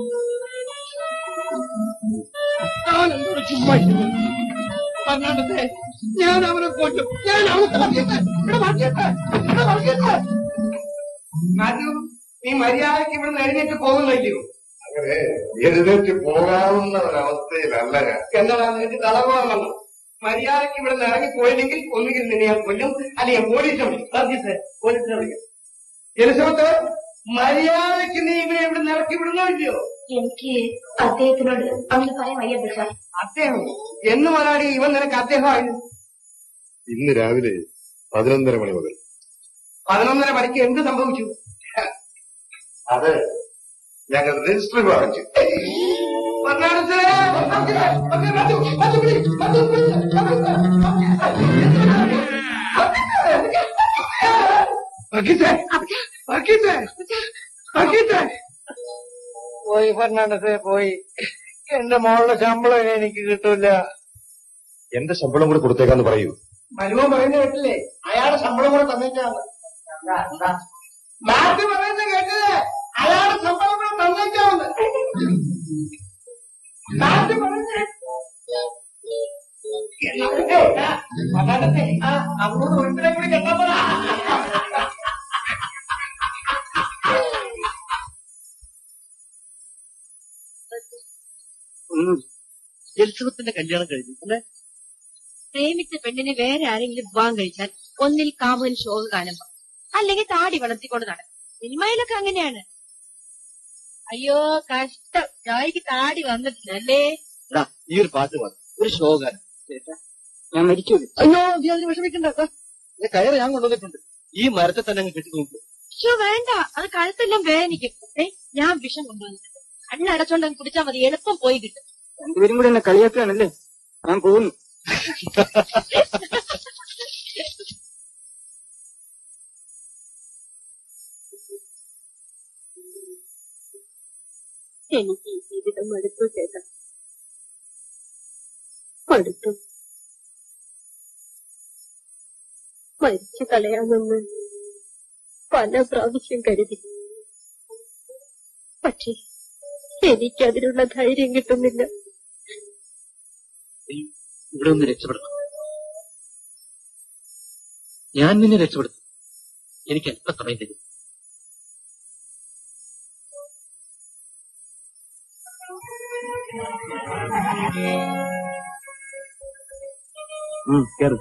അവൻ എന്തോട് ചുമ്മാ ഇരിക്കുന്നു. പറഞ്ഞാണ്ടത്തെ ഞാൻ അവനെ കൊല്ലും ഞാൻ അവനെ പറഞ്ഞിട്ട് ഇവിടെ പറഞ്ഞിട്ട് ഇവിടെ പറഞ്ഞിട്ട് മാത്യു നീ മര്യാദയ്ക്ക് ഇവിടെ എഴുന്നേറ്റ് പോകുന്നില്ലയോ അങ്ങനെ എഴുന്നേറ്റ് പോകാവുന്ന ഒരവസ്ഥയിലല്ല ഞാൻ എന്താണ് നിനക്ക് തളർവാൻ വന്നു മര്യാദയ്ക്ക് ഇവിടെ നിന്ന് ഇറങ്ങി പോയില്ലെങ്കിൽ ഒന്നുകിൽ നിന്നെ ഞാൻ കൊല്ലും അല്ലെങ്കിൽ പോലീസിനെ വിളിക്കും സർവീസ് പോലീസിനെ വിളിക്കും എലിസബത്ത് മര്യാദയ്ക്ക് നീ ഇവനെ ഇവിടെ നിന്ന് ഇറക്കി വിടുന്നോ ഇല്ലയോ എനിക്ക് അദ്ദേഹത്തിനോട് അങ്ങനെ പറയാൻ വയ്യ ബിഷ അദ്ദേഹം എന്ന് മലയാളി ഇവൻ നിനക്ക് അദ്ദേഹമായിരുന്നു ഇന്ന് രാവിലെ പതിനൊന്നര മണി മുതൽ പതിനൊന്നര മണിക്ക് എന്ത് സംഭവിച്ചു അത് ഞങ്ങൾ രജിസ്റ്റർ വാങ്ങിച്ചു മറുനാടത്തെ പോയി ഫെർണാണ്ടസേ പോയി എന്റെ മോളുടെ ശമ്പളം ഇനി എനിക്ക് കിട്ടൂല എന്റെ ശമ്പളം കൂടെ കൊടുത്തേക്കാന്ന് പറയൂ മരുമോൻ പറയുന്ന കേട്ടില്ലേ അയാളുടെ ശമ്പളം കൂടെ തന്നേക്കാന്ന് മാറ്റി പറയുന്ന കേട്ടില്ലേ അയാളുടെ ശമ്പളം കൂടെ തന്നേക്കാവുന്ന മാറ്റി പറയുന്ന അങ്ങോട്ട് ഒരുത്തിനെ കൂടി കെട്ടാൻ പറ എലിസബത്തിന്റെ കല്യാണം കഴിഞ്ഞു അല്ലെ പ്രേമിച്ച പെണ്ണിനെ വേറെ ആരെങ്കിലും വിവാഹം കഴിച്ചാൽ ഒന്നിൽ കാമുകൻ ശോക കാണുമ്പോ അല്ലെങ്കിൽ താടി വളർത്തിക്കൊണ്ട് നടക്കും സിനിമയിലൊക്കെ അങ്ങനെയാണ് അയ്യോ കഷ്ടം ജോയ്ക്ക് താടി വന്നിട്ടില്ല അല്ലേ ദാ, ഈ ഒരു പാട്ട് പാടും ഒരു ശോകാനം ഞാൻ മരിച്ചു അയ്യോ നീ അതിന് വിഷമിക്കണ്ട ദാ, ഈ കയറ് ഞാൻ കൊണ്ടുവന്നിട്ടുണ്ട് ഈ മരത്തെ തന്നെ അങ്ങ് കെട്ടി നോക്കൂ അയ്യോ വേണ്ട അത് കഴുത്തെല്ലാം വേദനിക്കും ഏ ഞാൻ വിഷം കൊണ്ടുവന്നിട്ടുണ്ട് കണ്ണടച്ചോണ്ട് അങ്ങ് കുടിച്ചാൽ മതി എളുപ്പം പോയി കിട്ടും രണ്ടുപേരും കൂടെ എന്നെ കളിയാക്കുകയാണല്ലേ ഞാൻ പോകുന്നു എനിക്ക് ഈ ജീവിതം മടുത്തു ചേട്ടാ മടുത്തു മരിച്ചു കളയാമെന്ന് പല പ്രാവശ്യം കരുതി പക്ഷേ എനിക്കതിനുള്ള ധൈര്യം കിട്ടുന്നില്ല ഇവിടെ ഒന്ന് രക്ഷപ്പെടണം ഞാൻ നിന്നെ രക്ഷപ്പെടുത്തും എനിക്ക് അല്പ സമയം തരും ഉം, കേറ്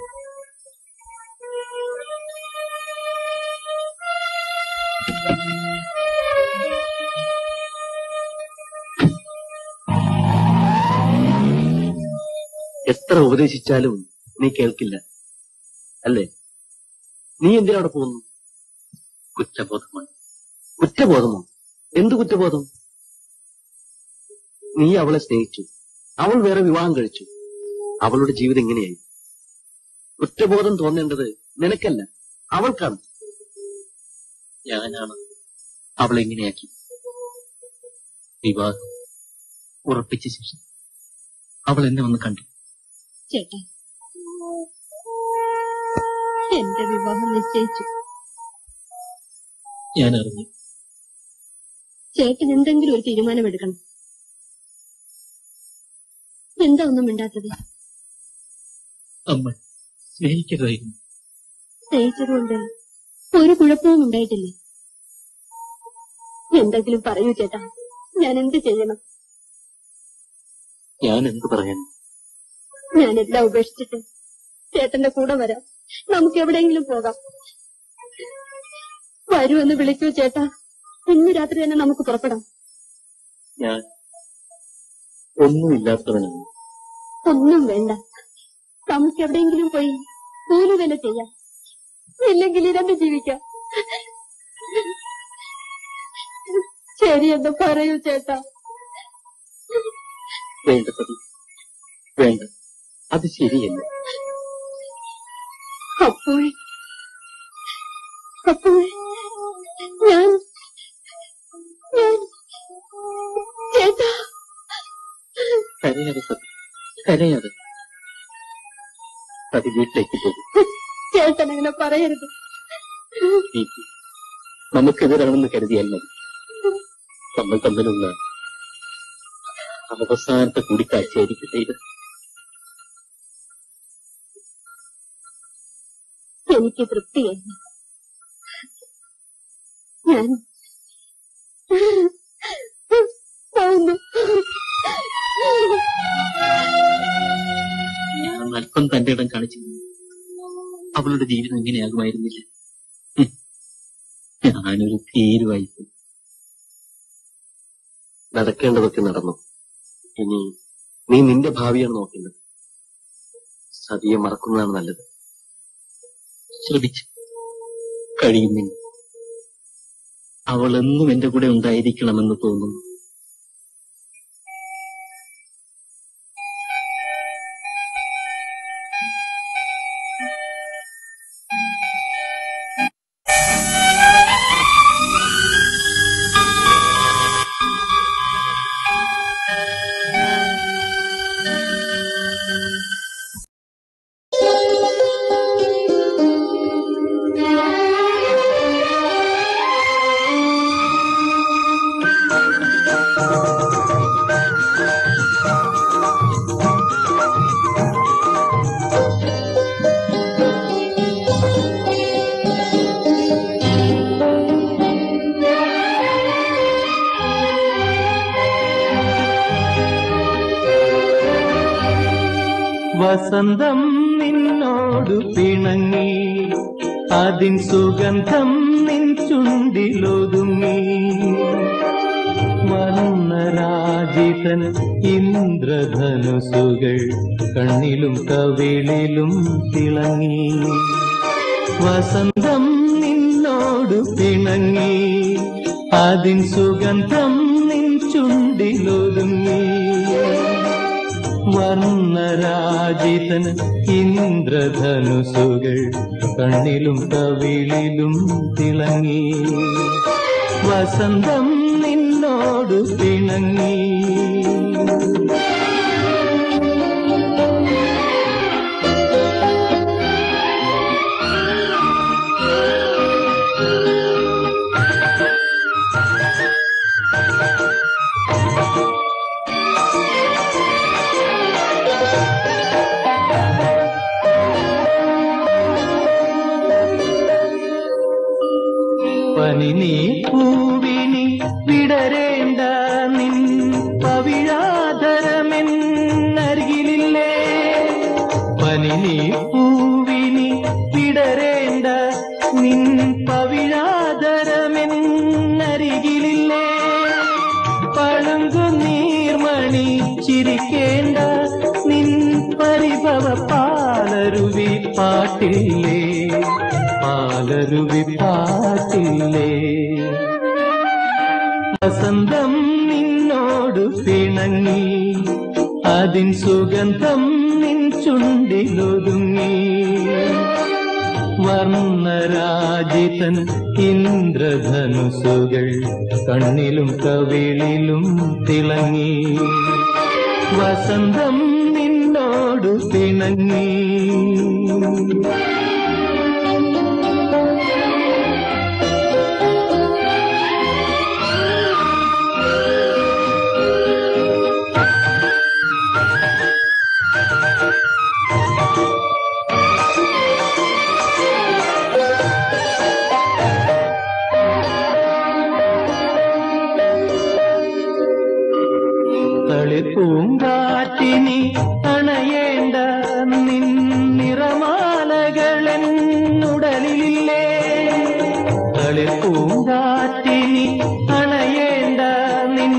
എത്ര ഉപദേശിച്ചാലും നീ കേൾക്കില്ല അല്ലേ നീ എന്തിനാ അവിടെ പോകുന്നു കുറ്റബോധമാണ് കുറ്റബോധമോ എന്ത് കുറ്റബോധം നീ അവളെ സ്നേഹിച്ചു അവൾ വേറെ വിവാഹം കഴിച്ചു അവളുടെ ജീവിതം ഇങ്ങനെയായി കുറ്റബോധം തോന്നേണ്ടത് നിനക്കല്ല അവൾക്കാണ് ഞാനാണ് അവളെ ഇങ്ങനെയാക്കി വിവാഹം ഉറപ്പിച്ച ശേഷം അവൾ എന്നെ വന്ന് കണ്ടു ചേട്ടാ എന്റെ വിവാഹം നിശ്ചയിച്ചു ഞാൻ അറിഞ്ഞു ചേട്ടൻ എന്തെങ്കിലും ഒരു തീരുമാനമെടുക്കണം എന്താ ഒന്നും മിണ്ടാത്തത് അമ്മ സ്നേഹിക്കരുതായിരുന്നു സ്നേഹിച്ചതുകൊണ്ട് ഒരു കുഴപ്പവും ഉണ്ടായിട്ടില്ല എന്തെങ്കിലും പറയൂ ചേട്ടാ ഞാൻ എന്ത് ചെയ്യണം ഞാൻ എന്ത് പറയാൻ ഞാൻ എല്ലാം ഉപേക്ഷിച്ചിട്ട് ചേട്ടന്റെ കൂടെ വരാം നമുക്ക് എവിടെയെങ്കിലും പോകാം വരൂ എന്ന് വിളിക്കൂ ചേട്ടാ ഇന്ന് രാത്രി തന്നെ നമുക്ക് പുറപ്പെടാം ഞാൻ ഒന്നുമില്ലാത്തവനാണ് ഒന്നും വേണ്ട നമുക്ക് എവിടെയെങ്കിലും പോയി കൂലി വില ചെയ്യാം ഇല്ലെങ്കിൽ ഇരന്ന് ജീവിക്കാം ശരിയെന്ന് പറയൂ ചേട്ടാ വേണ്ട സതി വേണ്ട അത് ശരിയല്ല അപ്പോൾ അപ്പോൾ ഞാൻ ഞാൻ ചേട്ടാ കരയാതെ സതി കരയാതെ സതി വീട്ടിലേക്ക് പോകും ചേട്ടൻ അങ്ങനെ പറയരുത് ദീപി നമുക്കെതിരാണെന്ന് കരുതിയാൽ മതി നമ്മൾ തമ്മിലുള്ള അവസാനത്തെ കൂടിക്കാഴ്ചയായിരിക്കട്ടെ ഇത് എനിക്ക് തൃപ്തിയായി ഞാൻ പോകുന്നു ഞാൻ അല്പം തന്റെ ഇടം കാണിച്ചു അവളുടെ ജീവിതം ഇങ്ങനെയാകുമായിരുന്നില്ല ഹും. ഞാനൊരു തീരുവായിപ്പോയി നടക്കേണ്ടതൊക്കെ നടന്നു ഇനി നീ നിന്റെ ഭാവിയാണ് നോക്കേണ്ടത് സതിയെ മറക്കുന്നതാണ് നല്ലത് ശ്രമിച്ചു കഴിയുന്നില്ല അവൾ എന്നും എന്റെ കൂടെ ഉണ്ടായിരിക്കണമെന്ന് തോന്നുന്നു വസന്തം നിന്നോടു പിണങ്ങി അതിൻ സുഗന്ധം നിൻ ചുണ്ടിലൊതുങ്ങി വർണ്ണരാജിതൻ ഇന്ദ്രധനുസുകൾ കണ്ണിലും കവിളിലും തിളങ്ങി വസന്തം നിന്നോടു പിണങ്ങി അതിൻ സുഗന്ധം നിൻ ചുണ്ടിലൊതുങ്ങി വർണ്ണരാജിതൻ ഇന്ദ്രധനുസുകൾ കണ്ണിലും കവിളിലും തിളങ്ങി വസന്തം നിന്നോടു പിണങ്ങി പനി നീ പൂവിനി വിടരേണ്ട നിൻ പവിഴാധരമെന്നരികിലില്ലേ പനി നീ പൂവിനി വിടരേണ്ട നിൻ പവിഴാധരമെന്നരികിലില്ലേ പളുങ്കു നീർമണി ചിരിക്കേണ്ട നിൻ പരിഭവ പാലരുവി പാട്ടില്ലേ പാലരുവി പാട്ടില്ലേ വസന്തം നിന്നോട് പിണങ്ങി അതിൻ സുഗന്ധം നിൻ ചുണ്ടിലൊതുങ്ങി വർണ്ണരാജിതൻ ഇന്ദ്രധനുസുകൾ കണ്ണിലും കവിളിലും തിളങ്ങി വസന്തം നിന്നോട് പിണങ്ങി കരളിലെ പൂങ്കാറ്റിനി അണയേണ്ട നിൻ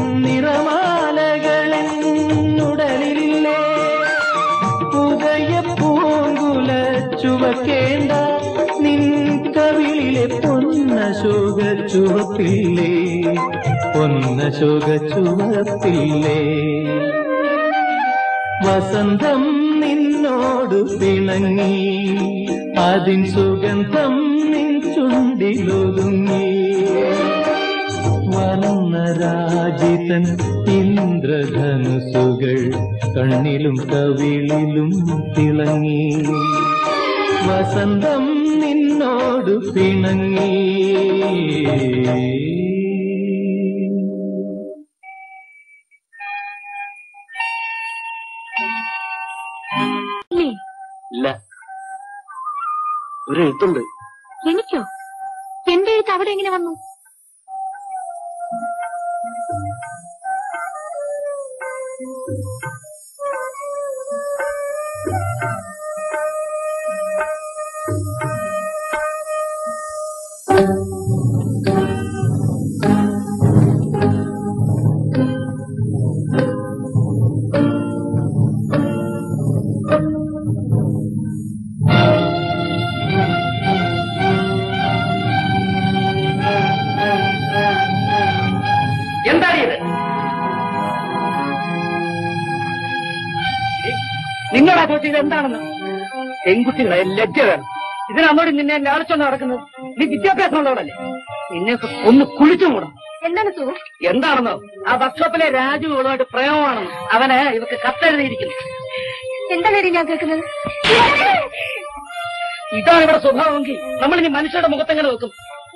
നിറമാലകളുടലില്ലേ ഉദയ പൂങ്കുല ചുവക്കേണ്ട നിൻ കവിളിലെ പൊന്ന ശോക ചുവപ്പില്ലേ പൊന്ന ശോക ചുവപ്പില്ലേ വസന്തം നിന്നോട് പിണങ്ങി അതിൻ സുഗന്ധം നിൻ ചുണ്ടിലൊതുങ്ങി വർണ്ണരാജിതൻ ഇന്ദ്രധനുസുകൾ കണ്ണിലും കവിളിലും തിളങ്ങി വസന്തം നിന്നോട് പിണങ്ങി ഇല്ല ഒരു എഴുത്തുണ്ട് എനിക്കോ എന്റെ എഴുത്ത് അവിടെ എങ്ങനെ വന്നു എന്താണ് ഇത് നിങ്ങളാ ചോദിച്ചത് എന്താണെന്ന് പെൺകുട്ടികളെ ലജ്ജ വേണം ഇതിനന്നോട് നിന്നെ ലാളിച്ചോണ്ട് നടക്കുന്നത് നീ വിദ്യാഭ്യാസമുള്ളവരല്ലേ നിന്നെ ഒന്ന് കുളിച്ചു മൂടാം എന്താണ് സു എന്താണെന്നോ ആ വർക്ക്ഷോപ്പിലെ രാജു ഇവളുമായിട്ട് പ്രേമമാണെന്ന് അവന് ഇവർക്ക് കത്തെഴുതിയിരിക്കുന്നു എന്താണ് ഞാൻ കേൾക്കുന്നത് ഇതാണ് ഇവിടെ സ്വഭാവമെങ്കിൽ നമ്മൾ ഇനി മനുഷ്യരുടെ മുഖത്തെങ്ങനെ വെക്കും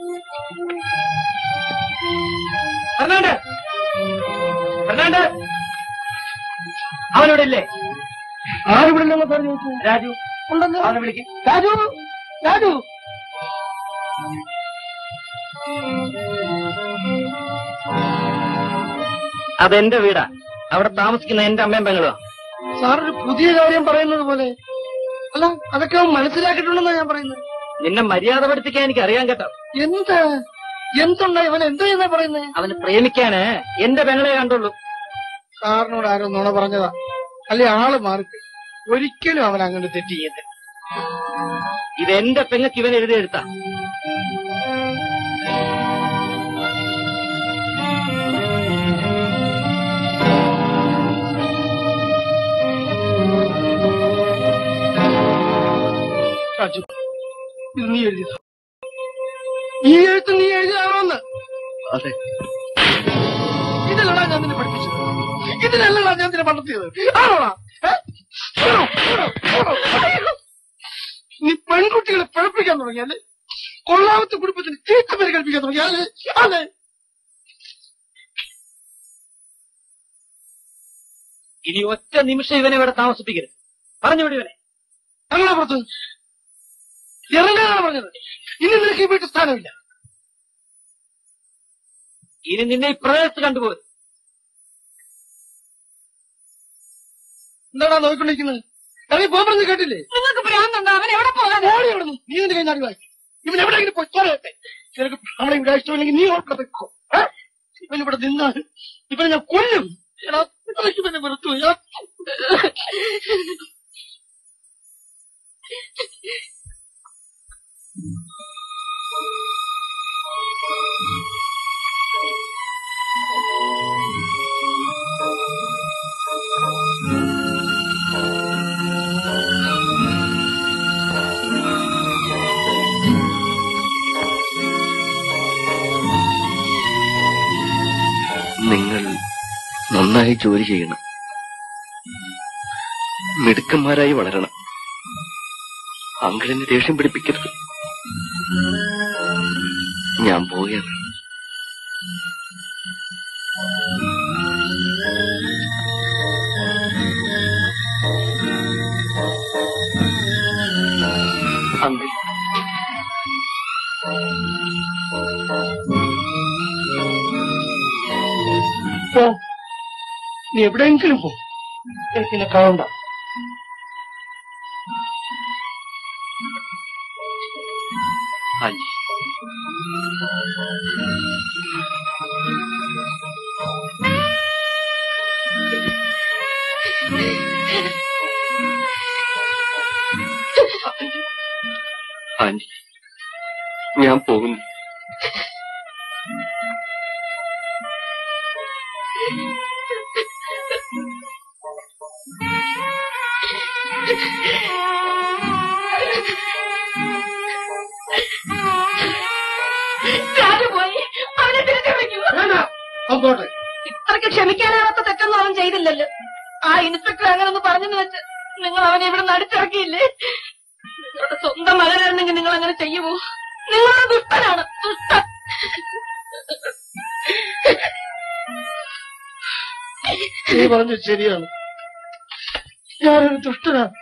ഫെർണാണ്ട് ഫെർണാണ്ട് അവനിവിടെ ഇല്ലേ ആരിവിടെ ഇല്ലെന്ന് പറഞ്ഞു നോക്കൂ രാജു ഉണ്ടെന്ന് അവനെ വിളിക്കും രാജു രാജു അതെന്റെ വീടാ അവിടെ താമസിക്കുന്ന എന്റെ അമ്മയും പെങ്ങളുവാ സാറൊരു പുതിയ കാര്യം പറയുന്നത് പോലെ അല്ല അതൊക്കെ അവൻ മനസ്സിലാക്കിയിട്ടുണ്ടെന്നാ ഞാൻ പറയുന്നത് നിന്നെ മര്യാദ പഠിപ്പിക്കാൻ എനിക്ക് അറിയാൻ കേട്ടോ എന്താ എന്തുണ്ടാ ഇവൻ എന്താ ചെയ്യുന്ന പറയുന്നത് അവന് പ്രേമിക്കാന് എന്റെ പെങ്ങളെ കണ്ടുള്ളൂ സാറിനോട് ആരോ നുണ പറഞ്ഞതാ അല്ലെ ആള് മാർക്ക് ഒരിക്കലും അവൻ അങ്ങനെ തെറ്റ് ചെയ്യത്തില്ല ഇത് എന്റെ പെങ്ങക്ക് ഇവൻ എഴുതി എടുത്താ രാജു ഇത് നീ എഴുതിയതാ ഈ എഴുത്ത് നീ എഴുതിയതാണോന്ന് അതെ ഇതിലടാ ഞാൻ നിന്നെ പഠിപ്പിച്ചത് ഇതിലല്ലടാ ഞാൻ നിന്നെ വളർത്തിയത് ആണോടാ ഏ? ആണോ? ആണോ? ആണോ? അയ്യോ. നീ പെൺകുട്ടികളെ പിഴപ്പിക്കാൻ തുടങ്ങിയാല് കൊള്ളാമത്തെ കുടുംബത്തിന് ചീത്ത പേര് കൽപ്പിക്കാൻ തുടങ്ങിയാല് അതെ ഇനി ഒറ്റ നിമിഷം ഇവനെ ഇവിടെ താമസിപ്പിക്കരുത് പറഞ്ഞു വിടി ഇവനെ അങ്ങനെ പുറത്ത് ഇറങ്ങാനാണ് പറഞ്ഞത് ഇനി നിനക്ക് ഈ വീട്ടിൽ സ്ഥാനമില്ല ഇനി നിന്നെ ഈ പ്രദേശത്ത് കണ്ടുപോകും എന്താടാ നോക്കിക്കൊണ്ടിരിക്കുന്നത് ഇറങ്ങി പോകാൻ കേട്ടില്ലേ നിങ്ങൾക്ക് ഭ്രാന്തുണ്ടോ അവൻ എവിടെ പോകാൻ ഓടി അവിടുന്ന് നീ നിന്റെ കൈ നാടി വായി ഇവൻ എവിടെയെങ്കിലും പോയി തോരട്ടെ നിനക്ക് നമ്മളെ ഇവിടെ ഇഷ്ടമില്ലെങ്കിൽ നീ ഓർമ്മ വെക്കോ ഇവൻ ഇവിടെ നിന്നാൽ ഇവനെ ഞാൻ കൊല്ലും എടാ, ഇത്രയ്ക്ക് ഇവനെ വെറുത്തു പോയി. ഞാൻ- നിങ്ങൾ നന്നായി ജോലി ചെയ്യണം മിടുക്കന്മാരായി വളരണം അങ്കിളിനെ ദേഷ്യം പിടിപ്പിക്കരുത് ഞാൻ പോവുകയാണ് അങ്കിൾ പോ നീ എവിടെയെങ്കിലും പോ എനിക്ക് എന്നെ കാണണ്ട ഹാജി ആന്റി ഞാൻ പോകുന്നു രാജു പോയി അവനെ തിരിച്ചു വിളിക്കൂ പോട്ടെ ഇത്രയ്ക്ക് ക്ഷമിക്കാനാവാത്ത തെറ്റൊന്നും അവൻ ചെയ്തില്ലല്ലോ ആ ഇൻസ്പെക്ടർ അങ്ങനെ ഒന്ന് പറഞ്ഞെന്ന് വെച്ച് നിങ്ങൾ അവനെ ഇവിടെ നടിച്ചിറക്കിയില്ലേ നിങ്ങളുടെ സ്വന്തം മകനായിരുന്നെങ്കിൽ നിങ്ങൾ അങ്ങനെ ചെയ്യുമോ നിങ്ങളുടെ ദുഷ്ടനാണ് ദുഷ്ടൻ നീ പറഞ്ഞത് ശരിയാണ് ഞാനൊരു ദുഷ്ടനാണ്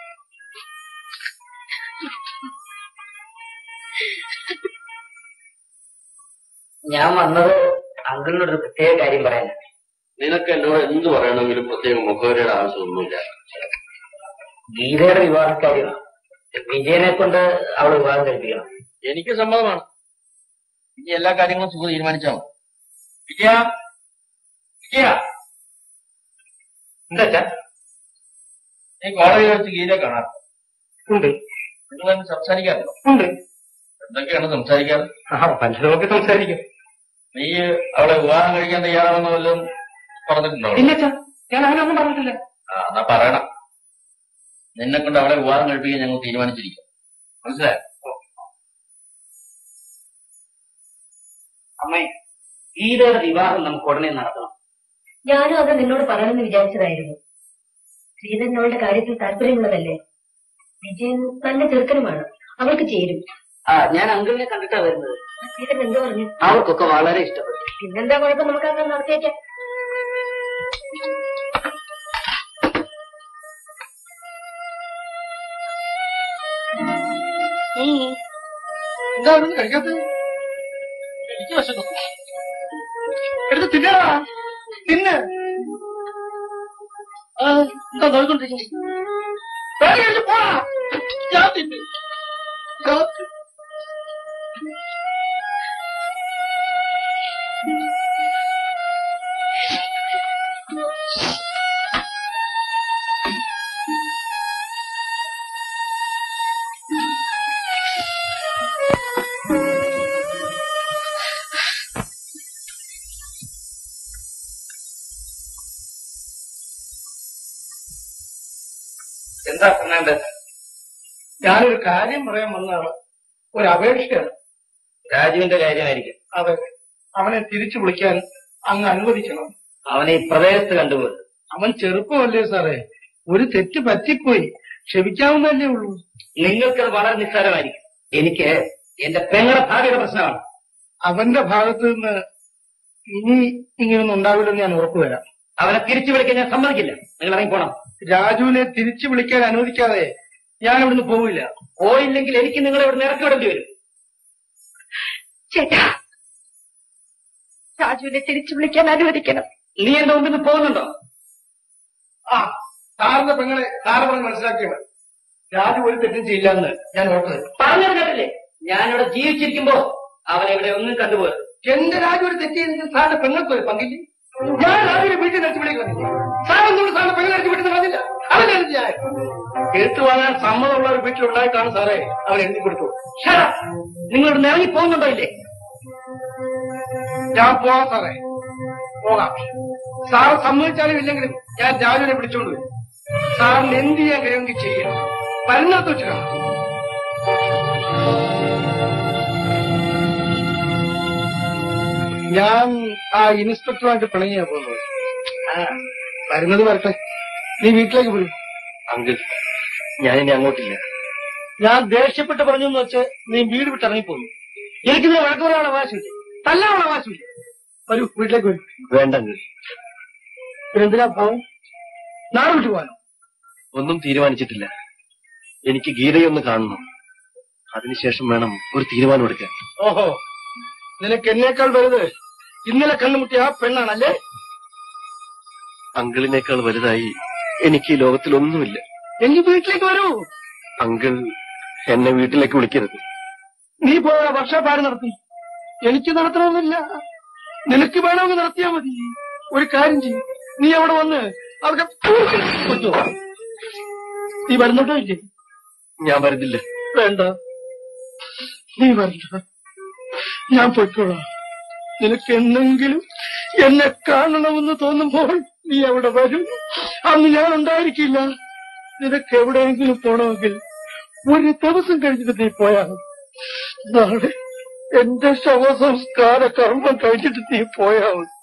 ഞാൻ വന്നത് അങ്കിളിനോട് ഒരു പ്രത്യേക കാര്യം പറയാനാണ് നിനക്ക് എന്നോട് എന്ത് പറയണമെങ്കിലും പ്രത്യേക മുഖവരയുടെ ആവശ്യമൊന്നുമില്ല ഗീതയുടെ വിവാഹക്കാര്യമാണ് വിജയനെ കൊണ്ട് അവൾ വിവാഹം കഴിപ്പിക്കണം എനിക്ക് സമ്മതമാണ് ഇനി എല്ലാ കാര്യങ്ങളും സുഖം തീരുമാനിച്ചാൽ മതി വിജയ വിജയ എന്താ നീ കോളേജിൽ വെച്ച് ഗീതയെ കാണാം ഉണ്ട് നിങ്ങൾ തന്നെ സംസാരിക്കാറുണ്ടോ ഉണ്ട് എന്തൊക്കെയാണ് സംസാരിക്കാറ് ആ പലതൊക്കെ സംസാരിക്കും നീ അവളെ വിവാഹം കഴിക്കാൻ തയ്യാറാണെന്ന് വല്ലതും പറഞ്ഞിട്ടുണ്ടോ ഇല്ല അച്ഛാ ഞാൻ അവനൊന്നും പറഞ്ഞിട്ടില്ല ആ എന്നാ പറയണം നിന്നെ കൊണ്ട് അവളെ വിവാഹം കഴിപ്പിക്കാൻ ഞങ്ങൾ തീരുമാനിച്ചിരിക്കും മനസ്സിലായോ അമ്മേ ഗീതയുടെ വിവാഹം നമുക്ക് ഉടനെ നടത്തണം ഞാനും അത് നിന്നോട് പറയണമെന്ന് വിചാരിച്ചതായിരുന്നു ശ്രീധരനോളുടെ കാര്യത്തിൽ താല്പര്യമുള്ളതല്ലേ വിജയൻ നല്ല ചെറുക്കനുമാണ് അവൾക്ക് ചേരും ആ ഞാൻ അങ്കിളിനെ കണ്ടിട്ടാ വരുന്നത് ശ്രീധരൻ എന്ത് പറഞ്ഞു അവർക്കൊക്കെ വളരെ ഇഷ്ടപ്പെട്ടു പിന്നെന്താ കുഴപ്പം നമുക്ക് അങ്ങനെ നടത്തിയേക്കാം എന്താ ഒന്നും കഴിക്കാത്തത് എനിക്ക് വിശക്കുന്നു എടുത്ത് തിന്നടാ തിന്ന് ആ, എന്താ നോക്കിക്കൊണ്ടിരിക്കുന്നു വേഗം കഴിച്ച് പോടാ ഞാൻ തിന്നു ഞാൻ തിന്നു. എന്താ ഫെർണാണ്ടസ് ഞാനൊരു കാര്യം പറയാൻ വന്നതാണ് ഒരു അപേക്ഷയാണ് രാജുവിന്റെ കാര്യമായിരിക്കും അതെ അവനെ തിരിച്ചു വിളിക്കാൻ അങ്ങ് അനുവദിക്കണം അവനെ ഈ പ്രദേശത്ത് കണ്ടുപോയി അവൻ ചെറുപ്പമല്ലേ സാറേ ഒരു തെറ്റ് പറ്റിപ്പോയി ക്ഷമിക്കാവുന്നതല്ലേ ഉള്ളൂ നിങ്ങൾക്കത് വളരെ നിസ്സാരമായിരിക്കും എനിക്ക് എന്റെ പെങ്ങളുടെ ഭാവിയുടെ പ്രശ്നമാണ് അവന്റെ ഭാഗത്ത് നിന്ന് ഇനി ഇങ്ങനെയൊന്നും ഉണ്ടാവില്ലെന്ന് ഞാൻ ഉറപ്പു തരാം അവനെ തിരിച്ചു വിളിക്കാൻ ഞാൻ സമ്മതിക്കില്ല നിങ്ങൾ ഇറങ്ങിപ്പോണം രാജുവിനെ തിരിച്ചു വിളിക്കാൻ അനുവദിക്കാതെ ഞാൻ ഇവിടുന്ന് പോവില്ല പോയില്ലെങ്കിൽ എനിക്ക് നിങ്ങളെ ഇവിടെ ഇറക്കി വിടേണ്ടി വരും ചേട്ടാ രാജുവിനെ തിരിച്ചു വിളിക്കാൻ അനുവദിക്കണം നീ എന്റെ മുമ്പിൽ നിന്ന് പോകുന്നുണ്ടോ ആ സാറിന്റെ പെങ്ങളെ സാറ് പറഞ്ഞ് മനസ്സിലാക്കിയത് രാജു ഒരു തെറ്റും ചെയ്യില്ലെന്ന് ഞാൻ ഉറപ്പു തരും പറഞ്ഞത് കേട്ടില്ലേ ഞാനിവിടെ ജീവിച്ചിരിക്കുമ്പോ അവനെ ഇവിടെ ഒന്നും കണ്ടുപോയത് എന്റെ രാജു ഒരു തെറ്റ് ചെയ്തെങ്കിൽ സാറിന്റെ പെങ്ങൾക്ക് ഒരു പങ്കില്ല ഞാൻ രാജുവിനെ വീട്ടിൽ നിർത്തി വിളിക്കുന്നില്ല സാർ എന്തുകൊണ്ട് സാറിന്റെ പെങ്ങൾ നിർത്തി വിട്ടുന്ന പറഞ്ഞില്ല അവനെ എന്ത് ഞാൻ കേട്ടു വാങ്ങാൻ സമ്മതമുള്ള ഒരു വീട്ടിലുണ്ടായിട്ടാണ് സാറേ അവൻ എഴുതി കൊടുത്തു നിങ്ങൾ ഇവിടെ ഇറങ്ങി പോകുന്നുണ്ടോ ഇല്ലേ ഞാൻ പോവാം സാറേ പോകാം സാറ് സമ്മതിച്ചാലും ഇല്ലെങ്കിലും ഞാൻ രാജുവിനെ വിളിച്ചോണ്ട് വരും സാറിന് എന്ത് ചെയ്യാൻ കഴിയുമെങ്കിൽ ചെയ്യാം പരന്നത്ത് വെച്ച് കാണാം ഞാൻ ആ ഇൻസ്പെക്ടറുമായിട്ട് പിണങ്ങിയാ പോകുന്നത് ആ വരുന്നത് വരട്ടെ നീ വീട്ടിലേക്ക് പോയി അങ്കിൾ ഞാൻ ഇനി അങ്ങോട്ടില്ല ഞാൻ ദേഷ്യപ്പെട്ട് പറഞ്ഞു എന്ന് വെച്ച് നീ വീട് വിട്ട് ഇറങ്ങിപ്പോന്നു എനിക്കിതിനെ വഴക്ക് പറയാനുള്ള അവകാശമില്ല തല്ലാനുള്ള അവകാശമില്ല വരൂ വീട്ടിലേക്ക് വരൂ വേണ്ട അങ്കിൾ പിന്നെന്തിനാ പോവും നാളെ വിട്ടു പോകാനോ ഒന്നും തീരുമാനിച്ചിട്ടില്ല എനിക്ക് ഗീതയൊന്ന് കാണണം അതിനുശേഷം വേണം ഒരു തീരുമാനം എടുക്കാൻ ഓഹോ നിനക്ക് എന്നേക്കാൾ വലുത് ഇന്നലെ കണ്ടുമുട്ടിയ ആ പെണ്ണാണല്ലേ അങ്കിളിനേക്കാൾ വലുതായി എനിക്ക് ഈ ലോകത്തിലൊന്നുമില്ല എങ്കിൽ വീട്ടിലേക്ക് വരൂ അങ്കിൾ എന്നെ വീട്ടിലേക്ക് വിളിക്കരുത് നീ പോയ വർഷപ്പാട് നടത്തി എനിക്ക് നടത്തണമെന്നില്ല നിനക്ക് വേണമെങ്കിൽ നടത്തിയാ മതി ഒരു കാര്യം ചെയ്യും നീ അവിടെ വന്ന് അവിടെ കൊച്ചോ നീ വരുന്നുണ്ടോ ഇല്ലേ ഞാൻ വരുന്നില്ല വേണ്ട നീ വരണ്ട ഞാൻ പൊയ്ക്കോളാം നിനക്ക് എന്നെങ്കിലും എന്നെ കാണണമെന്ന് തോന്നുമ്പോൾ നീ അവിടെ വരും അന്ന് ഞാൻ ഉണ്ടായിരിക്കില്ല നിനക്ക് എവിടെയെങ്കിലും പോണമെങ്കിൽ ഒരു ദിവസം കഴിഞ്ഞിട്ട് നീ പോയാൽ മതി. നാളെ എന്റെ ശവസംസ്കാര കർമ്മം കഴിഞ്ഞിട്ട് നീ പോയാൽ മതി.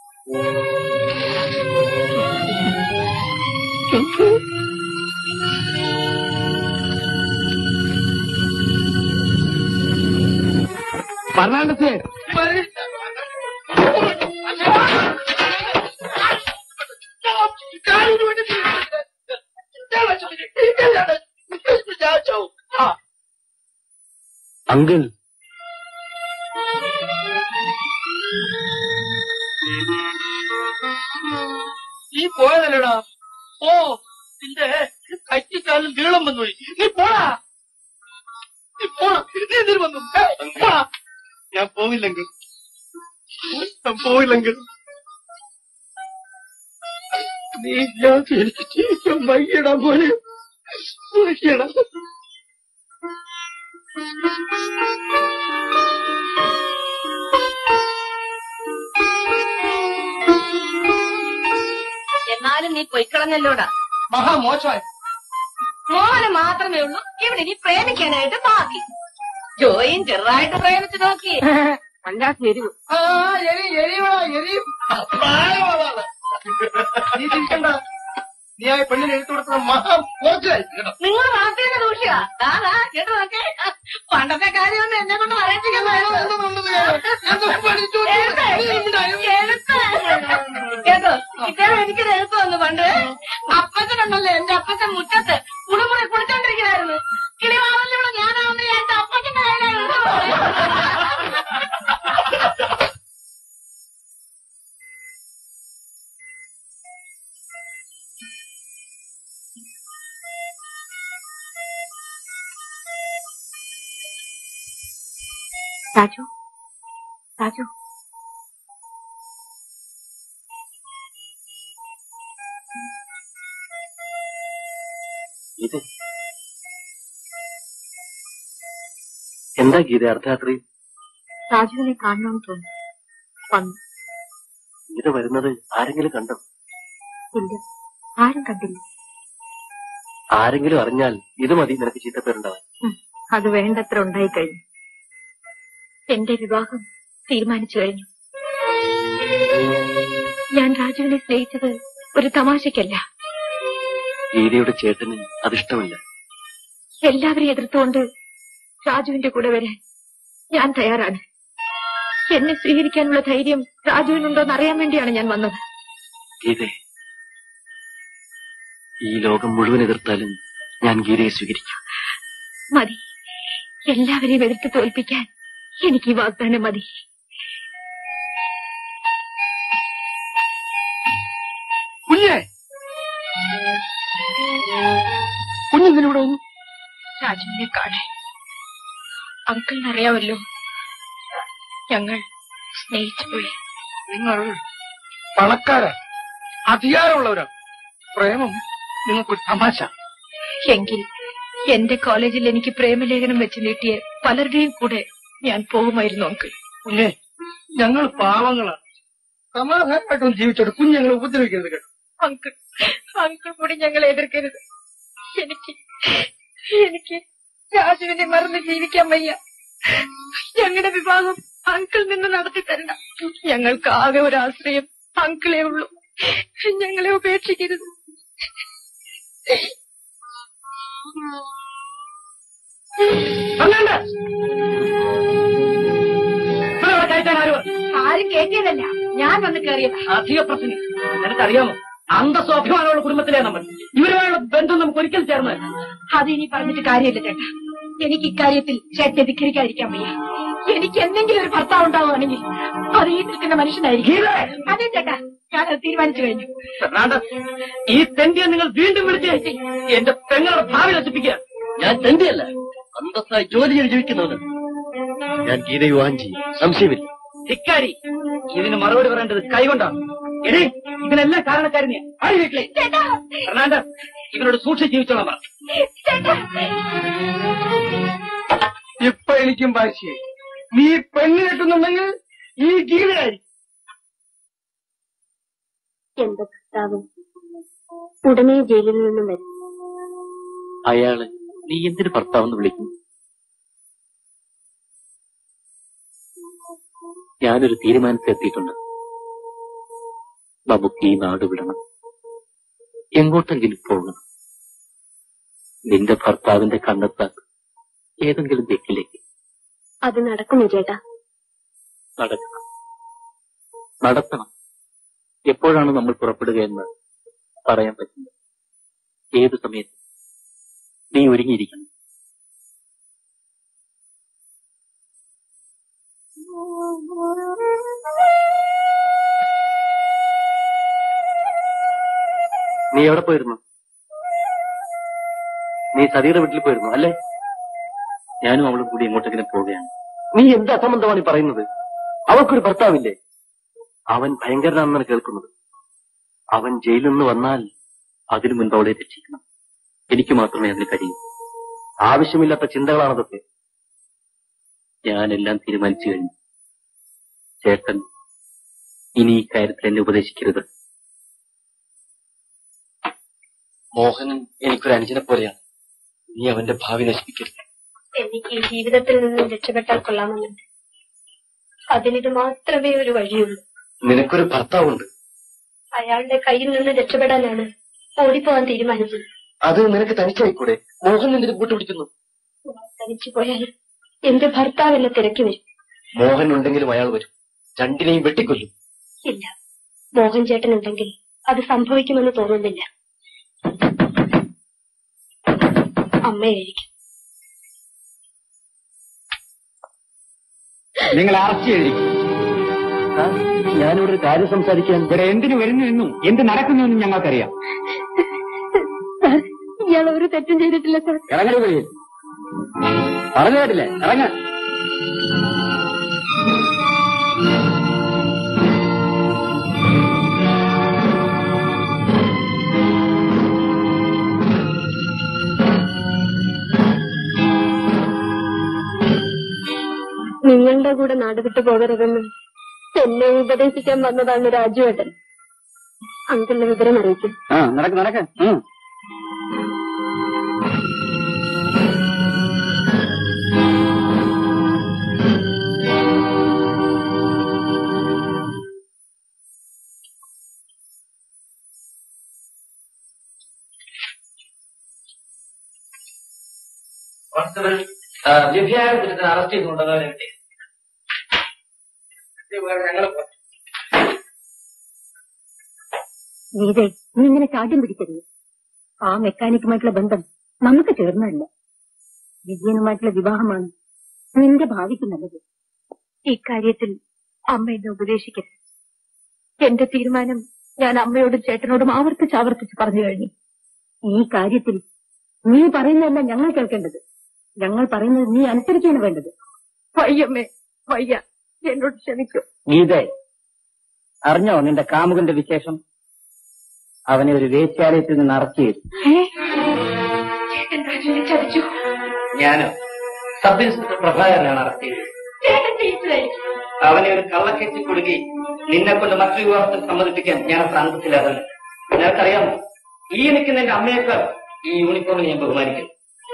പറഞ്ഞാണ്ടേ അങ്കിൾ നീ പോയതല്ലടാ ഓ നിന്റെ കറ്റിക്കാലും നീളം വന്നു പോയി നീ പോടാ നീ പോടാ നീ എന്തിനു വന്നു ഏ, പോടാ ഞാൻ പോവില്ലെങ്കിൽ ഞാൻ പോവില്ലെങ്കിൽ നീ ഇല്ലാതെ എനിക്ക് ജീവിക്കാൻ വയ്യടാ പോലെ വയ്യടാ എന്നാലും നീ പൊയ്ക്കളഞ്ഞല്ലോടാ മഹാമോശമായി മോഹന് മാത്രമേ ഉള്ളൂ ഇവിടെ ഇനി പ്രേമിക്കാനായിട്ട് ബാക്കി ജോയിൻ ചെറുതായിട്ട് പ്രേമിച്ചു നോക്കി വല്ലാത്ത എരിവ് ആ എരി എരിയടാ എരിയും പ്രായമുള്ളതാണ്. നീ ചിരിക്കണ്ട നീ ആ പെണ്ണിനെ എടുത്തു കൊടുത്തത് മഹാമോശമായി കേട്ടോ നിങ്ങൾ വാർത്തയുടെ ദൂഷ്യ ദാദാ കേട്ടോ നോക്കേ പണ്ടത്തെ കാര്യമൊന്നും എന്നെ കൊണ്ട് കേട്ടോ ഇദ്ദേഹം എനിക്കൊരു എളുപ്പം വന്നു പണ്ട് അപ്പച്ചനുണ്ടല്ലോ എന്റെ അപ്പച്ചൻ മുറ്റത്ത് കുടുമുറി കുളിച്ചോണ്ടിരിക്കലായിരുന്നു കിളിവാറല്ലോ ഞാനാവുന്ന എന്റെ അപ്പച്ചന്റെ രാജു രാജു ഇത് എന്താ ഗീത അർദ്ധരാത്രി രാജുവിനെ കാണണമെന്ന് തോന്നി വന്നു ഗീത വരുന്നത് ആരെങ്കിലും കണ്ടോ ഇല്ല ആരും കണ്ടില്ല ആരെങ്കിലും അറിഞ്ഞാൽ ഇത് മതി നിനക്ക് ചീത്തപ്പേരുണ്ടാവാൻ അത് വേണ്ടത്ര ഉണ്ടായി കഴിഞ്ഞു എന്റെ വിവാഹം തീരുമാനിച്ചു കഴിഞ്ഞു ഞാൻ രാജുവിനെ സ്നേഹിച്ചത് ഒരു തമാശയ്ക്കല്ല ഗീതയുടെ ചേട്ടന് അതിഷ്ടമല്ല എല്ലാവരെയും എതിർത്തുകൊണ്ട് രാജുവിന്റെ കൂടെ വരാൻ ഞാൻ തയ്യാറാണ് എന്നെ സ്വീകരിക്കാനുള്ള ധൈര്യം രാജുവിനുണ്ടോന്ന് അറിയാൻ വേണ്ടിയാണ് ഞാൻ വന്നത് ഗീതേ ഈ ലോകം മുഴുവൻ എതിർത്താലും ഞാൻ ഗീതയെ സ്വീകരിക്കും മതി എല്ലാവരെയും എതിർത്ത് തോൽപ്പിക്കാൻ എനിക്ക് ഈ വാഗ്ദാനം മതി കുഞ്ഞേ കുഞ്ഞെന്തിനിവിടെ വന്നു രാജുവിനെ കാണാൻ അങ്കിളിന് അറിയാമല്ലോ ഞങ്ങൾ സ്നേഹിച്ചു പോയി നിങ്ങൾ പണക്കാരാ അധികാരമുള്ളവരാണ് പ്രേമം നിങ്ങൾക്കൊരു തമാശ എങ്കിൽ എന്റെ കോളേജിൽ എനിക്ക് പ്രേമലേഖനം വെച്ച് നീട്ടിയ പലരുടെയും കൂടെ ഞാൻ പോകുമായിരുന്നു അങ്കിൾ കുഞ്ഞെ ഞങ്ങൾ പാവങ്ങളാണ് സമാധാനമായിട്ടൊന്ന് ജീവിച്ചോട്ടെ കുഞ്ഞുങ്ങളെ ഉപദ്രവിക്കരുത് കേട്ടോ അങ്കിൾ അങ്കിൾ കൂടി ഞങ്ങളെ എതിർക്കരുത് എനിക്ക് എനിക്ക് രാജുവിനെ മറന്ന് ജീവിക്കാൻ വയ്യ ഞങ്ങളുടെ വിവാഹം അങ്കിൾ നിന്ന് നടത്തി തരണം ഞങ്ങൾക്ക് ആകെ ഒരു ആശ്രയം അങ്കിളേ ഉള്ളൂ ഞങ്ങളെ ഉപേക്ഷിക്കരുത് അല്ലല്ല ഇവിടെ ഇവിടെ കയറ്റാൻ ആര് പറഞ്ഞു? ആരും കേട്ടിയതല്ല ഞാൻ വന്ന് കയറിയത് അധിക പ്രസംഗം നിനക്കറിയാമോ അന്തസ്വാഭിമാനമുള്ള കുടുംബത്തിലെ നമ്മൾ ഇവരുമായുള്ള ബന്ധം നമുക്ക് ഒരിക്കൽ ചേർന്ന് അതിനി പറഞ്ഞിട്ട് കാര്യമില്ല ചേട്ടാ എനിക്ക് ഇക്കാര്യത്തിൽ ചേട്ടനെ ധിക്കരിക്കാതിരിക്കാൻ വയ്യ എനിക്ക് എന്തെങ്കിലും ഒരു ഭർത്താവ് ഉണ്ടാവുകയാണെങ്കിൽ അത് ഈ നിൽക്കുന്ന മനുഷ്യനായിരിക്കും അതെ ചേട്ടാ ഞാൻ അത് തീരുമാനിച്ചു കഴിഞ്ഞു ഫെർണാണ്ടസ്, ഈ തെണ്ടിയെ നിങ്ങൾ വീണ്ടും വിളിച്ചു കയറ്റി എന്റെ പെങ്ങളുടെ ഭാവി നശിപ്പിക്കുക ഞാൻ തെണ്ടിയല്ല അന്തസ്സായി ജോലി ചെയ്ത് ജീവിക്കുന്നവന് ഞാൻ ഗീത വിവാഹം ചെയ്യും സംശയമില്ല ധിക്കാരി ഇതിന് മറുപടി പറയേണ്ടത് കൈകൊണ്ടാണ് എടേ ഇതിനെല്ലാം കാരണക്കാരനെ ആര് വീട്ടിലെ ഫെർണാണ്ടസ് ഇവനോട് സൂക്ഷിച്ച് ജീവിച്ചോളാം പറ ഇപ്പൊ എനിക്കും ഭാഷയെ നീ പെണ്ണ് കെട്ടുന്നുണ്ടെങ്കിൽ ഈ ഗീതയായി എന്റെ ഭർത്താവ് ഉടനെ ജയിലിൽ നിന്നും വരും അയാള് നീ എന്തിന് ഭർത്താവെന്ന് വിളിക്കുന്നു ഞാനൊരു തീരുമാനത്തിലെത്തിയിട്ടുണ്ട് നമുക്ക് ഈ നാട് വിടണം എങ്ങോട്ടെങ്കിലും പോകണം നിന്റെ ഭർത്താവിന്റെ കണ്ണെത്താൻ ഏതെങ്കിലും ദിക്കിലേക്ക് അത് നടക്കുമോ ചേട്ടാ നടക്കണം നടത്തണം എപ്പോഴാണ് നമ്മൾ പുറപ്പെടുകയെന്ന് പറയാൻ പറ്റില്ല ഏത് സമയത്ത് നീ ഒരുങ്ങിയിരിക്കണം നീ എവിടെ പോയിരുന്നു നീ സതിയുടെ വീട്ടിൽ പോയിരുന്നു അല്ലേ ഞാനും അവളും കൂടി എങ്ങോട്ടെങ്കിലും പോവുകയാണ് നീ എന്ത് അസംബന്ധമാണ് ഈ പറയുന്നത് അവൾക്കൊരു ഭർത്താവില്ലേ അവൻ ഭയങ്കരനാണെന്നാണ് കേൾക്കുന്നത് അവൻ ജയിലിൽ നിന്ന് വന്നാൽ അതിനു മുൻപ് അവളെ രക്ഷിക്കണം എനിക്ക് മാത്രമേ അതിന് കഴിയൂ ആവശ്യമില്ലാത്ത ചിന്തകളാണതൊക്കെ ഞാനെല്ലാം തീരുമാനിച്ചു കഴിഞ്ഞു ചേട്ടൻ ഇനി ഈ കാര്യത്തിൽ എന്നെ ഉപദേശിക്കരുത് മോഹനൻ എനിക്കൊരു അനുജനെ പോലെയാണ് നീ അവന്റെ ഭാവി നശിപ്പിക്കരുത് എനിക്ക് ഈ ജീവിതത്തിൽ നിന്നും രക്ഷപ്പെട്ടാൽ കൊള്ളാമെന്നുണ്ട് അതിനിത് മാത്രമേ ഒരു വഴിയുള്ളൂ നിനക്കൊരു ഭർത്താവുണ്ട് അയാളുടെ കയ്യിൽ നിന്ന് രക്ഷപ്പെടാനാണ് ഓടിപ്പോവാൻ തീരുമാനിച്ചത് അത് നിനക്ക് തനിച്ചായിക്കൂടെ മോഹൻ എന്തിനു കൂട്ടുപിടിക്കുന്നു തനിച്ചു പോയാൽ എന്റെ ഭർത്താവെന്നെ തിരക്കി വരും മോഹൻ ഉണ്ടെങ്കിലും അയാൾ വരും രണ്ടിനെയും വെട്ടിക്കൊല്ലും ഇല്ല മോഹൻ ചേട്ടൻ ഉണ്ടെങ്കിൽ അത് സംഭവിക്കുമെന്ന് തോന്നുന്നില്ല അമ്മയായിരിക്കും നിങ്ങൾ അറസ്റ്റ് ചെയ്തിരിക്കും ഞാനിവിടെ ഒരു കാര്യം സംസാരിക്കാൻ ഇവിടെ എന്തിനു വരുന്നു എന്നും എന്ത് നടക്കുന്നു എന്നും ഞങ്ങൾക്കറിയാം സാർ ഇയാൾ ഒരു തെറ്റും ചെയ്തിട്ടില്ല സാർ ഇറങ്ങരുത് വെളിയിൽ പറഞ്ഞു കേട്ടില്ലേ ഇറങ്ങ നിങ്ങളുടെ കൂടെ നാട് വിട്ടു പോകരുതെന്ന് എന്നെ ഉപദേശിക്കാൻ വന്നതാണ് രാജുവേട്ടൻ അങ്കിളിനെ വിവരം അറിയിക്കും ആ നടക്ക് നടക്ക് ഉം. കോൺസ്റ്റബിൾ വ്യഭിചാര കുറ്റത്തിന് അറസ്റ്റ് ചെയ്തുകൊണ്ടുവന്നവരെ വിട്ടേ ഞങ്ങള് ഗീതേ നീ ഇങ്ങനെ ചാദ്യം പിടിക്കരുത് ആ മെക്കാനിക്കുമായിട്ടുള്ള ബന്ധം നമുക്ക് ചേർന്നല്ല വിജയനുമായിട്ടുള്ള വിവാഹമാണ് നിന്റെ ഭാവിക്ക് നല്ലത് ഇക്കാര്യത്തിൽ അമ്മ എന്നെ ഉപദേശിക്കരുത് എന്റെ തീരുമാനം ഞാൻ അമ്മയോടും ചേട്ടനോടും ആവർത്തിച്ച് ആവർത്തിച്ച് പറഞ്ഞു കഴിഞ്ഞു ഈ കാര്യത്തിൽ നീ പറയുന്നതല്ല ഞങ്ങൾ കേൾക്കേണ്ടത് ഞങ്ങൾ പറയുന്നത് നീ അനുസരിക്കുകയാണ് വേണ്ടത് വയ്യമ്മേ വയ്യ എന്നോട് ക്ഷമിക്കൂ ഗീതേ അറിഞ്ഞോ നിന്റെ കാമുകന്റെ വിശേഷം അവനെ ഒരു വേശ്യാലയത്തിൽ നിന്ന് അറസ്റ്റ് ചെയ്തു ചേട്ടൻ രാജുവിനെ ചതിച്ചു ഞാനോ സബ് ഇൻസ്പെക്ടർ പ്രഭാകരനാണ് അറസ്റ്റ് ചെയ്തത് ചേട്ടൻ ജയിച്ചതായിരിക്കും അവനെ ഒരു കള്ളക്കെട്ടി കൊടുക്കി നിന്നെ കൊണ്ട് മറ്റൊരു വിവാഹത്തിൽ സമ്മതിപ്പിക്കാൻ ഞാൻ സ്ഥാനത്തില്ലാതല്ല നിനക്കറിയാമോ ഈ നിൽക്കുന്ന എന്റെ അമ്മയേക്കാൾ ഈ യൂണിഫോമിനെ ഞാൻ ബഹുമാനിക്കുന്നു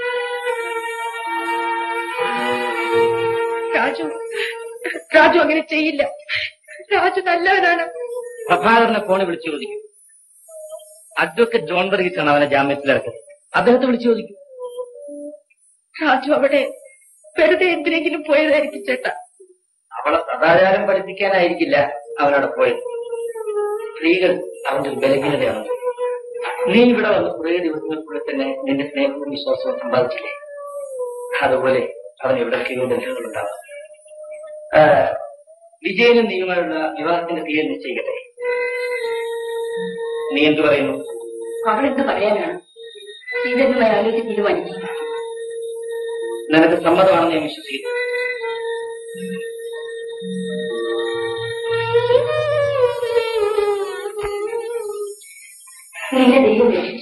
രാജു രാജു അങ്ങനെ ചെയ്യില്ല രാജു നല്ലവനാണ് പ്രഭാകരനെ ഫോണിൽ വിളിച്ചു ചോദിക്കും അഡ്വക്കേറ്റ് ജോൺ വർഗീസാണ് അവനെ ജാമ്യത്തിലിറക്കുന്നത് അദ്ദേഹത്തെ വിളിച്ചു ചോദിക്കും രാജു അവിടെ വെറുതെ എന്തിനെങ്കിലും പോയതായിരിക്കും ചേട്ടാ അവളെ സദാചാരം പഠിപ്പിക്കാനായിരിക്കില്ല അവനവിടെ പോയത് സ്ത്രീകൾ അവന്റെ ഒരു ബലഹീനതയാണ് നീ ഇവിടെ വന്ന് കുറേ ദിവസങ്ങൾക്കുള്ളിൽ തന്നെ നിന്റെ സ്നേഹവും വിശ്വാസവും സമ്പാദിച്ചില്ലേ അതുപോലെ അവൻ എവിടെയൊക്കെയോ ബന്ധങ്ങളുണ്ടാവും ആ, വിജയനും നീയുമായുള്ള വിവാഹത്തിന്റെ തീയതി നിശ്ചയിക്കട്ടെ നീ എന്തു പറയുന്നു അവളെന്ത് പറയാനാണ് ഇതെന്നുമായി ആലോചിച്ച് തീരുമാനിക്കും നിനക്ക് സമ്മതമാണെന്ന് ഞാൻ വിശ്വസിക്കുന്നു നിന്റെ ദൈവം വരും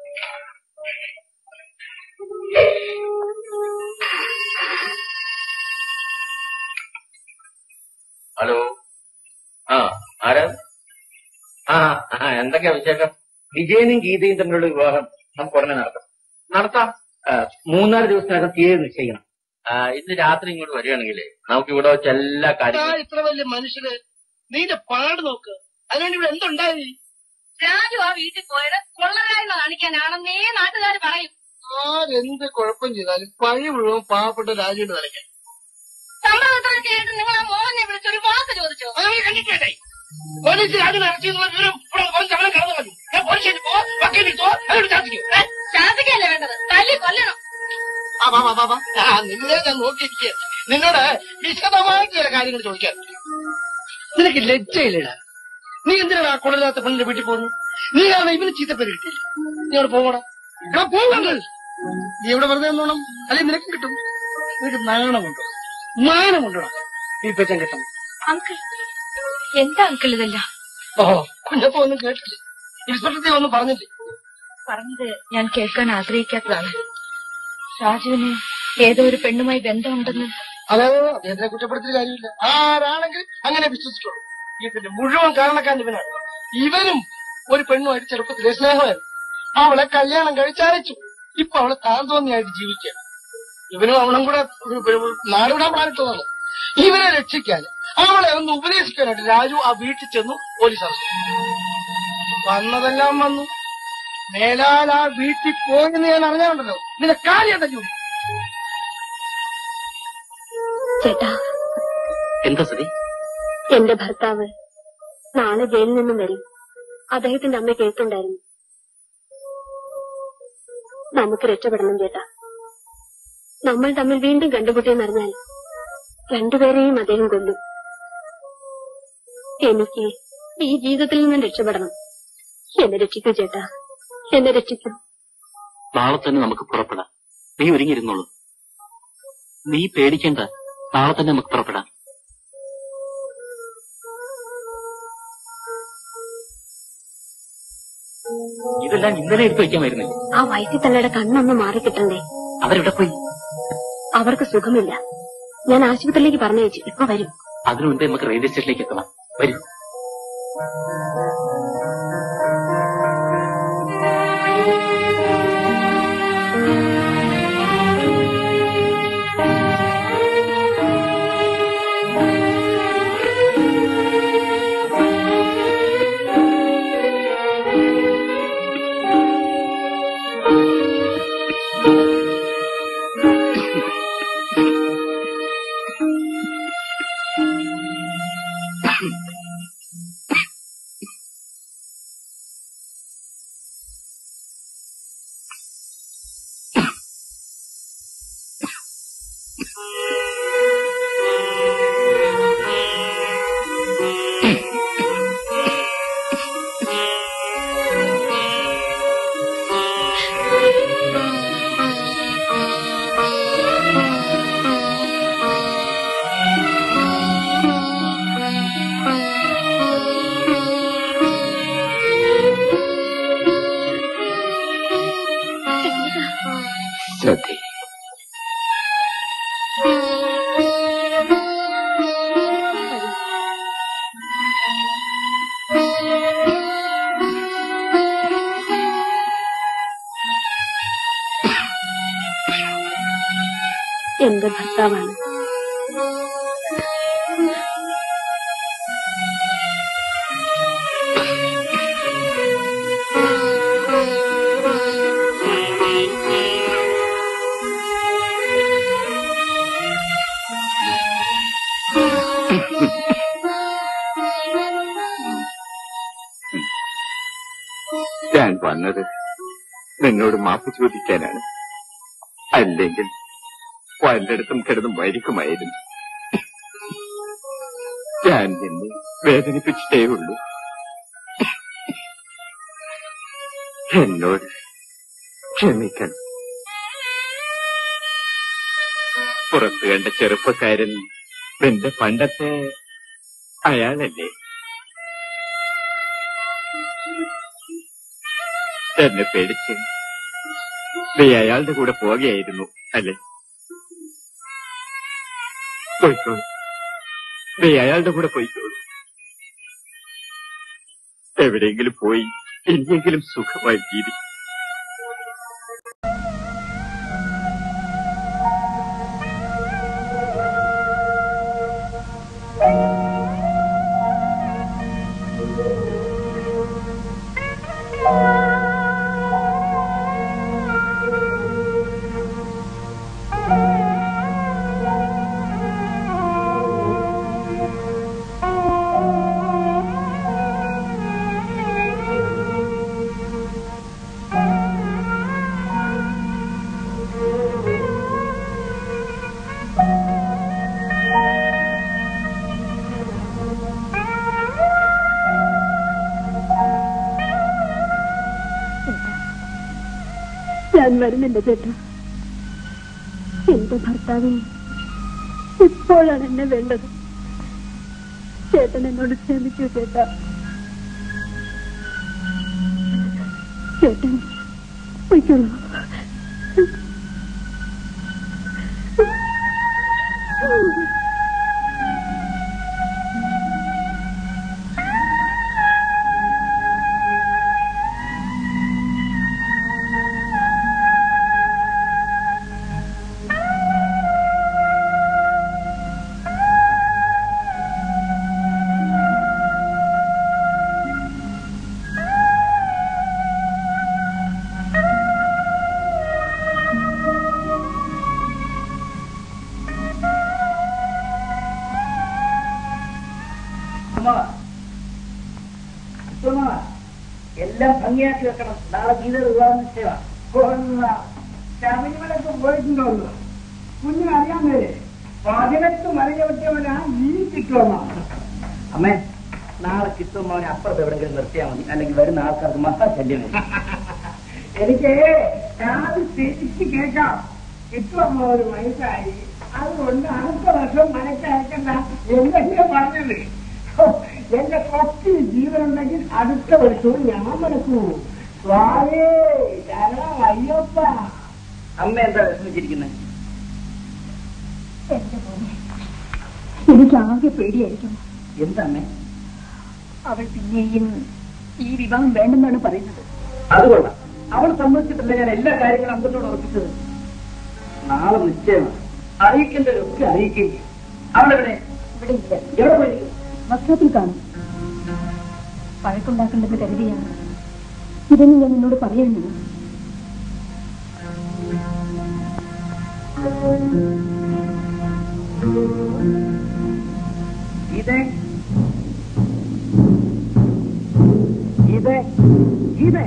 ഹലോ ആ ആരാ ആ ആ എന്തൊക്കെയാ വിശേഷം വിജയനും ഗീതയും തമ്മിലുള്ള വിവാഹം നമുക്ക് ഉടനെ നടത്താം നടത്താം ആ, മൂന്നാല് ദിവസത്തിനകം തീയതി നിശ്ചയിക്കണം ആ, ഇന്ന് രാത്രി ഇങ്ങോട്ട് വരികയാണെങ്കിലേ നമുക്ക് ഇവിടെ വെച്ച് എല്ലാ ആ കാര്യങ്ങളും ഇത്ര വലിയ മനുഷ്യര് നീന്റെ പാട് നോക്ക് അതിനുവേണ്ടി ഇവിടെ എന്തുണ്ടായി രാജു ആ വീട്ടിൽ പോയത് കൊള്ളരായ്മ കാണിക്കാനാണെന്നേ നാട്ടുകാർ പറയും ആരെന്ത് കുഴപ്പം ചെയ്താലും പഴി മുഴുവൻ പാവപ്പെട്ട രാജുവിന്റെ നിലയ്ക്ക് സംഭവത്തിനൊക്കെ ആയിട്ട് നിങ്ങൾ ആ മോഹനെ വിളിച്ചൊരു വാക്ക് ചോദിച്ചോ അങ്ങനെ കണ്ടിട്ടേ പോലീസ് രാജുവിനെ അറസ്റ്റ് ചെയ്യുന്ന വിവരം ഇവിടെ വന്ന് അവനെ കടന്നു വന്നു ഞാൻ പോലീസിൽ പോ വക്കീലിൽ പോ അതിനോട് ചാർജിക്കും ശാസിക്കല്ലേ വേണ്ടത് തല്ലി കൊല്ലണം ആ വാ വാ വാ വാ ആ നിന്നെ ഞാൻ നോക്കിയിരിക്കുക നിന്നോട് വിശദമായിട്ട് ചില കാര്യങ്ങൾ ചോദിക്കാൻ നിനക്ക് ലജ്ജയില്ലടാ നീ എന്തിനാണ് ആ കൊള്ളില്ലാത്ത പെണ്ണിന്റെ വീട്ടിൽ പോകുന്നു നീ കാരണം ഇവന് ചീത്തപ്പേര് കിട്ടില്ല നീ അവിടെ പോകണം എടാ പോകണ്ട നീ ഇവിടെ വെറുതെ നോണം അല്ലെങ്കിൽ നിനക്ക് കിട്ടും നിനക്ക് നാണമുണ്ടോ മാനമുണ്ടോ ഈ പറ്റം കിട്ടും അങ്കിൾ എന്താ അങ്കിൾ ഇതെല്ലാം ഓ കുഞ്ഞപ്പോ ഒന്നും കേട്ടില്ല ഇൻസ്പെക്ടർ ഒന്നും പറഞ്ഞില്ലേ പറഞ്ഞത് ഞാൻ കേൾക്കാൻ ആഗ്രഹിക്കാത്തതാണ് രാജുവിന് ഏതോ ഒരു പെണ്ണുമായി ബന്ധമുണ്ടെന്ന് അതെ അദ്ദേഹത്തിനെ കുറ്റപ്പെടുത്തിയ കാര്യമില്ല ആരാണെങ്കിൽ അങ്ങനെ വിശ്വസിച്ചോളൂ ഇതിന്റെ മുഴുവൻ കാരണക്കാരൻ ഇവനാണ് ഇവനും ഒരു പെണ്ണുമായിട്ട് ചെറുപ്പത്തിലെ സ്നേഹമായിരുന്നു അവളെ കല്യാണം കഴിച്ചയച്ചു ഇപ്പൊ അവള് താൻ തോന്നിയായിട്ട് ജീവിക്കുക ഇവനും അവളും കൂടെ ഒരു- ഒരു നാടുവിടാൻ പാടിട്ടതാണ് ഇവരെ രക്ഷിക്കാൻ അവളെ ഒന്ന് ഉപദേശിക്കാനായിട്ട് രാജു ആ വീട്ടിൽ ചെന്നു പോലീസ് അറസ്റ്റ് വന്നതെല്ലാം വന്നു മേലാൽ ആ വീട്ടിൽ പോയെന്ന് ഞാൻ അറിഞ്ഞാണ്ടല്ലോ നിന്റെ കാര്യം തല്ലു ചേട്ടാ എന്താ സതി എന്റെ ഭർത്താവ് നാളെ ജയിലിൽ നിന്നും വരും അദ്ദേഹത്തിന്റെ അമ്മ കേട്ടുണ്ടായിരുന്നു നമുക്ക് രക്ഷപ്പെടണം ചേട്ടാ നമ്മൾ തമ്മിൽ വീണ്ടും കണ്ടുമുട്ടിയെന്നറിഞ്ഞാൽ രണ്ടുപേരെയും അദ്ദേഹം കൊല്ലും എനിക്ക് ഈ ജീവിതത്തിൽ നിന്നും രക്ഷപ്പെടണം എന്നെ രക്ഷിക്കൂ ചേട്ടാ എന്നെ രക്ഷിക്കൂ നാളെ തന്നെ നമുക്ക് പുറപ്പെടാം നീ ഒരുങ്ങിയിരുന്നോളൂ നീ പേടിക്കണ്ട നാളെ തന്നെ നമുക്ക് പുറപ്പെടാം ഇതെല്ലാം ഇന്നലെ എടുത്തു വയ്ക്കാമായിരുന്നില്ലേ ആ വയറ്റിത്തള്ളയുടെ കണ്ണൊന്ന് മാറിക്കിട്ടണ്ടേ അവരെവിടെ പോയി അവർക്ക് സുഖമില്ല ഞാൻ ആശുപത്രിയിലേക്ക് പറഞ്ഞയച്ചു ഇപ്പൊ വരും അതിനു മുൻപേ നമുക്ക് റെയിൽവേ സ്റ്റേഷനിലേക്ക് എത്തണം വരും സതി എന്റെ ഭർത്താവാണ് ഞാൻ വന്നത് നിന്നോട് മാപ്പ് ചോദിക്കാനാണ് അല്ലെങ്കിൽ പലയിടത്തും കിടന്ന് മരിക്കുമായിരുന്നു ഞാൻ നിന്നെ വേദനിപ്പിച്ചിട്ടേ ഉള്ളൂ എന്നോട് ക്ഷമിക്കണം പുറത്ത് കണ്ട ചെറുപ്പക്കാരൻ എന്റെ പണ്ടത്തെ അയാളല്ലേ എന്നെ പേടിച്ച് നീ അയാളുടെ കൂടെ പോകുകയായിരുന്നു അല്ലേ പോയിക്കോളൂ നീ അയാളുടെ കൂടെ പോയിക്കോളൂ എവിടെയെങ്കിലും പോയി ഇനിയെങ്കിലും സുഖമായി ജീവിക്കും ഞാൻ വരുന്നുണ്ട് ചേട്ടാ എന്റെ ഭർത്താവിന് ഇപ്പോഴാണ് എന്നെ വേണ്ടത് ചേട്ടൻ എന്നോട് ക്ഷമിക്കൂ ചേട്ടാ ചേട്ടൻ വയ്ക്കുള്ളൂ എല്ലാം ഭംഗിയാക്കി വെക്കണം നാളെ ഗീത വിവാഹ നിശ്ചയമാണ് ശബരിമലക്ക് പോയിട്ടുണ്ടോ കുഞ്ഞിന് അറിയാമേ പതിനെട്ട് മല ചവിട്ടിയവനാ ഈ കിട്ടുമെന്നോ അമ്മേ നാളെ കിട്ടുമ്പോ അവനെ അപ്പുറത്ത് എവിടെങ്കിലും നിർത്തിയാൽ മതി അല്ലെങ്കിൽ വരുന്ന ആൾക്കാർക്ക് മഹാശല്യം എനിക്ക് അത് തിരിച്ച് കേൾക്കാം കിട്ടുമ്പോ ഒരു വയസ്സായി അതുകൊണ്ട് അടുത്ത വർഷം മനസ്സയക്കണ്ട എന്തൊക്കെയാ പറഞ്ഞത് ഹോ, എന്റെ കൊച്ചു ജീവനുണ്ടെങ്കിൽ അടുത്ത വർഷവും ഞാൻ മനസ്സു സ്വാമി ശരണം അയ്യപ്പ അമ്മ എന്താ വിഷമിച്ചിരിക്കുന്നത് എന്റെ മോനെ എനിക്ക് ആകെ പേടിയായിരിക്കും എന്താ അമ്മേ അവൾ പിന്നെയും ഈ വിവാഹം വേണ്ടെന്നാണ് പറയുന്നത് അതുകൊള്ളാം അവൾ സമ്മതിച്ചിട്ടില്ല ഞാൻ എല്ലാ കാര്യങ്ങളും അമ്പത്തോട് ഉറപ്പിച്ചത് നാളെ നിശ്ചയമാണ് അറിയിക്കേണ്ടതൊക്കെ അറിയിക്കുകയും ചെയ്യും. അവളെവിടെ ഇവിടെ ഇല്ല എവിടെ പോയിരിക്കും വസ്ത്രത്തിൽ കാണും വഴക്കുണ്ടാക്കേണ്ടെന്ന് കരുതിയാണ് ഇതെന്ന് ഞാൻ നിന്നോട് പറയുന്നത് ഇത് ഇത് ഇത്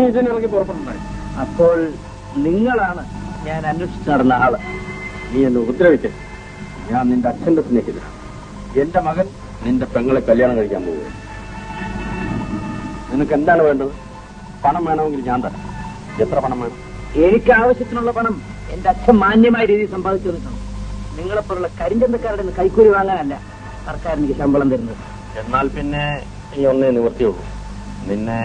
ഇതിന് ഇറങ്ങി പുറപ്പെട്ടുണ്ടായി അപ്പോൾ നിങ്ങളാണ് ഞാൻ അന്വേഷിച്ച് നടന്ന ആള് നീ എന്നെ ഉപദ്രവിക്ക ഞാൻ നിന്റെ അച്ഛന്റെ സ്നേഹിത എന്റെ മകൻ നിന്റെ പെങ്ങളെ കല്യാണം കഴിക്കാൻ പോവുക നിനക്ക് എന്താണ് വേണ്ടത് പണം വേണമെങ്കിൽ ഞാൻ തരാം എത്ര പണം വേണം എനിക്ക് ആവശ്യത്തിനുള്ള പണം എന്റെ അച്ഛൻ മാന്യമായ രീതിയിൽ സമ്പാദിച്ചു തന്നിട്ടുണ്ട് നിങ്ങളെപ്പോലുള്ള കരിഞ്ചന്തക്കാരുടെ നിന്ന് കൈക്കൂലി വാങ്ങാനല്ല സർക്കാർ എനിക്ക് ശമ്പളം തരുന്നത് എന്നാൽ പിന്നെ ഈ ഒന്നേ നിവർത്തിയുള്ളൂ നിന്നെ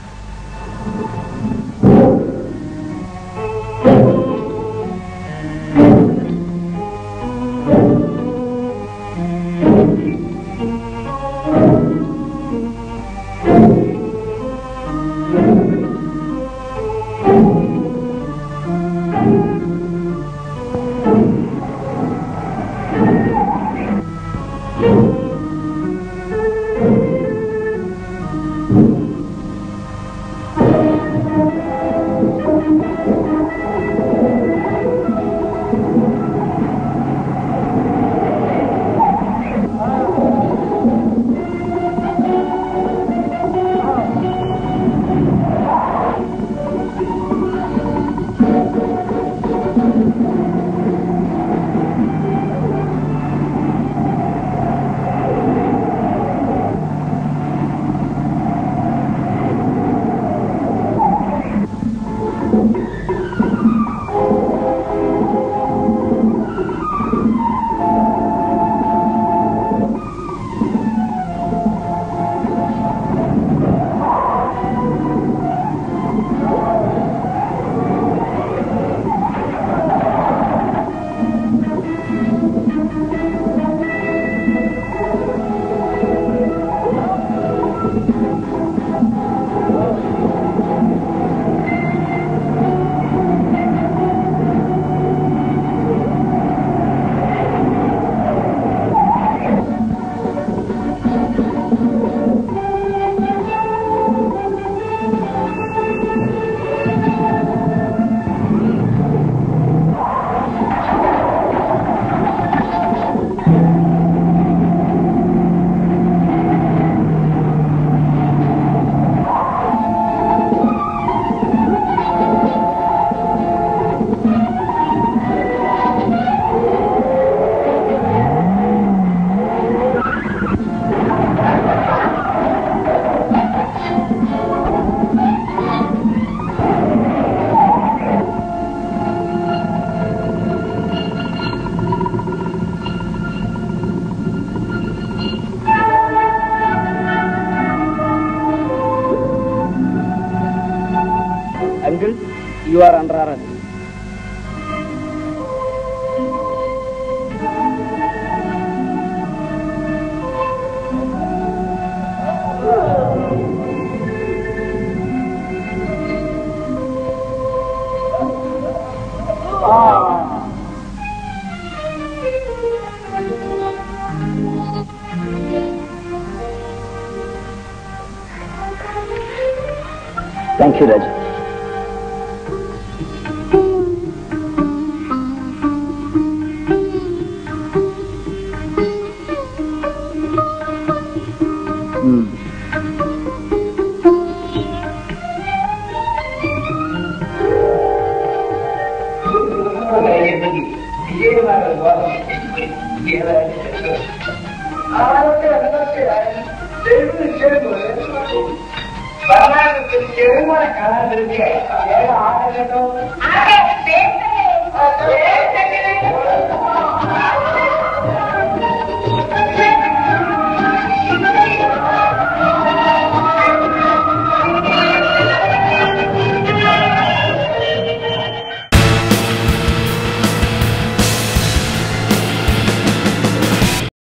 uncle you are under arrest thank you Raju ചെറുമോനെ കാണാൻ തീർച്ചയായും